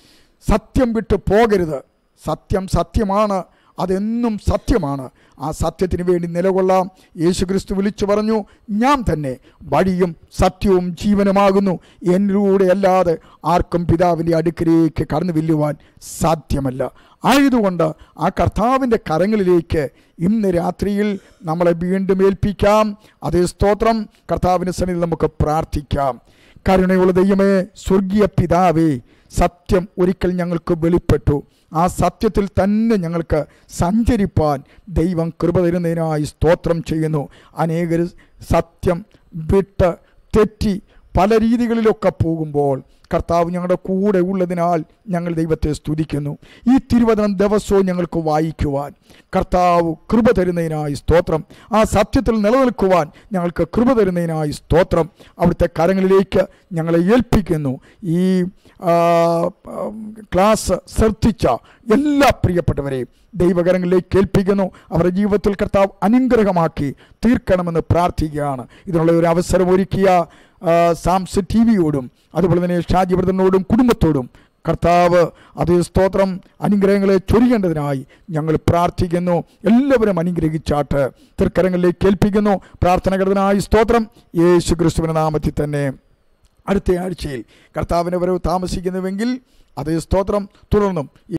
സത്യം വിട്ട് പോകരുത് സത്യം സത്യമാണ് അതെന്നും സത്യമാണ് ആ സത്യത്തിന് വേണ്ടി നിലകൊള്ളാം യേശുക്രിസ്തു വിളിച്ചു പറഞ്ഞു ഞാൻ തന്നെ വഴിയും സത്യവും ജീവനുമാകുന്നു എന്നിലൂടെ അല്ലാതെ ആർക്കും പിതാവിൻ്റെ അടുക്കലേക്ക് കടന്നു വെല്ലുവാൻ സാധ്യമല്ല ആയതുകൊണ്ട് ആ കർത്താവിൻ്റെ കരങ്ങളിലേക്ക് ഇന്ന് രാത്രിയിൽ നമ്മളെ വീണ്ടും ഏൽപ്പിക്കാം അതേ സ്തോത്രം കർത്താവിൻ്റെ സന്നിധി നമുക്ക് പ്രാർത്ഥിക്കാം കരുണയുള്ള ദൈവമേ സ്വർഗീയ പിതാവേ സത്യം ഒരിക്കൽ ഞങ്ങൾക്ക് വെളിപ്പെട്ടു ആ സത്യത്തിൽ തന്നെ ഞങ്ങൾക്ക് സഞ്ചരിപ്പാൻ ദൈവം കൃപ തരുന്നതിനായി സ്തോത്രം ചെയ്യുന്നു അനേകർ സത്യം വിട്ട് തെറ്റി പല രീതികളിലൊക്കെ പോകുമ്പോൾ കർത്താവ് ഞങ്ങളുടെ കൂടെ ഉള്ളതിനാൽ ഞങ്ങൾ ദൈവത്തെ സ്തുതിക്കുന്നു ഈ തിരുവചനം ദിവസവും ഞങ്ങൾക്ക് വായിക്കുവാൻ കർത്താവ് കൃപ തരുന്നതിനായി സ്തോത്രം ആ സത്യത്തിൽ നിലനിൽക്കുവാൻ ഞങ്ങൾക്ക് കൃപ തരുന്നതിനായി സ്തോത്രം അവിടുത്തെ കരങ്ങളിലേക്ക് ഞങ്ങളെ ഏൽപ്പിക്കുന്നു ഈ ആ, ആ, ക്ലാസ് ശ്രദ്ധിച്ച എല്ലാ പ്രിയപ്പെട്ടവരെയും ദൈവകരങ്ങളിലേക്ക് ഏൽപ്പിക്കുന്നു അവരുടെ ജീവിതത്തിൽ കർത്താവ് അനുഗ്രഹമാക്കി തീർക്കണമെന്ന് പ്രാർത്ഥിക്കുകയാണ് ഇതിനുള്ള ഒരു അവസരം ഒരുക്കിയ ആ, സാംസ് ടി വിയോടും അതുപോലെ തന്നെ ഷാജി ബ്രദറിനോടും കുടുംബത്തോടും കർത്താവ് അതേ സ്തോത്രം അനുഗ്രഹങ്ങളെ ചൊരിയേണ്ടതിനായി ഞങ്ങൾ പ്രാർത്ഥിക്കുന്നു എല്ലാവരും അനുഗ്രഹിച്ചാട്ട് തൃക്കരങ്ങളിലേക്ക് ഏൽപ്പിക്കുന്നു പ്രാർത്ഥനകടനായി സ്തോത്രം യേശു ക്രിസ്തുവിന്റെ നാമത്തിൽ തന്നെ അടുത്ത ആഴ്ചയിൽ കർത്താവിനെ വരവ് താമസിക്കുന്നുവെങ്കിൽ അതേ സ്തോത്രം തുടർന്നും